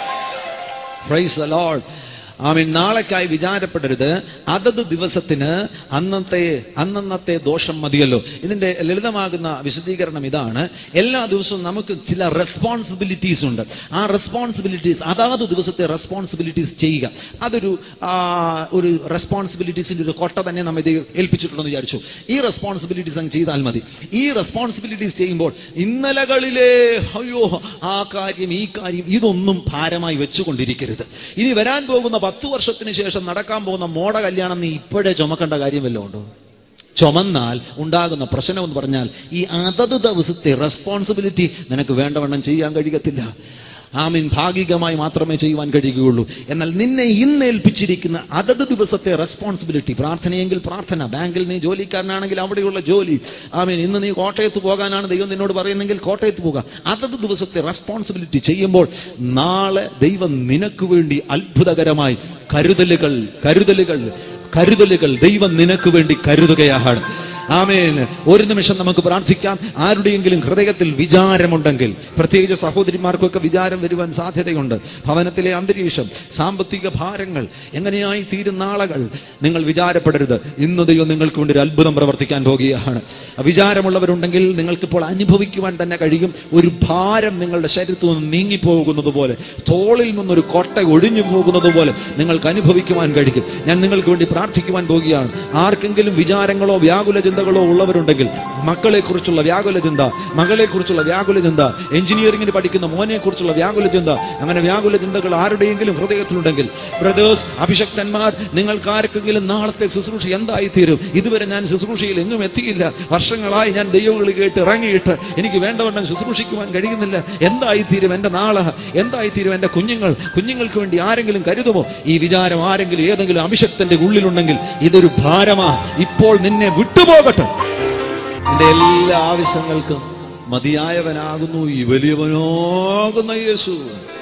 ഫ്രൈസ് ലോഡ് ആമീൻ നാളേക്കായി വിചാരപ്പെടരുത് അതത് ദിവസത്തിന് അന്നത്തെ അന്നന്നത്തെ ദോഷം മതിയല്ലോ ഇതിന്റെ ലളിതമാകുന്ന വിശദീകരണം ഇതാണ് എല്ലാ ദിവസവും നമുക്ക് ചില റെസ്പോൺസിബിലിറ്റീസ് ഉണ്ട് ആ റെസ്പോൺസിബിലിറ്റീസ് അതാത് ദിവസത്തെ റെസ്പോൺസിബിലിറ്റീസ് ചെയ്യുക അതൊരു ആ, ഒരു റെസ്പോൺസിബിലിറ്റീസിന്റെ ഒരു കൊട്ട തന്നെ നമ്മെ ഇത് ഏൽപ്പിച്ചിട്ടുണ്ടെന്ന് വിചാരിച്ചു ഈ റെസ്പോൺസിബിലിറ്റീസ് അങ്ങ് ചെയ്താൽ മതി ഈ റെസ്പോൺസിബിലിറ്റീസ് ചെയ്യുമ്പോൾ ഇന്നലകളിലെ അയ്യോ ആ കാര്യം ഈ കാര്യം ഇതൊന്നും ഭാരമായി വെച്ചുകൊണ്ടിരിക്കരുത് ഇനി വരാൻ പോകുന്ന പത്ത് വർഷത്തിന് ശേഷം നടക്കാൻ പോകുന്ന മോട കല്യാണം നീ ഇപ്പോഴേ ചുമക്കേണ്ട കാര്യം വല്ലതും ഉണ്ടോ ചുമന്നാൽ ഉണ്ടാകുന്ന പ്രശ്നം എന്ന് പറഞ്ഞാൽ ഈ അതത് ദിവസത്തെ റെസ്പോൺസിബിലിറ്റി നിനക്ക് വേണ്ടവണ്ണം ചെയ്യാൻ കഴിയത്തില്ല ആമീൻ ഭാഗികമായി മാത്രമേ ചെയ്യുവാൻ കഴിയുകയുള്ളൂ എന്നാൽ നിന്നെ ഇന്ന് ഏൽപ്പിച്ചിരിക്കുന്ന അതത് ദിവസത്തെ റെസ്പോൺസിബിലിറ്റി പ്രാർത്ഥനയെങ്കിൽ പ്രാർത്ഥന ബാങ്കിൽ നീ ജോലിക്കാരനാണെങ്കിൽ അവിടെയുള്ള ജോലി ആമീൻ ഇന്ന് നീ കോട്ടയത്ത് പോകാനാണ് ദൈവം നിന്നോട് പറയുന്നെങ്കിൽ കോട്ടയത്ത് പോകാം അതത് ദിവസത്തെ റെസ്പോൺസിബിലിറ്റി ചെയ്യുമ്പോൾ നാളെ ദൈവം നിനക്ക് വേണ്ടി അത്ഭുതകരമായി കരുതലുകൾ കരുതലുകൾ കരുതലുകൾ ദൈവം നിനക്ക് വേണ്ടി കരുതുകയാണ് ആമേൻ ഒരു നിമിഷം നമുക്ക് പ്രാർത്ഥിക്കാം ആരുടെയെങ്കിലും ഹൃദയത്തിൽ വിചാരമുണ്ടെങ്കിൽ പ്രത്യേകിച്ച് സഹോദരിമാർക്കൊക്കെ വിചാരം വരുവാൻ സാധ്യതയുണ്ട് ഭവനത്തിലെ അന്തരീക്ഷം സാമ്പത്തിക ഭാരങ്ങൾ എങ്ങനെയായി തീരുന്ന ആളുകൾ നിങ്ങൾ വിചാരപ്പെടരുത് ഇന്ന് ദൈവം നിങ്ങൾക്ക് വേണ്ടി ഒരു അത്ഭുതം പ്രവർത്തിക്കാൻ പോകുകയാണ് വിചാരമുള്ളവരുണ്ടെങ്കിൽ നിങ്ങൾക്കിപ്പോൾ അനുഭവിക്കുവാൻ തന്നെ കഴിയും ഒരു ഭാരം നിങ്ങളുടെ ശരീരത്തിൽ നിന്ന് നീങ്ങിപ്പോകുന്നത് പോലെ തോളിൽ നിന്നൊരു കൊട്ട ഒഴിഞ്ഞു പോകുന്നത് പോലെ നിങ്ങൾക്ക് അനുഭവിക്കുവാൻ കഴിയും ഞാൻ നിങ്ങൾക്ക് വേണ്ടി പ്രാർത്ഥിക്കുവാൻ പോകുകയാണ് ആർക്കെങ്കിലും വിചാരങ്ങളോ വ്യാകുല ചിന്തകളോ ഉള്ളവരുണ്ടെങ്കിൽ മക്കളെ കുറിച്ചുള്ള വ്യാകുല ചിന്ത മകളെ കുറിച്ചുള്ള വ്യാകുല ചിന്ത എഞ്ചിനീയറിംഗിന് പഠിക്കുന്ന മോനെ കുറിച്ചുള്ള വ്യാകുല ചിന്ത അങ്ങനെ വ്യാകുല ചിന്തകൾ ആരുടെയെങ്കിലും ഹൃദയത്തിലുണ്ടെങ്കിൽ ബ്രദേഴ്സ് അഭിഷക്തന്മാർ നിങ്ങൾക്ക് ആർക്കെങ്കിലും നാളത്തെ ശുശ്രൂഷ എന്തായി തീരും ഇതുവരെ ഞാൻ ശുശ്രൂഷയിൽ എങ്ങും എത്തിയില്ല വർഷങ്ങളായി ഞാൻ ദൈവങ്ങൾ കേട്ട് ഇറങ്ങിയിട്ട് എനിക്ക് വേണ്ടവണ്ണം ശുശ്രൂഷിക്കുവാൻ കഴിയുന്നില്ല എന്തായി തീരും എൻ്റെ നാള് എന്തായി തീരും എൻ്റെ കുഞ്ഞുങ്ങൾ കുഞ്ഞുങ്ങൾക്ക് വേണ്ടി ആരെങ്കിലും കരുതുമോ ഈ വിചാരം ആരെങ്കിലും ഏതെങ്കിലും അഭിഷക്തന്റെ ഉള്ളിലുണ്ടെങ്കിൽ ഇതൊരു ഭാരമാ ഇപ്പോൾ നിന്നെ വിട്ടുപോകട്ടെ നിന്റെ എല്ലാ ആവശ്യങ്ങൾക്കും മതിയായവനാകുന്നു ഈ വലിയവനാകുന്ന യേശു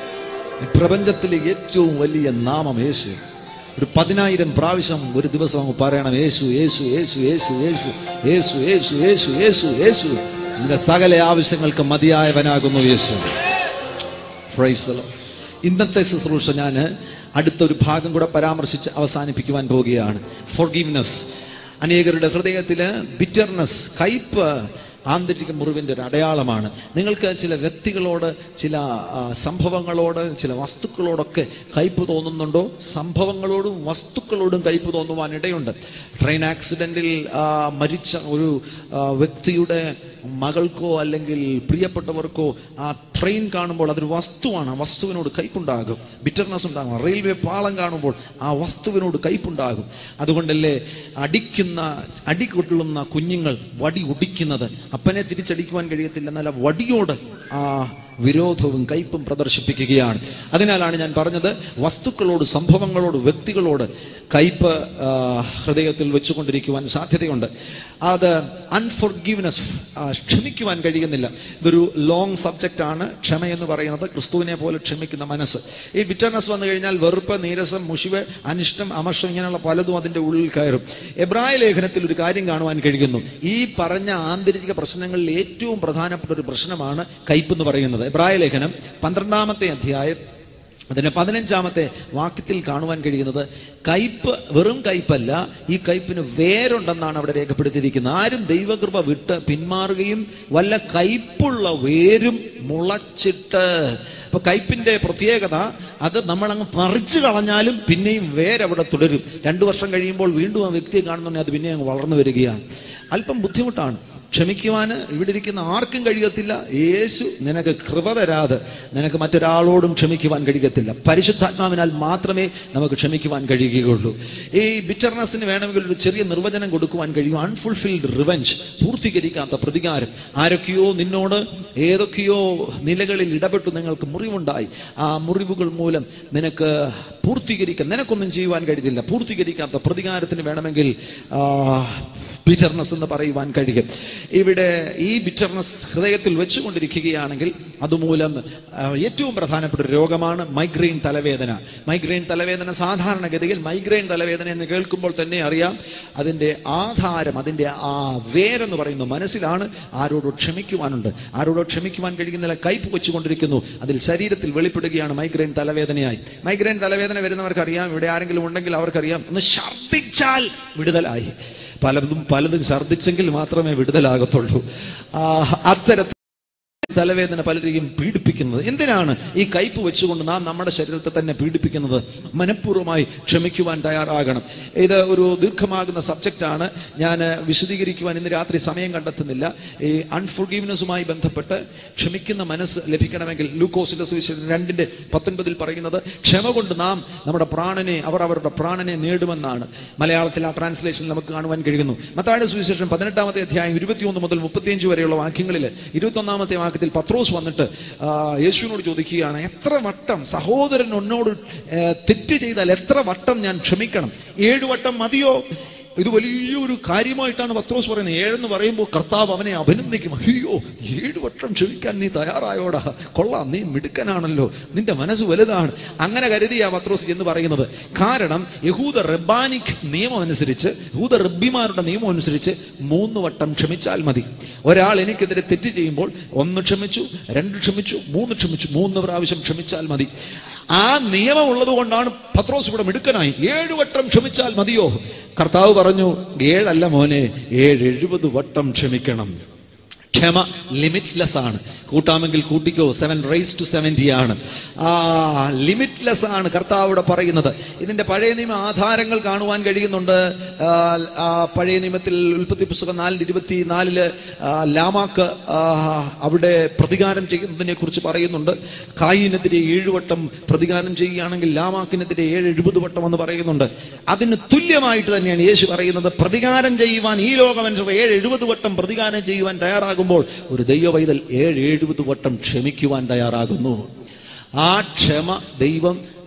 ഈ പ്രപഞ്ചത്തിലെ ഏറ്റവും വലിയ നാമം യേശു ഒരു പതിനായിരം പ്രാവശ്യം ഒരു ദിവസം അങ്ങ് പറയണം യേശു യേശു യേശു യേശു യേശു യേശു യേശു യേശു യേശു യേശു നിന്റെ സകല ആവശ്യങ്ങൾക്ക് മതിയായവനാകുന്നു യേശു Praise the Lord. ഇന്നത്തെ ശുശ്രൂഷ ഞാൻ അടുത്തൊരു ഭാഗം കൂടെ പരാമർശിച്ച് അവസാനിപ്പിക്കുവാൻ പോവുകയാണ് ഫോർഗീവ്നെസ് അനേകരുടെ ഹൃദയത്തിൽ ബിറ്റർനെസ് കയ്പ് ആന്തരിക മുറിവിൻ്റെ ഒരു അടയാളമാണ് നിങ്ങൾക്ക് ചില വ്യക്തികളോട് ചില ആ, സംഭവങ്ങളോട് ചില വസ്തുക്കളോടൊക്കെ കയ്പ് തോന്നുന്നുണ്ടോ സംഭവങ്ങളോടും വസ്തുക്കളോടും കയ്പ് തോന്നുവാൻ ഇടയുണ്ട് ട്രെയിൻ ആക്സിഡൻറ്റിൽ ആ, മരിച്ച ഒരു ആ, വ്യക്തിയുടെ മകൾക്കോ അല്ലെങ്കിൽ പ്രിയപ്പെട്ടവർക്കോ ആ ട്രെയിൻ കാണുമ്പോൾ അതൊരു വസ്തുവാണ് ആ വസ്തുവിനോട് കയ്പുണ്ടാകും ബിറ്റർനെസ് ഉണ്ടാകും റെയിൽവേ പാളം കാണുമ്പോൾ ആ വസ്തുവിനോട് കയ്പുണ്ടാകും അതുകൊണ്ടല്ലേ അടിക്കുന്ന അടി കൊള്ളുന്ന കുഞ്ഞുങ്ങൾ വടി ഒടിക്കുന്നത് അപ്പനെ തിരിച്ചടിക്കുവാൻ കഴിയത്തില്ല എന്നാൽ ആ വടിയോട് ആ വിരോധവും കയ്പും പ്രദർശിപ്പിക്കുകയാണ് അതിനാലാണ് ഞാൻ പറഞ്ഞത് വസ്തുക്കളോട് സംഭവങ്ങളോട് വ്യക്തികളോട് കയ്പ് ആ, ഹൃദയത്തിൽ വെച്ചുകൊണ്ടിരിക്കുവാൻ സാധ്യതയുണ്ട് അത് അൺഫോർഗീവ്നെസ് ക്ഷമിക്കുവാൻ കഴിയുന്നില്ല ഇതൊരു ലോങ് സബ്ജക്റ്റ് ആണ് ക്ഷമ എന്ന് പറയുന്നത് ക്രിസ്തുവിനെ പോലെ ക്ഷമിക്കുന്ന മനസ്സ് ഈ ബിറ്റർനെസ് വന്നു കഴിഞ്ഞാൽ വെറുപ്പ് നീരസം മുഷിവ് അനിഷ്ടം അമർഷം ഇങ്ങനെയുള്ള പലതും അതിൻ്റെ ഉള്ളിൽ കയറും എബ്രായ ലേഖനത്തിൽ ഒരു കാര്യം കാണുവാൻ കഴിയുന്നു ഈ പറഞ്ഞ ആന്തരിക പ്രശ്നങ്ങളിൽ ഏറ്റവും പ്രധാനപ്പെട്ട ഒരു പ്രശ്നമാണ് കയ്പ് എന്ന് പറയുന്നത് എബ്രായ ലേഖനം പന്ത്രണ്ടാമത്തെ അധ്യായം അതിന്റെ പതിനഞ്ചാമത്തെ വാക്യത്തിൽ കാണുവാൻ കഴിയുന്നത് കയ്പ് വെറും കയ്പല്ല ഈ കയ്പിന് വേരുണ്ടെന്നാണ് അവിടെ രേഖപ്പെടുത്തിയിരിക്കുന്നത് ആരും ദൈവകൃപ വിട്ട് പിന്മാറുകയും വല്ല കയ്പുള്ള വേരും മുളച്ചിട്ട് ഇപ്പൊ കയ്പിന്റെ പ്രത്യേകത അത് നമ്മൾ അങ്ങ് പറിച്ചു കളഞ്ഞാലും പിന്നെയും വേരവിടെ തുടരും രണ്ടു വർഷം കഴിയുമ്പോൾ വീണ്ടും ആ വ്യക്തിയെ കാണുന്നുണ്ടെങ്കിൽ അത് പിന്നെ അങ്ങ് വളർന്നു വരികയാണ് അല്പം ബുദ്ധിമുട്ടാണ് ക്ഷമിക്കുവാൻ ഇവിടെ ഇരിക്കുന്ന ആർക്കും കഴിയത്തില്ല യേശു നിനക്ക് കൃപ തരാതെ നിനക്ക് മറ്റൊരാളോടും ക്ഷമിക്കുവാൻ കഴിയത്തില്ല പരിശുദ്ധാത്മാവിനാൽ മാത്രമേ നമുക്ക് ക്ഷമിക്കുവാൻ കഴിയുകയുള്ളൂ ഈ ബിറ്റർനെസ്സിന് വേണമെങ്കിൽ ഒരു ചെറിയ നിർവചനം കൊടുക്കുവാൻ കഴിയും അൺഫുൾഫിൽഡ് റിവഞ്ച് പൂർത്തീകരിക്കാത്ത പ്രതികാരം ആരൊക്കെയോ നിന്നോട് ഏതൊക്കെയോ നിലകളിൽ ഇടപെട്ടു നിങ്ങൾക്ക് മുറിവുണ്ടായി ആ മുറിവുകൾ മൂലം നിനക്ക് പൂർത്തീകരിക്കാൻ നിനക്കൊന്നും ചെയ്യുവാൻ കഴിഞ്ഞില്ല പൂർത്തീകരിക്കാത്ത പ്രതികാരത്തിന് വേണമെങ്കിൽ ആ, ബിറ്റർനെസ് എന്ന് പറയുവാൻ കഴിയും ഇവിടെ ഈ ബിറ്റർനെസ് ഹൃദയത്തിൽ വെച്ചുകൊണ്ടിരിക്കുകയാണെങ്കിൽ അതുമൂലം ആ, ഏറ്റവും പ്രധാനപ്പെട്ട ഒരു രോഗമാണ് മൈഗ്രെയിൻ തലവേദന മൈഗ്രെയിൻ തലവേദന സാധാരണഗതിയിൽ മൈഗ്രെയിൻ തലവേദന എന്ന് കേൾക്കുമ്പോൾ തന്നെ അറിയാം അതിൻ്റെ ആധാരം അതിൻ്റെ ആ വേരെന്ന് പറയുന്നത് മനസ്സിലാണ് ആരോടോ ക്ഷമിക്കുവാനുണ്ട് ആരോടോ ക്ഷമിക്കുവാൻ കഴിയുന്നില്ല കയ്പ് വെച്ചുകൊണ്ടിരിക്കുന്നു അതിൽ ശരീരത്തിൽ വെളിപ്പെടുകയാണ് മൈഗ്രെയിൻ തലവേദനയായി മൈഗ്രെയിൻ തലവേദന വരുന്നവർക്കറിയാം ഇവിടെ ആരെങ്കിലും ഉണ്ടെങ്കിൽ അവർക്കറിയാം ഒന്ന് ഛർദ്ദിച്ചാൽ വിടുതലായി പലതും പലതും ഛർദ്ദിച്ചെങ്കിൽ മാത്രമേ വിടുതലാകത്തുള്ളൂ ആ, അത്തരത്തിൽ തലവേദന പലരെയും പീഡിപ്പിക്കുന്നത് എന്തിനാണ് ഈ കയ്പ് വെച്ചുകൊണ്ട് നാം നമ്മുടെ ശരീരത്തെ തന്നെ പീഡിപ്പിക്കുന്നത് മനഃപൂർവ്വമായി ക്ഷമിക്കുവാൻ തയ്യാറാകണം ഇത് ഒരു ദീർഘമാകുന്ന സബ്ജക്റ്റാണ് ഞാൻ വിശദീകരിക്കുവാൻ ഇന്ന് രാത്രി സമയം കണ്ടെത്തുന്നില്ല ഈ അൺഫോർഗീവ്നെസ്സുമായി ബന്ധപ്പെട്ട് ക്ഷമിക്കുന്ന മനസ്സ് ലഭിക്കണമെങ്കിൽ ലൂക്കോസിന്റെ സുവിശേഷം രണ്ടിന്റെ പത്തൊൻപതിൽ പറയുന്നത് ക്ഷമ കൊണ്ട് നാം നമ്മുടെ പ്രാണനെ അവർ അവരുടെ പ്രാണനെ നേടുമെന്നാണ് മലയാളത്തിൽ ആ ട്രാൻസ്ലേഷൻ നമുക്ക് കാണുവാൻ കഴിയുന്നു മത്തായുടെ സുവിശേഷം പതിനെട്ടാമത്തെ അധ്യായം ഇരുപത്തിയൊന്ന് മുതൽ മുപ്പത്തിയഞ്ച് വരെയുള്ള വാക്യങ്ങളിൽ ഇരുപത്തൊന്നാമത്തെ വാക്യത്തിൽ പത്രോസ് വന്നിട്ട് ആ, യേശുവിനോട് ചോദിക്കുകയാണ് എത്ര വട്ടം സഹോദരൻ എന്നോട് ഏ, തെറ്റ് ചെയ്താൽ എത്ര വട്ടം ഞാൻ ക്ഷമിക്കണം ഏഴ് വട്ടം മതിയോ ഇത് വലിയൊരു കാര്യമായിട്ടാണ് പത്രോസ് പറയുന്നത് ഏഴെന്ന് പറയുമ്പോൾ കർത്താവ് അവനെ അഭിനന്ദിക്കും അയ്യോ ഏഴ് വട്ടം ക്ഷമിക്കാൻ നീ തയ്യാറായോടാ കൊള്ളാം നീ മിടുക്കനാണല്ലോ നിന്റെ മനസ്സ് വലുതാണ് അങ്ങനെ കരുതിയാ പത്രോസ് എന്ന് പറയുന്നത് കാരണം യഹൂദ റബ്ബാനിക് നിയമം അനുസരിച്ച് യഹൂദ റബ്ബിമാരുടെ നിയമം അനുസരിച്ച് മൂന്ന് വട്ടം ക്ഷമിച്ചാൽ മതി ഒരാൾ എനിക്കെതിരെ തെറ്റ് ചെയ്യുമ്പോൾ ഒന്ന് ക്ഷമിച്ചു രണ്ട് ക്ഷമിച്ചു മൂന്ന് ക്ഷമിച്ചു മൂന്ന് പ്രാവശ്യം ക്ഷമിച്ചാൽ മതി ആ നിയമം ഉള്ളത് കൊണ്ടാണ് പത്രോസ് ഇവിടെ മിടുക്കനായി ഏഴ് വട്ടം ക്ഷമിച്ചാൽ മതിയോ കർത്താവ് പറഞ്ഞു ഏഴല്ല മോനെ ഏഴ് എഴുപത് വട്ടം ക്ഷമിക്കണം ക്ഷമ ലിമിറ്റ്ലെസ് ആണ് കൂട്ടാമെങ്കിൽ കൂട്ടിക്കോ സെവൻ റേസ് ടു സെവൻറ്റി ആണ് ആ ലിമിറ്റ്ലെസ് ആണ് കർത്താവ് ഇവിടെ പറയുന്നത് ഇതിന്റെ പഴയ നിയമ ആധാരങ്ങൾ കാണുവാൻ കഴിയുന്നുണ്ട് ആ, ആ, പഴയ നിയമത്തിൽ ഉൽപ്പത്തി പുസ്തകം നാലിൽ ഇരുപത്തി നാലില് ലാമാക്ക് ആ, അവിടെ പ്രതികാരം ചെയ്യുന്നതിനെ കുറിച്ച് പറയുന്നുണ്ട് കായിനെതിരെ ഏഴുവട്ടം പ്രതികാരം ചെയ്യുകയാണെങ്കിൽ ലാമാക്കിനെതിരെ ഏഴ് എഴുപത് വട്ടം എന്ന് പറയുന്നുണ്ട് അതിന് തുല്യമായിട്ട് തന്നെയാണ് യേശു പറയുന്നത് പ്രതികാരം ചെയ്യുവാൻ ഈ ലോകമനുഷ്യർ ഏഴ് എഴുപത് വട്ടം പ്രതികാരം ചെയ്യുവാൻ തയ്യാറാകുമ്പോൾ ഒരു ദൈവ പൈതൽ ഏഴ് എഴുപത് വട്ടം ക്ഷമിക്കുവാൻ തയ്യാറാകുന്നു ആ ക്ഷമ ദൈവം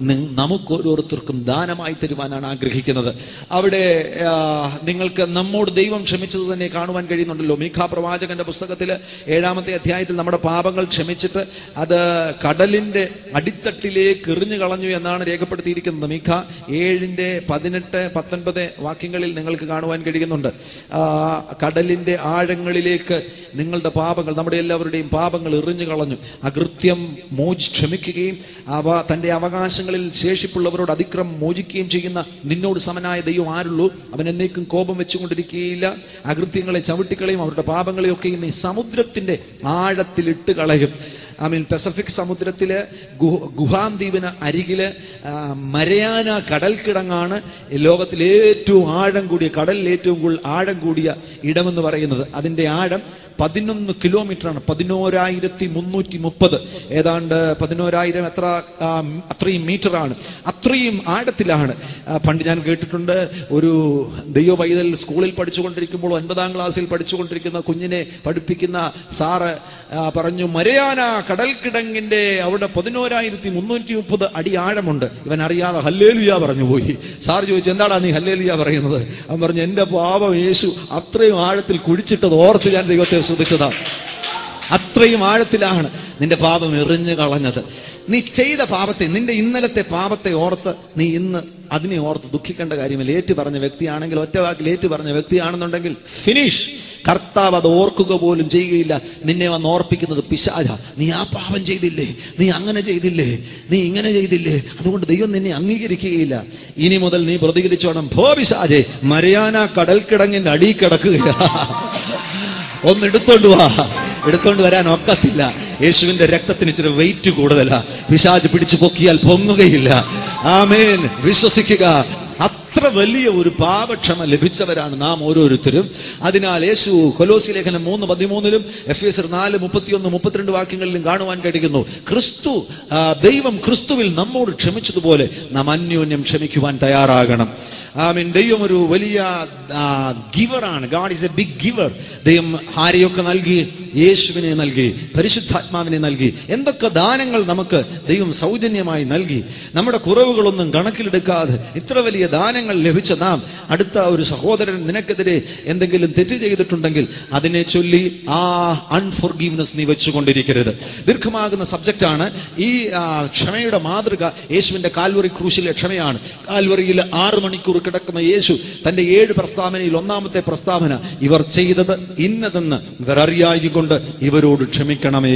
നി- നമുക്ക് ഓരോരുത്തർക്കും ദാനമായി തരുവാനാണ് ആഗ്രഹിക്കുന്നത് അവിടെ ആ, നിങ്ങൾക്ക് നമ്മോട് ദൈവം ക്ഷമിച്ചത് തന്നെ കാണുവാൻ കഴിയുന്നുണ്ടല്ലോ മീഖാ പ്രവാചകന്റെ പുസ്തകത്തിൽ ഏഴാമത്തെ അധ്യായത്തിൽ നമ്മുടെ പാപങ്ങൾ ക്ഷമിച്ചിട്ട് അത് കടലിന്റെ അടിത്തട്ടിലേക്ക് എറിഞ്ഞു കളഞ്ഞു എന്നാണ് രേഖപ്പെടുത്തിയിരിക്കുന്നത് മീഖ ഏഴിന്റെ പതിനെട്ട് പത്തൊൻപത് വാക്യങ്ങളിൽ നിങ്ങൾക്ക് കാണുവാൻ കഴിയുന്നുണ്ട് ആ, കടലിന്റെ ആഴങ്ങളിലേക്ക് നിങ്ങളുടെ പാപങ്ങൾ നമ്മുടെ എല്ലാവരുടെയും പാപങ്ങൾ എറിഞ്ഞു കളഞ്ഞു അകൃത്യം മോചി ക്ഷമിക്കുകയും അവ തന്റെ അവകാശങ്ങളിൽ ശേഷിപ്പുള്ളവരോട് അതിക്രമം മോചിക്കുകയും ചെയ്യുന്ന നിന്നോട് സമനായ ദൈവം ആരുള്ളൂ അവൻ എന്നേക്കും കോപം വെച്ചുകൊണ്ടിരിക്കുകയില്ല അകൃത്യങ്ങളെ ചവിട്ടിക്കളയും അവരുടെ പാപങ്ങളെയൊക്കെയും നീ സമുദ്രത്തിന്റെ ആഴത്തിലിട്ട് കളയും ഐ മീൻ പസഫിക് സമുദ്രത്തില് ഗു- ഗുഹാം ദ്വീപിന് അരികില് ആ, മരയാന കടൽക്കിടങ്ങാണ് ലോകത്തിലെ ഏറ്റവും ആഴം കൂടിയ കടലിൽ ഏറ്റവും കൂടുതൽ ആഴം കൂടിയ ഇടമെന്ന് പറയുന്നത് അതിന്റെ ആഴം പതിനൊന്ന് കിലോമീറ്റർ ആണ് പതിനോരായിരത്തി മുന്നൂറ്റി മുപ്പത് ഏതാണ്ട് പതിനോരായിരം എത്ര ആ, അത്രയും മീറ്റർ ആണ് അത്രയും ആഴത്തിലാണ് ആ, പണ്ട് ഞാൻ കേട്ടിട്ടുണ്ട് ഒരു ദൈവ പൈതൽ സ്കൂളിൽ പഠിച്ചുകൊണ്ടിരിക്കുമ്പോൾ ഒൻപതാം ക്ലാസ്സിൽ പഠിച്ചുകൊണ്ടിരിക്കുന്ന കുഞ്ഞിനെ പഠിപ്പിക്കുന്ന സാറ് ആ, പറഞ്ഞു മരയാന കടൽക്കിടങ്ങിന്റെ അവിടെ പതിനോരായിരത്തി മുന്നൂറ്റി മുപ്പത് അടി ആഴമുണ്ട് ഇവൻ അറിയാതെ ഹല്ലേലുയ പറഞ്ഞു പോയി സാർ ചോദിച്ചു എന്താടാ നീ ഹല്ലേലുയ പറയുന്നത് അവൻ പറഞ്ഞു എന്റെ പാപം യേശു അത്രയും ആഴത്തിൽ കുഴിച്ചിട്ടത് ഓർത്ത് ഞാൻ ദൈവത്തെ ശ്രദ്ധിച്ചതാ അത്രയും ആഴത്തിലാണ് നിന്റെ പാപം എറിഞ്ഞു കളഞ്ഞത് നീ ചെയ്ത പാപത്തെ നിന്റെ ഇന്നലത്തെ പാപത്തെ ഓർത്ത് നീ ഇന്ന് അതിനെ ഓർത്ത് ദുഃഖിക്കേണ്ട കാര്യമില്ല ഏറ്റു പറഞ്ഞ വ്യക്തിയാണെങ്കിൽ ഒറ്റ വാക്കിൽ ഏറ്റു പറഞ്ഞ വ്യക്തിയാണെന്നുണ്ടെങ്കിൽ ഫിനിഷ് കർത്താവ് അത് ഓർക്കുക പോലും ചെയ്യുകയില്ല നിന്നെ വന്ന് ഓർപ്പിക്കുന്നത് പിശാച നീ ആ പാപം ചെയ്തില്ലേ നീ അങ്ങനെ ചെയ്തില്ലേ നീ ഇങ്ങനെ ചെയ്തില്ലേ അതുകൊണ്ട് ദൈവം നിന്നെ അംഗീകരിക്കുകയില്ല ഇനി മുതൽ നീ പ്രതികരിച്ചോണം ഭോ പിശാചെ മരയാന കടൽക്കിടങ്ങിന്റെ അടി കിടക്കുകയാ ഒന്ന് എടുത്തോണ്ട് വാ എടുത്തോണ്ട് വരാൻ ഒക്കത്തില്ല യേശുവിന്റെ രക്തത്തിന് ഇച്ചിരി വെയിറ്റ് കൂടുതലാ പിശാജ് പിടിച്ചു പൊക്കിയാൽ പൊങ്ങുകയില്ല ആമേൻ വിശ്വസിക്കുക അത്ര വലിയ ഒരു പാപക്ഷമ ലഭിച്ചവരാണ് നാം ഓരോരുത്തരും അതിനാൽ യേശു കൊലോസി ലേഖനം മൂന്ന് പതിമൂന്നിലും എഫ് എസ് നാല് മുപ്പത്തിയൊന്ന് മുപ്പത്തിരണ്ട് വാക്യങ്ങളിലും കാണുവാൻ കഴിയുന്നു ക്രിസ്തു ആ, ദൈവം ക്രിസ്തുവിൽ നമ്മോട് ക്ഷമിച്ചതുപോലെ നാം അന്യോന്യം ക്ഷമിക്കുവാൻ തയ്യാറാകണം ഐ മീൻ ദൈവം ഒരു വലിയ ഗിവറാണ് God is a big giver ദൈവം ആരെയൊക്കെ നൽകി യേശുവിനെ നൽകി പരിശുദ്ധാത്മാവിനെ നൽകി എന്തൊക്കെ ദാനങ്ങൾ നമുക്ക് ദൈവം സൗജന്യമായി നൽകി നമ്മുടെ കുറവുകളൊന്നും കണക്കിലെടുക്കാതെ ഇത്ര വലിയ ദാനങ്ങൾ ലഭിച്ച നാം അടുത്ത ഒരു സഹോദരൻ നിനക്കെതിരെ എന്തെങ്കിലും തെറ്റ് ചെയ്തിട്ടുണ്ടെങ്കിൽ അതിനെ ചൊല്ലി ആ അൺഫോർഗീവ്നെസ് നീ വെച്ചുകൊണ്ടിരിക്കരുത് ദീർഘമാകുന്ന സബ്ജക്റ്റാണ് ഈ ആ, ക്ഷമയുടെ മാതൃക യേശുവിന്റെ കാൽവറി ക്രൂശിലെ ക്ഷമയാണ് കാൽവറിയിൽ ആറ് മണിക്കൂർ കിടക്കുന്ന യേശു തന്റെ ഏഴ് പ്രസ്താവനയിൽ ഒന്നാമത്തെ പ്രസ്താവന ഇവർ ചെയ്തത് ഇന്നതെന്ന് ഇവർ അറിയായിക്കൊണ്ട് ഇവരോട് ക്ഷമിക്കണമേ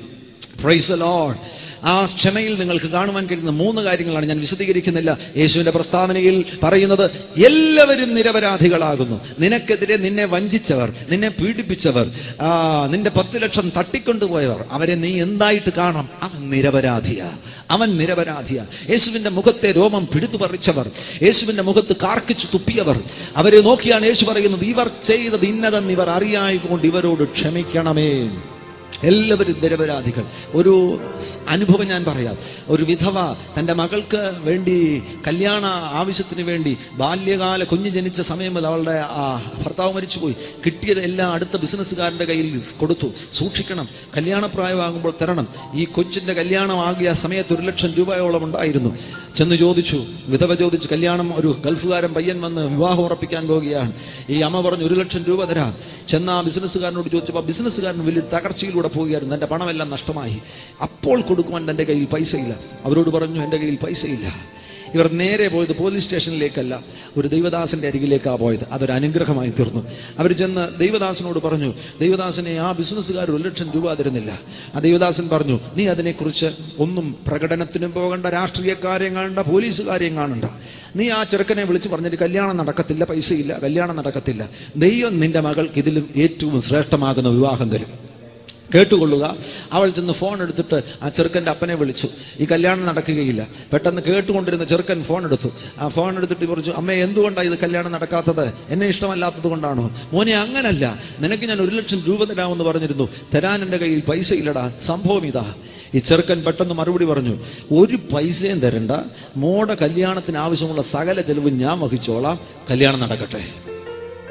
പ്രൈസ് ലോഡ് ആ ക്ഷമയിൽ നിങ്ങൾക്ക് കാണുവാൻ കഴിയുന്ന മൂന്ന് കാര്യങ്ങളാണ് ഞാൻ വിശദീകരിക്കുന്നില്ല യേശുവിന്റെ പ്രസ്താവനയിൽ പറയുന്നത് എല്ലാവരും നിരപരാധികളാകുന്നു നിനക്കെതിരെ നിന്നെ വഞ്ചിച്ചവർ നിന്നെ പീഡിപ്പിച്ചവർ ആ, നിന്റെ പത്ത് ലക്ഷം തട്ടിക്കൊണ്ടുപോയവർ അവരെ നീ എന്തായിട്ട് കാണാം അവൻ നിരപരാധിയാ അവൻ നിരപരാധിയ യേശുവിന്റെ മുഖത്തെ രോമം പിടിതു പറിച്ചവർ യേശുവിന്റെ മുഖത്ത് കാർക്കിച്ചു തുപ്പിയവർ അവരെ നോക്കിയാണ് യേശു പറയുന്നത് ഇവർ ചെയ്തത് ഇന്നതെന്ന് ഇവർ അറിയായിക്കൊണ്ട് ഇവരോട് ക്ഷമിക്കണമേ എല്ലാവരും നിരപരാധികൾ ഒരു അനുഭവം ഞാൻ പറയാം ഒരു വിധവ തൻ്റെ മകൾക്ക് വേണ്ടി കല്യാണ ആവശ്യത്തിന് വേണ്ടി ബാല്യകാല കുഞ്ഞ് ജനിച്ച സമയം മുതൽ അവളുടെ ആ ഭർത്താവ് മരിച്ചുപോയി കിട്ടിയത് എല്ലാം അടുത്ത ബിസിനസ്സുകാരൻ്റെ കയ്യിൽ കൊടുത്തു സൂക്ഷിക്കണം കല്യാണപ്രായമാകുമ്പോൾ തരണം ഈ കൊച്ചിൻ്റെ കല്യാണമാകിയ സമയത്ത് ഒരു ലക്ഷം രൂപയോളം ഉണ്ടായിരുന്നു ചെന്ന് ചോദിച്ചു വിധവ ചോദിച്ചു കല്യാണം ഒരു ഗൾഫുകാരൻ പയ്യൻ വന്ന് വിവാഹം ഉറപ്പിക്കാൻ പോവുകയാണ് ഈ അമ്മ പറഞ്ഞു ഒരു ലക്ഷം രൂപ തരാം ചെന്ന് ആ ബിസിനസ്സുകാരനോട് ചോദിച്ചപ്പോൾ ബിസിനസ്സുകാരൻ വലിയ തകർച്ചയിലൂടെ പോവുകയായിരുന്നു എൻ്റെ പണമെല്ലാം നഷ്ടമായി അപ്പോൾ കൊടുക്കുവാൻ എൻ്റെ കയ്യിൽ പൈസയില്ല അവരോട് പറഞ്ഞു എൻ്റെ കയ്യിൽ പൈസയില്ല ഇവർ നേരെ പോയത് പോലീസ് സ്റ്റേഷനിലേക്കല്ല ഒരു ദൈവദാസന്റെ അരികിലേക്കാണ് പോയത് അതൊരു അനുഗ്രഹമായി തീർന്നു അവർ ചെന്ന് ദൈവദാസനോട് പറഞ്ഞു ദൈവദാസനെ ആ ബിസിനസ്സുകാർ ഒരു ലക്ഷം രൂപ തരുന്നില്ല ആ ദൈവദാസൻ പറഞ്ഞു നീ അതിനെക്കുറിച്ച് ഒന്നും പ്രകടനത്തിനും പോകണ്ട രാഷ്ട്രീയക്കാരെയും കാണണ്ട പോലീസുകാരെയും കാണണ്ട നീ ആ ചെറുക്കനെ വിളിച്ച് പറഞ്ഞിട്ട് കല്യാണം നടക്കത്തില്ല പൈസയില്ല കല്യാണം നടക്കത്തില്ല ദൈവം നിന്റെ മകൾക്ക് ഇതിലും ഏറ്റവും ശ്രേഷ്ഠമാകുന്ന വിവാഹം തരും കേട്ടുകൊള്ളുക അവൾ ചെന്ന് ഫോൺ എടുത്തിട്ട് ആ ചെറുക്കൻ്റെ അപ്പനെ വിളിച്ചു ഈ കല്യാണം നടക്കുകയില്ല പെട്ടെന്ന് കേട്ടുകൊണ്ടിരുന്ന ചെറുക്കൻ ഫോൺ എടുത്തു ആ ഫോൺ എടുത്തിട്ട് പറഞ്ഞു അമ്മേ എന്തുകൊണ്ടാണ് ഇത് കല്യാണം നടക്കാത്തത് എന്നെ ഇഷ്ടമല്ലാത്തത് കൊണ്ടാണോ മോനെ അങ്ങനല്ല നിനക്ക് ഞാൻ ഒരു ലക്ഷം രൂപ തരാമെന്ന് പറഞ്ഞിരുന്നു തരാൻ എൻ്റെ കയ്യിൽ പൈസ ഇല്ലടാ സംഭവം ഇതാ ഈ ചെറുക്കൻ പെട്ടെന്ന് മറുപടി പറഞ്ഞു ഒരു പൈസയും തരണ്ട മോടെ കല്യാണത്തിന് ആവശ്യമുള്ള സകല ചെലവ് ഞാൻ വഹിച്ചോളാം കല്യാണം നടക്കട്ടെ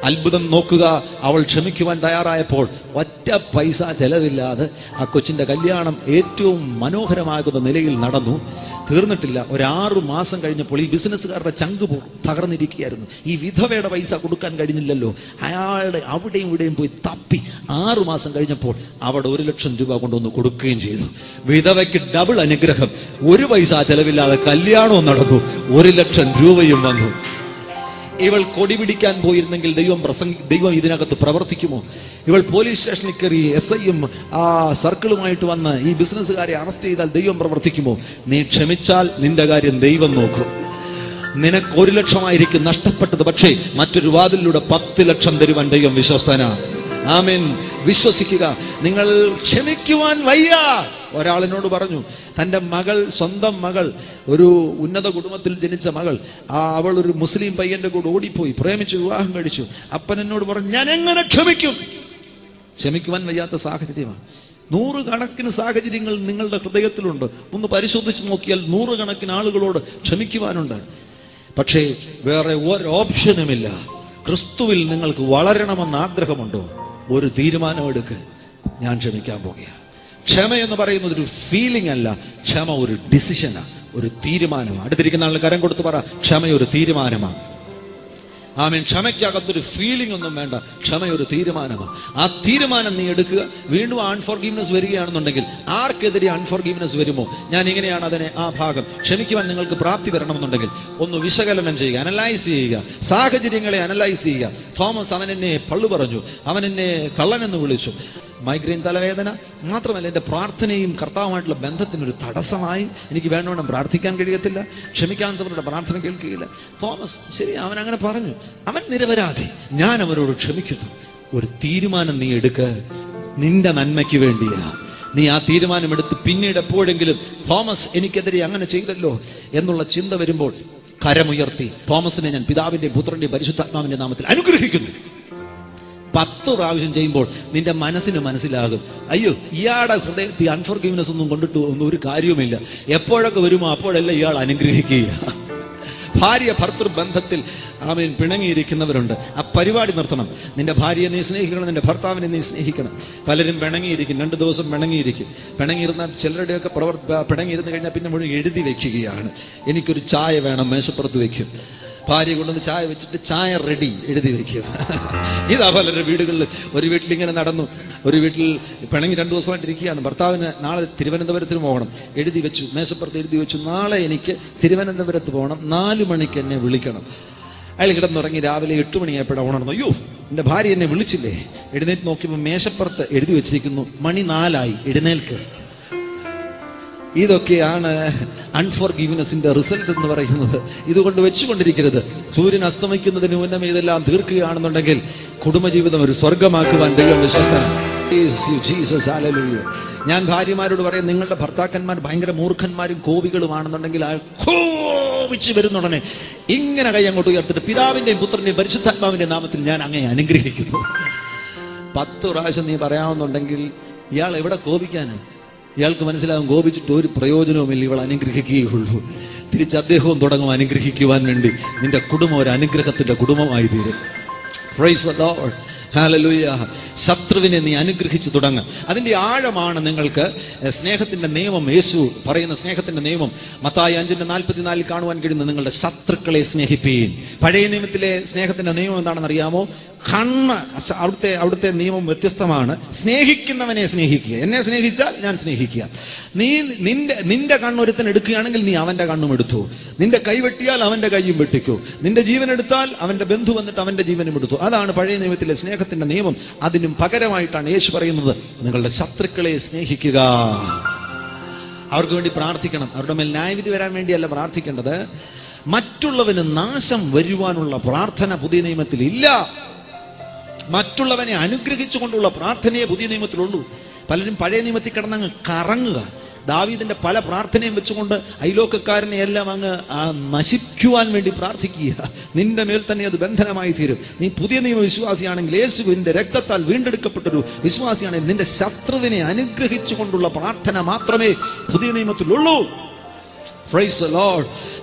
അത്ഭുതം നോക്കുക അവൾ ക്ഷമിക്കുവാൻ തയ്യാറായപ്പോൾ ഒറ്റ പൈസ ചെലവില്ലാതെ ആ കൊച്ചിൻ്റെ കല്യാണം ഏറ്റവും മനോഹരമാകുന്ന നിലയിൽ നടന്നു തീർന്നിട്ടില്ല ഒരാറു മാസം കഴിഞ്ഞപ്പോൾ ഈ ബിസിനസ്സുകാരുടെ ചങ്ക് പോ- തകർന്നിരിക്കുകയായിരുന്നു ഈ വിധവയുടെ പൈസ കൊടുക്കാൻ കഴിഞ്ഞില്ലല്ലോ അയാളുടെ അവിടെയും ഇവിടെയും പോയി തപ്പി ആറു മാസം കഴിഞ്ഞപ്പോൾ അവിടെ ഒരു ലക്ഷം രൂപ കൊണ്ടുവന്ന് കൊടുക്കുകയും ചെയ്തു വിധവയ്ക്ക് ഡബിൾ അനുഗ്രഹം ഒരു പൈസ ചെലവില്ലാതെ കല്യാണവും നടന്നു ഒരു ലക്ഷം രൂപയും വന്നു ഇവൾ കൊടി പിടിക്കാൻ പോയിരുന്നെങ്കിൽ ദൈവം പ്രസംഗി ദൈവം ഇതിനകത്ത് പ്രവർത്തിക്കുമോ ഇവൾ പോലീസ് സ്റ്റേഷനിൽ കയറി എസ് ഐയും ആ സർക്കിളുമായിട്ട് വന്ന് ഈ ബിസിനസ്സുകാരെ അറസ്റ്റ് ചെയ്താൽ ദൈവം പ്രവർത്തിക്കുമോ നീ ക്ഷമിച്ചാൽ നിന്റെ കാര്യം ദൈവം നോക്കും നിനക്ക് ഒരു ലക്ഷമായിരിക്കും നഷ്ടപ്പെട്ടത് പക്ഷേ മറ്റൊരു വാതിലിലൂടെ പത്ത് ലക്ഷം തരുവാൻ ദൈവം വിശ്വസ്തനാണ് ആമേൻ വിശ്വസിക്കുക നിങ്ങൾ ക്ഷമിക്കുവാൻ വയ്യ ഒരാളിനോട് പറഞ്ഞു തൻ്റെ മകൾ സ്വന്തം മകൾ ഒരു ഉന്നത കുടുംബത്തിൽ ജനിച്ച മകൾ ആ അവൾ ഒരു മുസ്ലിം പയ്യന്റെ കൂടെ ഓടിപ്പോയി പ്രേമിച്ച് വിവാഹം കഴിച്ചു അപ്പൻ എന്നോട് പറഞ്ഞു ഞാൻ എങ്ങനെ ക്ഷമിക്കും ക്ഷമിക്കുവാൻ വയ്യാത്ത സാഹചര്യമാണ് നൂറുകണക്കിന് സാഹചര്യങ്ങൾ നിങ്ങളുടെ ഹൃദയത്തിലുണ്ട് ഒന്ന് പരിശോധിച്ച് നോക്കിയാൽ നൂറുകണക്കിന് ആളുകളോട് ക്ഷമിക്കുവാനുണ്ട് പക്ഷേ വേറെ ഒരു ഓപ്ഷനുമില്ല ക്രിസ്തുവിൽ നിങ്ങൾക്ക് വളരണമെന്ന് ആഗ്രഹമുണ്ടോ ഒരു തീരുമാനമെടുക്ക് ഞാൻ ക്ഷമിക്കാൻ പോകുകയാണ് ക്ഷമ എന്ന് പറയുന്നത് ഒരു ഫീലിംഗ് അല്ല ക്ഷമ ഒരു ഡിസിഷനാണ് ഒരു തീരുമാനമാണ് അടുത്തിരിക്കുന്ന ആൾ കരം കൊടുത്ത് പറ ക്ഷമ ഒരു തീരുമാനമാണ് ആമീൻ ക്ഷമയ്ക്കകത്തൊരു ഫീലിംഗ് ഒന്നും വേണ്ട ക്ഷമ ഒരു തീരുമാനമാണ് ആ തീരുമാനം നീ എടുക്കുക വീണ്ടും അൺഫോർഗീവ്നെസ് വരികയാണെന്നുണ്ടെങ്കിൽ ആർക്കെതിരെ അൺഫോർഗീവ്നെസ് വരുമോ ഞാൻ ഇങ്ങനെയാണ് അതിനെ ആ ഭാഗം ക്ഷമിക്കുവാൻ നിങ്ങൾക്ക് പ്രാപ്തി വരണമെന്നുണ്ടെങ്കിൽ ഒന്ന് വിശകലനം ചെയ്യുക അനലൈസ് ചെയ്യുക സാഹചര്യങ്ങളെ അനലൈസ് ചെയ്യുക തോമസ് അവൻ എന്നെ പള്ളു പറഞ്ഞു അവൻ എന്നെ കള്ളനെന്ന് വിളിച്ചു മൈഗ്രെയിൻ തലവേദന മാത്രമല്ല എൻ്റെ പ്രാർത്ഥനയും കർത്താവുമായിട്ടുള്ള ബന്ധത്തിനൊരു തടസ്സമായി എനിക്ക് വേണ്ടവണ്ണം പ്രാർത്ഥിക്കാൻ കഴിയത്തില്ല ക്ഷമിക്കാത്തവരുടെ പ്രാർത്ഥന കേൾക്കുകയില്ല തോമസ് ശരി അവൻ അങ്ങനെ പറഞ്ഞു അവൻ നിരപരാധി ഞാൻ അവരോട് ക്ഷമിക്കുന്നു ഒരു തീരുമാനം നീ എടുക്ക നിന്റെ നന്മയ്ക്ക് വേണ്ടിയാ നീ ആ തീരുമാനമെടുത്ത് പിന്നീട് എപ്പോഴെങ്കിലും തോമസ് എനിക്കെതിരെ അങ്ങനെ ചെയ്തല്ലോ എന്നുള്ള ചിന്ത വരുമ്പോൾ കരമുയർത്തി തോമസിനെ ഞാൻ പിതാവിന്റെയും പുത്രന്റെയും പരിശുദ്ധാത്മാവിന്റെ നാമത്തിൽ അനുഗ്രഹിക്കുന്നു പത്ത് പ്രാവശ്യം ചെയ്യുമ്പോൾ നിന്റെ മനസ്സിന് മനസ്സിലാകും അയ്യോ ഇയാളുടെ ഹൃദയത്തിൽ അൺഫോർഗീവ്നെസ് ഒന്നും കൊണ്ടിട്ട് ഒന്നും ഒരു കാര്യവുമില്ല എപ്പോഴൊക്കെ വരുമോ അപ്പോഴെല്ലാം ഇയാൾ അനുഗ്രഹിക്കുക ഭാര്യ ഭർത്തൃ ബന്ധത്തിൽ ആമീൻ പിണങ്ങിയിരിക്കുന്നവരുണ്ട് ആ പരിപാടി നിർത്തണം നിന്റെ ഭാര്യയെ നീ സ്നേഹിക്കണം നിന്റെ ഭർത്താവിനെ നീ സ്നേഹിക്കണം പലരും പിണങ്ങിയിരിക്കും രണ്ട് ദിവസം പിണങ്ങിയിരിക്കും പിണങ്ങിയിരുന്ന ചിലരുടെയൊക്കെ പ്രവർ പിണങ്ങിയിരുന്ന് കഴിഞ്ഞാൽ പിന്നെ മുഴുവൻ എഴുതി വെക്കുകയാണ് എനിക്കൊരു ചായ വേണം മേശപ്പുറത്ത് വെക്കും ഭാര്യ കൊണ്ടുവന്ന് ചായ വെച്ചിട്ട് ചായ റെഡി എഴുതി വെക്കുക ഇതാ പലരുടെ വീടുകളിൽ ഒരു വീട്ടിൽ ഇങ്ങനെ നടന്നു ഒരു വീട്ടിൽ പിണങ്ങി രണ്ടു ദിവസമായിട്ട് ഇരിക്കുകയാണ് ഭർത്താവിന് നാളെ തിരുവനന്തപുരത്തിന് പോകണം എഴുതി വെച്ചു മേശപ്പുറത്ത് എഴുതി വെച്ചു നാളെ എനിക്ക് തിരുവനന്തപുരത്ത് പോകണം നാല് മണിക്ക് എന്നെ വിളിക്കണം അയാൾ കിടന്നുറങ്ങി രാവിലെ എട്ട് മണിയായപ്പോഴാണ് ഉണർന്നു അയ്യോ എൻ്റെ ഭാര്യ എന്നെ വിളിച്ചില്ലേ എഴുന്നേറ്റ് നോക്കിയപ്പോൾ മേശപ്പുറത്ത് എഴുതി വെച്ചിരിക്കുന്നു മണി നാലായി എഴുന്നേൽക്ക് ഇതൊക്കെയാണ് അൺഫോർഗീവ്നെസിന്റെ റിസൾട്ട് എന്ന് പറയുന്നത് ഇതുകൊണ്ട് വെച്ചുകൊണ്ടിരിക്കരുത് സൂര്യൻ അസ്തമിക്കുന്നതിന് മുന്നമേ ഇതെല്ലാം തീർക്കുകയാണെന്നുണ്ടെങ്കിൽ കുടുംബജീവിതം ഒരു സ്വർഗമാക്കുവാൻ ദൈവം വിശ്വസ്തനാണ് Praise you, Jesus. Hallelujah. ഞാൻ ഭാര്യമാരോട് പറയും നിങ്ങളുടെ ഭർത്താക്കന്മാർ ഭയങ്കര മൂർഖന്മാരും കോപികളുമാണെന്നുണ്ടെങ്കിൽ അയാൾ കോപിച്ച് വരുന്നുടനെ ഇങ്ങനെ കൈ അങ്ങോട്ട് ഉയർത്തിട്ട് പിതാവിന്റെയും പുത്രന്റെയും പരിശുദ്ധാത്മാവിന്റെ നാമത്തിൽ ഞാൻ അങ്ങനെ അനുഗ്രഹിക്കുന്നു പത്ത് പ്രാവശ്യം നീ പറയാവുന്നുണ്ടെങ്കിൽ ഇയാൾ എവിടെ കോപിക്കാന് ഇയാൾക്ക് മനസ്സിലാകും കോപിച്ചിട്ട് ഒരു പ്രയോജനവുമില്ല ഇവൾ അനുഗ്രഹിക്കുകയുള്ളൂ തിരിച്ച് അദ്ദേഹവും തുടങ്ങും അനുഗ്രഹിക്കുവാൻ വേണ്ടി നിന്റെ കുടുംബം ഒരു അനുഗ്രഹത്തിന്റെ കുടുംബമായി തീരും Praise the Lord. Hallelujah. ശത്രുവിനെ നീ അനുഗ്രഹിച്ചു തുടങ്ങുക അതിന്റെ ആഴമാണ് നിങ്ങൾക്ക് സ്നേഹത്തിന്റെ നിയമം യേശു പറയുന്ന സ്നേഹത്തിന്റെ നിയമം മത്തായി അഞ്ചിന്റെ നാൽപ്പത്തിനാലിൽ കാണുവാൻ കഴിയുന്ന നിങ്ങളുടെ ശത്രുക്കളെ സ്നേഹിപ്പീൻ പഴയ നിയമത്തിലെ സ്നേഹത്തിന്റെ നിയമം എന്താണെന്ന് അറിയാമോ കണ്ണ് അസ- അവിടുത്തെ അവിടുത്തെ നിയമം വ്യത്യസ്തമാണ് സ്നേഹിക്കുന്നവനെ സ്നേഹിക്കുക എന്നെ സ്നേഹിച്ചാൽ ഞാൻ സ്നേഹിക്കുക നീ നിന്റെ നിന്റെ കണ്ണൊരുത്തൻ എടുക്കുകയാണെങ്കിൽ നീ അവന്റെ കണ്ണും എടുത്തു നിന്റെ കൈ വെട്ടിയാൽ അവന്റെ കൈയും വെട്ടിക്കൂ നിന്റെ ജീവൻ എടുത്താൽ അവന്റെ ബന്ധു വന്നിട്ട് അവന്റെ ജീവനും എടുത്തു അതാണ് പഴയ നിയമത്തിലെ സ്നേഹത്തിന്റെ നിയമം അതിനും പകരമായിട്ടാണ് യേശു പറയുന്നത് നിങ്ങളുടെ ശത്രുക്കളെ സ്നേഹിക്കുക അവർക്ക് വേണ്ടി പ്രാർത്ഥിക്കണം അവരുടെ മേൽ ന്യായവിധി വരാൻ വേണ്ടിയല്ല പ്രാർത്ഥിക്കേണ്ടത് മറ്റുള്ളവന് നാശം വരുവാനുള്ള പ്രാർത്ഥന പുതിയ നിയമത്തിൽ ഇല്ല മറ്റുള്ളവനെ അനുഗ്രഹിച്ചുകൊണ്ടുള്ള പ്രാർത്ഥനയെ പുതിയ നിയമത്തിലുള്ളൂ പലരും പഴയ നിയമത്തിൽ കിടന്നങ്ങ് കറങ്ങുക ദാവീദിന്റെ പല പ്രാർത്ഥനയും വെച്ചുകൊണ്ട് അയലോക്കക്കാരനെ എല്ലാം അങ്ങ് ആ, നശിക്കുവാൻ വേണ്ടി പ്രാർത്ഥിക്കുക നിന്റെ മേൽ തന്നെ അത് ബന്ധനമായി തീരും നീ പുതിയ നിയമ വിശ്വാസിയാണെങ്കിൽ യേശുവിന്റെ രക്തത്താൽ വീണ്ടെടുക്കപ്പെട്ടൊരു വിശ്വാസിയാണെങ്കിൽ നിന്റെ ശത്രുവിനെ അനുഗ്രഹിച്ചുകൊണ്ടുള്ള പ്രാർത്ഥന മാത്രമേ പുതിയ നിയമത്തിലുള്ളൂ Praise the Lord.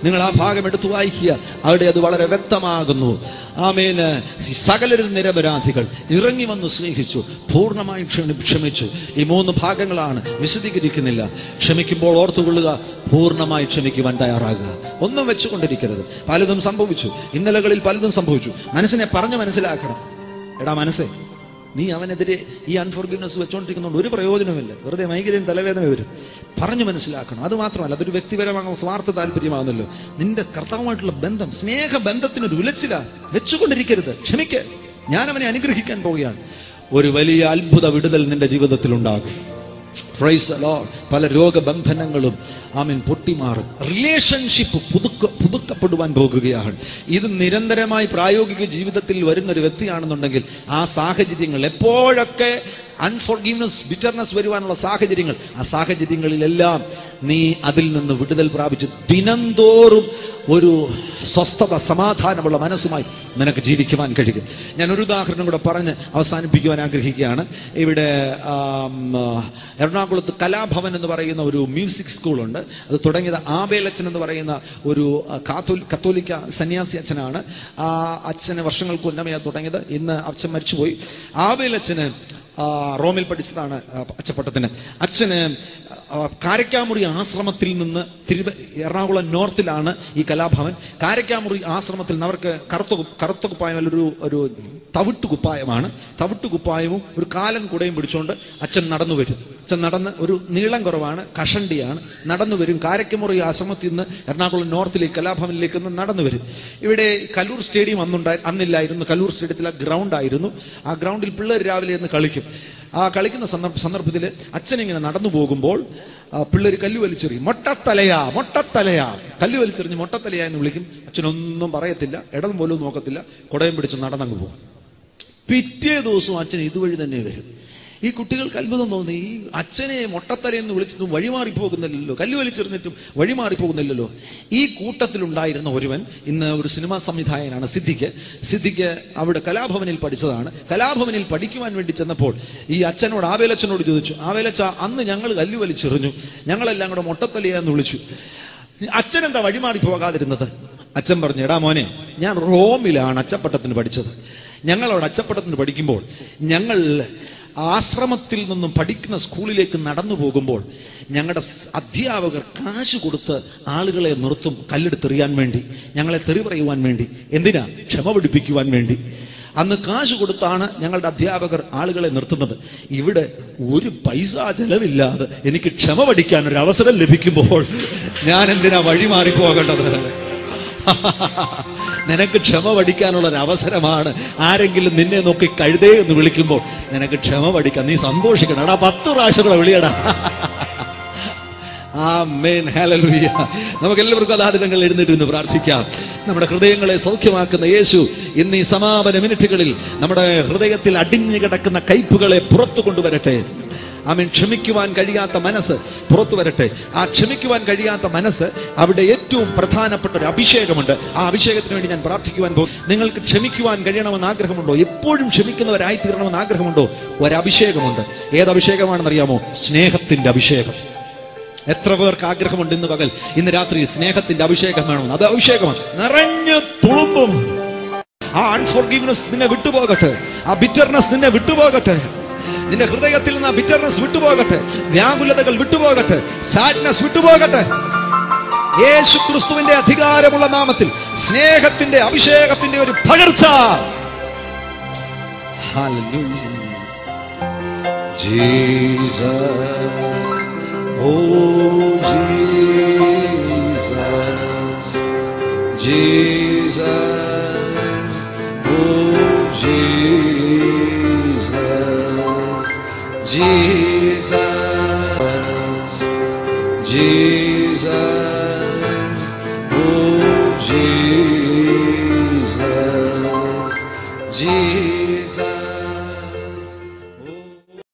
നിങ്ങൾ ആ ഭാഗം എടുത്തു വായിക്കുക അവിടെ അത് വളരെ വ്യക്തമാകുന്നു ആമേന് സകലരും നിരപരാധികൾ ഇറങ്ങി വന്ന് സ്നേഹിച്ചു പൂർണ്ണമായി ക്ഷണി ക്ഷമിച്ചു ഈ മൂന്ന് ഭാഗങ്ങളാണ് വിശദീകരിക്കുന്നില്ല ക്ഷമിക്കുമ്പോൾ ഓർത്തുകൊള്ളുക പൂർണ്ണമായി ക്ഷമിക്കുവാൻ തയ്യാറാകുക ഒന്നും വെച്ചുകൊണ്ടിരിക്കരുത് പലതും സംഭവിച്ചു ഇന്നലകളിൽ പലതും സംഭവിച്ചു മനസ്സിനെ പറഞ്ഞു മനസ്സിലാക്കണം എടാ മനസ്സേ നീ അവനെതിരെ ഈ അൺഫോർഗിവ്നെസ് വെച്ചോണ്ടിരിക്കുന്നതുകൊണ്ട് ഒരു പ്രയോജനമില്ല വെറുതെ മൈഗ്രൈൻ തലവേദന വരും പറഞ്ഞു മനസ്സിലാക്കണം അത് മാത്രമല്ല അതൊരു വ്യക്തിപരമായ സ്വാർത്ഥ താല്പര്യമാകുന്നല്ലോ നിന്റെ കർത്താവുമായിട്ടുള്ള ബന്ധം സ്നേഹ ബന്ധത്തിനൊരു ഉലച്ചില വെച്ചുകൊണ്ടിരിക്കരുത് ക്ഷമിക്ക് ഞാൻ അവനെ അനുഗ്രഹിക്കാൻ പോവുകയാണ് ഒരു വലിയ അത്ഭുത വിടുതൽ നിന്റെ ജീവിതത്തിൽ ഉണ്ടാകും Praise the Lord. പല രോഗബന്ധനങ്ങളും ആമീൻ പൊട്ടിമാറും റിലേഷൻഷിപ്പ് പുതുക്ക പുതുക്കപ്പെടുവാൻ പോകുകയാണ് ഇത് നിരന്തരമായി പ്രായോഗിക ജീവിതത്തിൽ വരുന്ന ഒരു വ്യക്തിയാണെന്നുണ്ടെങ്കിൽ ആ സാഹചര്യങ്ങൾ എപ്പോഴൊക്കെ അൺഫോർഗീവ്നെസ് ബിറ്റർനെസ് വരുവാനുള്ള സാഹചര്യങ്ങൾ ആ സാഹചര്യങ്ങളിലെല്ലാം നീ അതിൽ നിന്ന് വിടുതൽ പ്രാപിച്ച് ദിനംതോറും ഒരു സ്വസ്ഥത സമാധാനമുള്ള മനസ്സുമായി നിനക്ക് ജീവിക്കുവാൻ കഴിയും ഞാൻ ഒരു ഉദാഹരണം കൂടെ പറഞ്ഞ് അവസാനിപ്പിക്കുവാൻ ആഗ്രഹിക്കുകയാണ് ഇവിടെ ആം, ആ, എറണാകുളത്ത് കലാഭവൻ എന്ന് പറയുന്ന ഒരു മ്യൂസിക് സ്കൂളുണ്ട് അത് തുടങ്ങിയത് ആബേലച്ചൻ എന്ന് പറയുന്ന ഒരു ആ, കാത്തോലി കത്തോലിക്ക സന്യാസി അച്ഛനാണ് ആ അച്ഛന് വർഷങ്ങൾക്ക് മുന്നമേ അത് തുടങ്ങിയത് ഇന്ന് അച്ഛൻ മരിച്ചുപോയി ആബേലച്ചന് ആ, റോമിൽ പഠിച്ചതാണ് ആ, അച്ചപ്പട്ടത്തിന് അച്ഛന് ആ, കാരക്കാമുറി ആശ്രമത്തിൽ നിന്ന് തിരുവ എറണാകുളം നോർത്തിലാണ് ഈ കലാഭവൻ കാരക്കാമുറി ആശ്രമത്തിൽ നിന്ന് അവർക്ക് കറുത്ത കു- കറുത്ത കുപ്പായം അല്ല ഒരു ഒരു തവിട്ട് കുപ്പായമാണ് തവിട്ട് കുപ്പായവും ഒരു കാലൻ കുടയും പിടിച്ചുകൊണ്ട് അച്ഛൻ നടന്നു വരും അച്ഛൻ നടന്ന് ഒരു നീളം കുറവാണ് കഷണ്ടിയാണ് നടന്നു വരും കാരക്കമുറി ആശ്രമത്തിൽ നിന്ന് എറണാകുളം നോർത്തിലേക്ക് കലാഭവനിലേക്ക് നിന്ന് നടന്നു വരും ഇവിടെ കല്ലൂർ സ്റ്റേഡിയം അന്നുണ്ടായി അന്നില്ലായിരുന്നു കല്ലൂർ സ്റ്റേഡിയത്തിൽ ആ ഗ്രൗണ്ട് ആയിരുന്നു ആ ഗ്രൗണ്ടിൽ പിള്ളേർ രാവിലെ നിന്ന് കളിക്കും ആ കളിക്കുന്ന സന്ദർഭ സന്ദർഭത്തിൽ അച്ഛൻ ഇങ്ങനെ നടന്നു പോകുമ്പോൾ ആ പിള്ളേർ കല്ല് വലിച്ചെറിയും മൊട്ടത്തലയാ മൊട്ടത്തലയാ കല്ല് വലിച്ചെറിഞ്ഞ് മൊട്ടത്തലയാ എന്ന് വിളിക്കും അച്ഛനൊന്നും പറയത്തില്ല ഇടതും പോലും നോക്കത്തില്ല കുടയും പിടിച്ച് നടന്നങ്ങ് പോകും പിറ്റേ ദിവസവും അച്ഛൻ ഇതുവഴി തന്നെ വരും ഈ കുട്ടികൾക്ക് അത്ഭുതം തോന്നി ഈ അച്ഛനെ മൊട്ടത്തലയെന്ന് വിളിച്ചിട്ടും വഴിമാറിപ്പോകുന്നില്ലല്ലോ കല്ല് വലിച്ചെറിഞ്ഞിട്ടും വഴിമാറിപ്പോകുന്നില്ലല്ലോ ഈ കൂട്ടത്തിലുണ്ടായിരുന്ന ഒരുവൻ ഇന്ന് ഒരു സിനിമാ സംവിധായകനാണ് സിദ്ദിഖ് സിദ്ദിഖ് അവിടെ കലാഭവനിൽ പഠിച്ചതാണ് കലാഭവനിൽ പഠിക്കുവാൻ വേണ്ടി ചെന്നപ്പോൾ ഈ അച്ഛനോട് ആവേലച്ഛനോട് ചോദിച്ചു ആവേലച്ച അന്ന് ഞങ്ങൾ കല്ല് വലിച്ചെറിഞ്ഞു ഞങ്ങളെല്ലാം കൂടെ മൊട്ടത്തലയെന്ന് വിളിച്ചു അച്ഛൻ എന്താ വഴിമാറി പോകാതിരുന്നത് അച്ഛൻ പറഞ്ഞു എടാ മോനെ ഞാൻ റോമിലാണ് അച്ചപ്പട്ടത്തിന് പഠിച്ചത് ഞങ്ങൾ അവിടെ അച്ചപ്പട്ടത്തിന് പഠിക്കുമ്പോൾ ഞങ്ങൾ ആശ്രമത്തിൽ നിന്നും പഠിക്കുന്ന സ്കൂളിലേക്ക് നടന്നു പോകുമ്പോൾ ഞങ്ങളുടെ സ് അധ്യാപകർ കാശ് കൊടുത്ത് ആളുകളെ നിർത്തും കല്ലെടുത്തെറിയാൻ വേണ്ടി ഞങ്ങളെ തെറി പറയുവാൻ വേണ്ടി എന്തിനാ ക്ഷമ പിടിപ്പിക്കുവാൻ വേണ്ടി അന്ന് കാശ് കൊടുത്താണ് ഞങ്ങളുടെ അധ്യാപകർ ആളുകളെ നിർത്തുന്നത് ഇവിടെ ഒരു പൈസ ചെലവില്ലാതെ എനിക്ക് ക്ഷമ പഠിക്കാൻ ഒരു അവസരം ലഭിക്കുമ്പോൾ ഞാൻ എന്തിനാ വഴി മാറിപ്പോകേണ്ടത് നിനക്ക് ക്ഷമ പഠിക്കാനുള്ള ഒരു അവസരമാണ് ആരെങ്കിലും നിന്നെ നോക്കി കഴുതേ എന്ന് വിളിക്കുമ്പോൾ നിനക്ക് ക്ഷമ പഠിക്കാൻ നീ സന്തോഷിക്കണം എടാ പത്ത് പ്രാവശ്യം കൂടെ വിളിയടാ ആമേൻ ഹല്ലേലൂയ നമുക്ക് എല്ലാവർക്കും അതാദിനങ്ങൾ എഴുന്നേറ്റ് നിന്ന് പ്രാർത്ഥിക്കാം നമ്മുടെ ഹൃദയങ്ങളെ സൗഖ്യമാക്കുന്ന യേശു ഇന്ന് ഈ സമാപന മിനിറ്റുകളിൽ നമ്മുടെ ഹൃദയത്തിൽ അടിഞ്ഞു കിടക്കുന്ന കയ്പുകളെ പുറത്തു കൊണ്ടുവരട്ടെ ആമീൻ ക്ഷമിക്കുവാൻ കഴിയാത്ത മനസ്സ് പുറത്തു വരട്ടെ ആ ക്ഷമിക്കുവാൻ കഴിയാത്ത മനസ്സ് അവിടെ ഏറ്റവും പ്രധാനപ്പെട്ട ഒരു അഭിഷേകമുണ്ട് ആ അഭിഷേകത്തിന് വേണ്ടി ഞാൻ പ്രാർത്ഥിക്കുവാൻ പോകും നിങ്ങൾക്ക് ക്ഷമിക്കുവാൻ കഴിയണമെന്ന് ആഗ്രഹമുണ്ടോ എപ്പോഴും ക്ഷമിക്കുന്നവരായി തീരണമെന്ന് ആഗ്രഹമുണ്ടോ ഒരു അഭിഷേകമുണ്ട് ഏത് അഭിഷേകമാണെന്നറിയാമോ സ്നേഹത്തിന്റെ അഭിഷേകം എത്ര പേർക്ക് ആഗ്രഹമുണ്ട് ഇന്ന് പകൽ ഇന്ന് രാത്രി സ്നേഹത്തിന്റെ അഭിഷേകം വേണമെന്ന് അത് അഭിഷേകമാണ് നിറഞ്ഞു തുളുമ്പും ആ അൺഫോർഗീവ്നെസ് നിന്നെ വിട്ടുപോകട്ടെ ആ ബിറ്റർനെസ് നിന്നെ വിട്ടുപോകട്ടെ നിന്റെ ഹൃദയത്തിൽ നിന്ന് ആ ബിറ്റർനെസ് വിട്ടുപോകട്ടെ വ്യാകുലതകൾ വിട്ടുപോകട്ടെ സാഡ്നെസ് വിട്ടുപോകട്ടെ യേശു ക്രിസ്തുവിന്റെ അധികാരമുള്ള നാമത്തിൽ സ്നേഹത്തിന്റെ അഭിഷേകത്തിന്റെ ഒരു പകർച്ച Hallelujah. Jesus, oh Jesus, Jesus, oh Jesus, Jesus, Jesus, oh Jesus.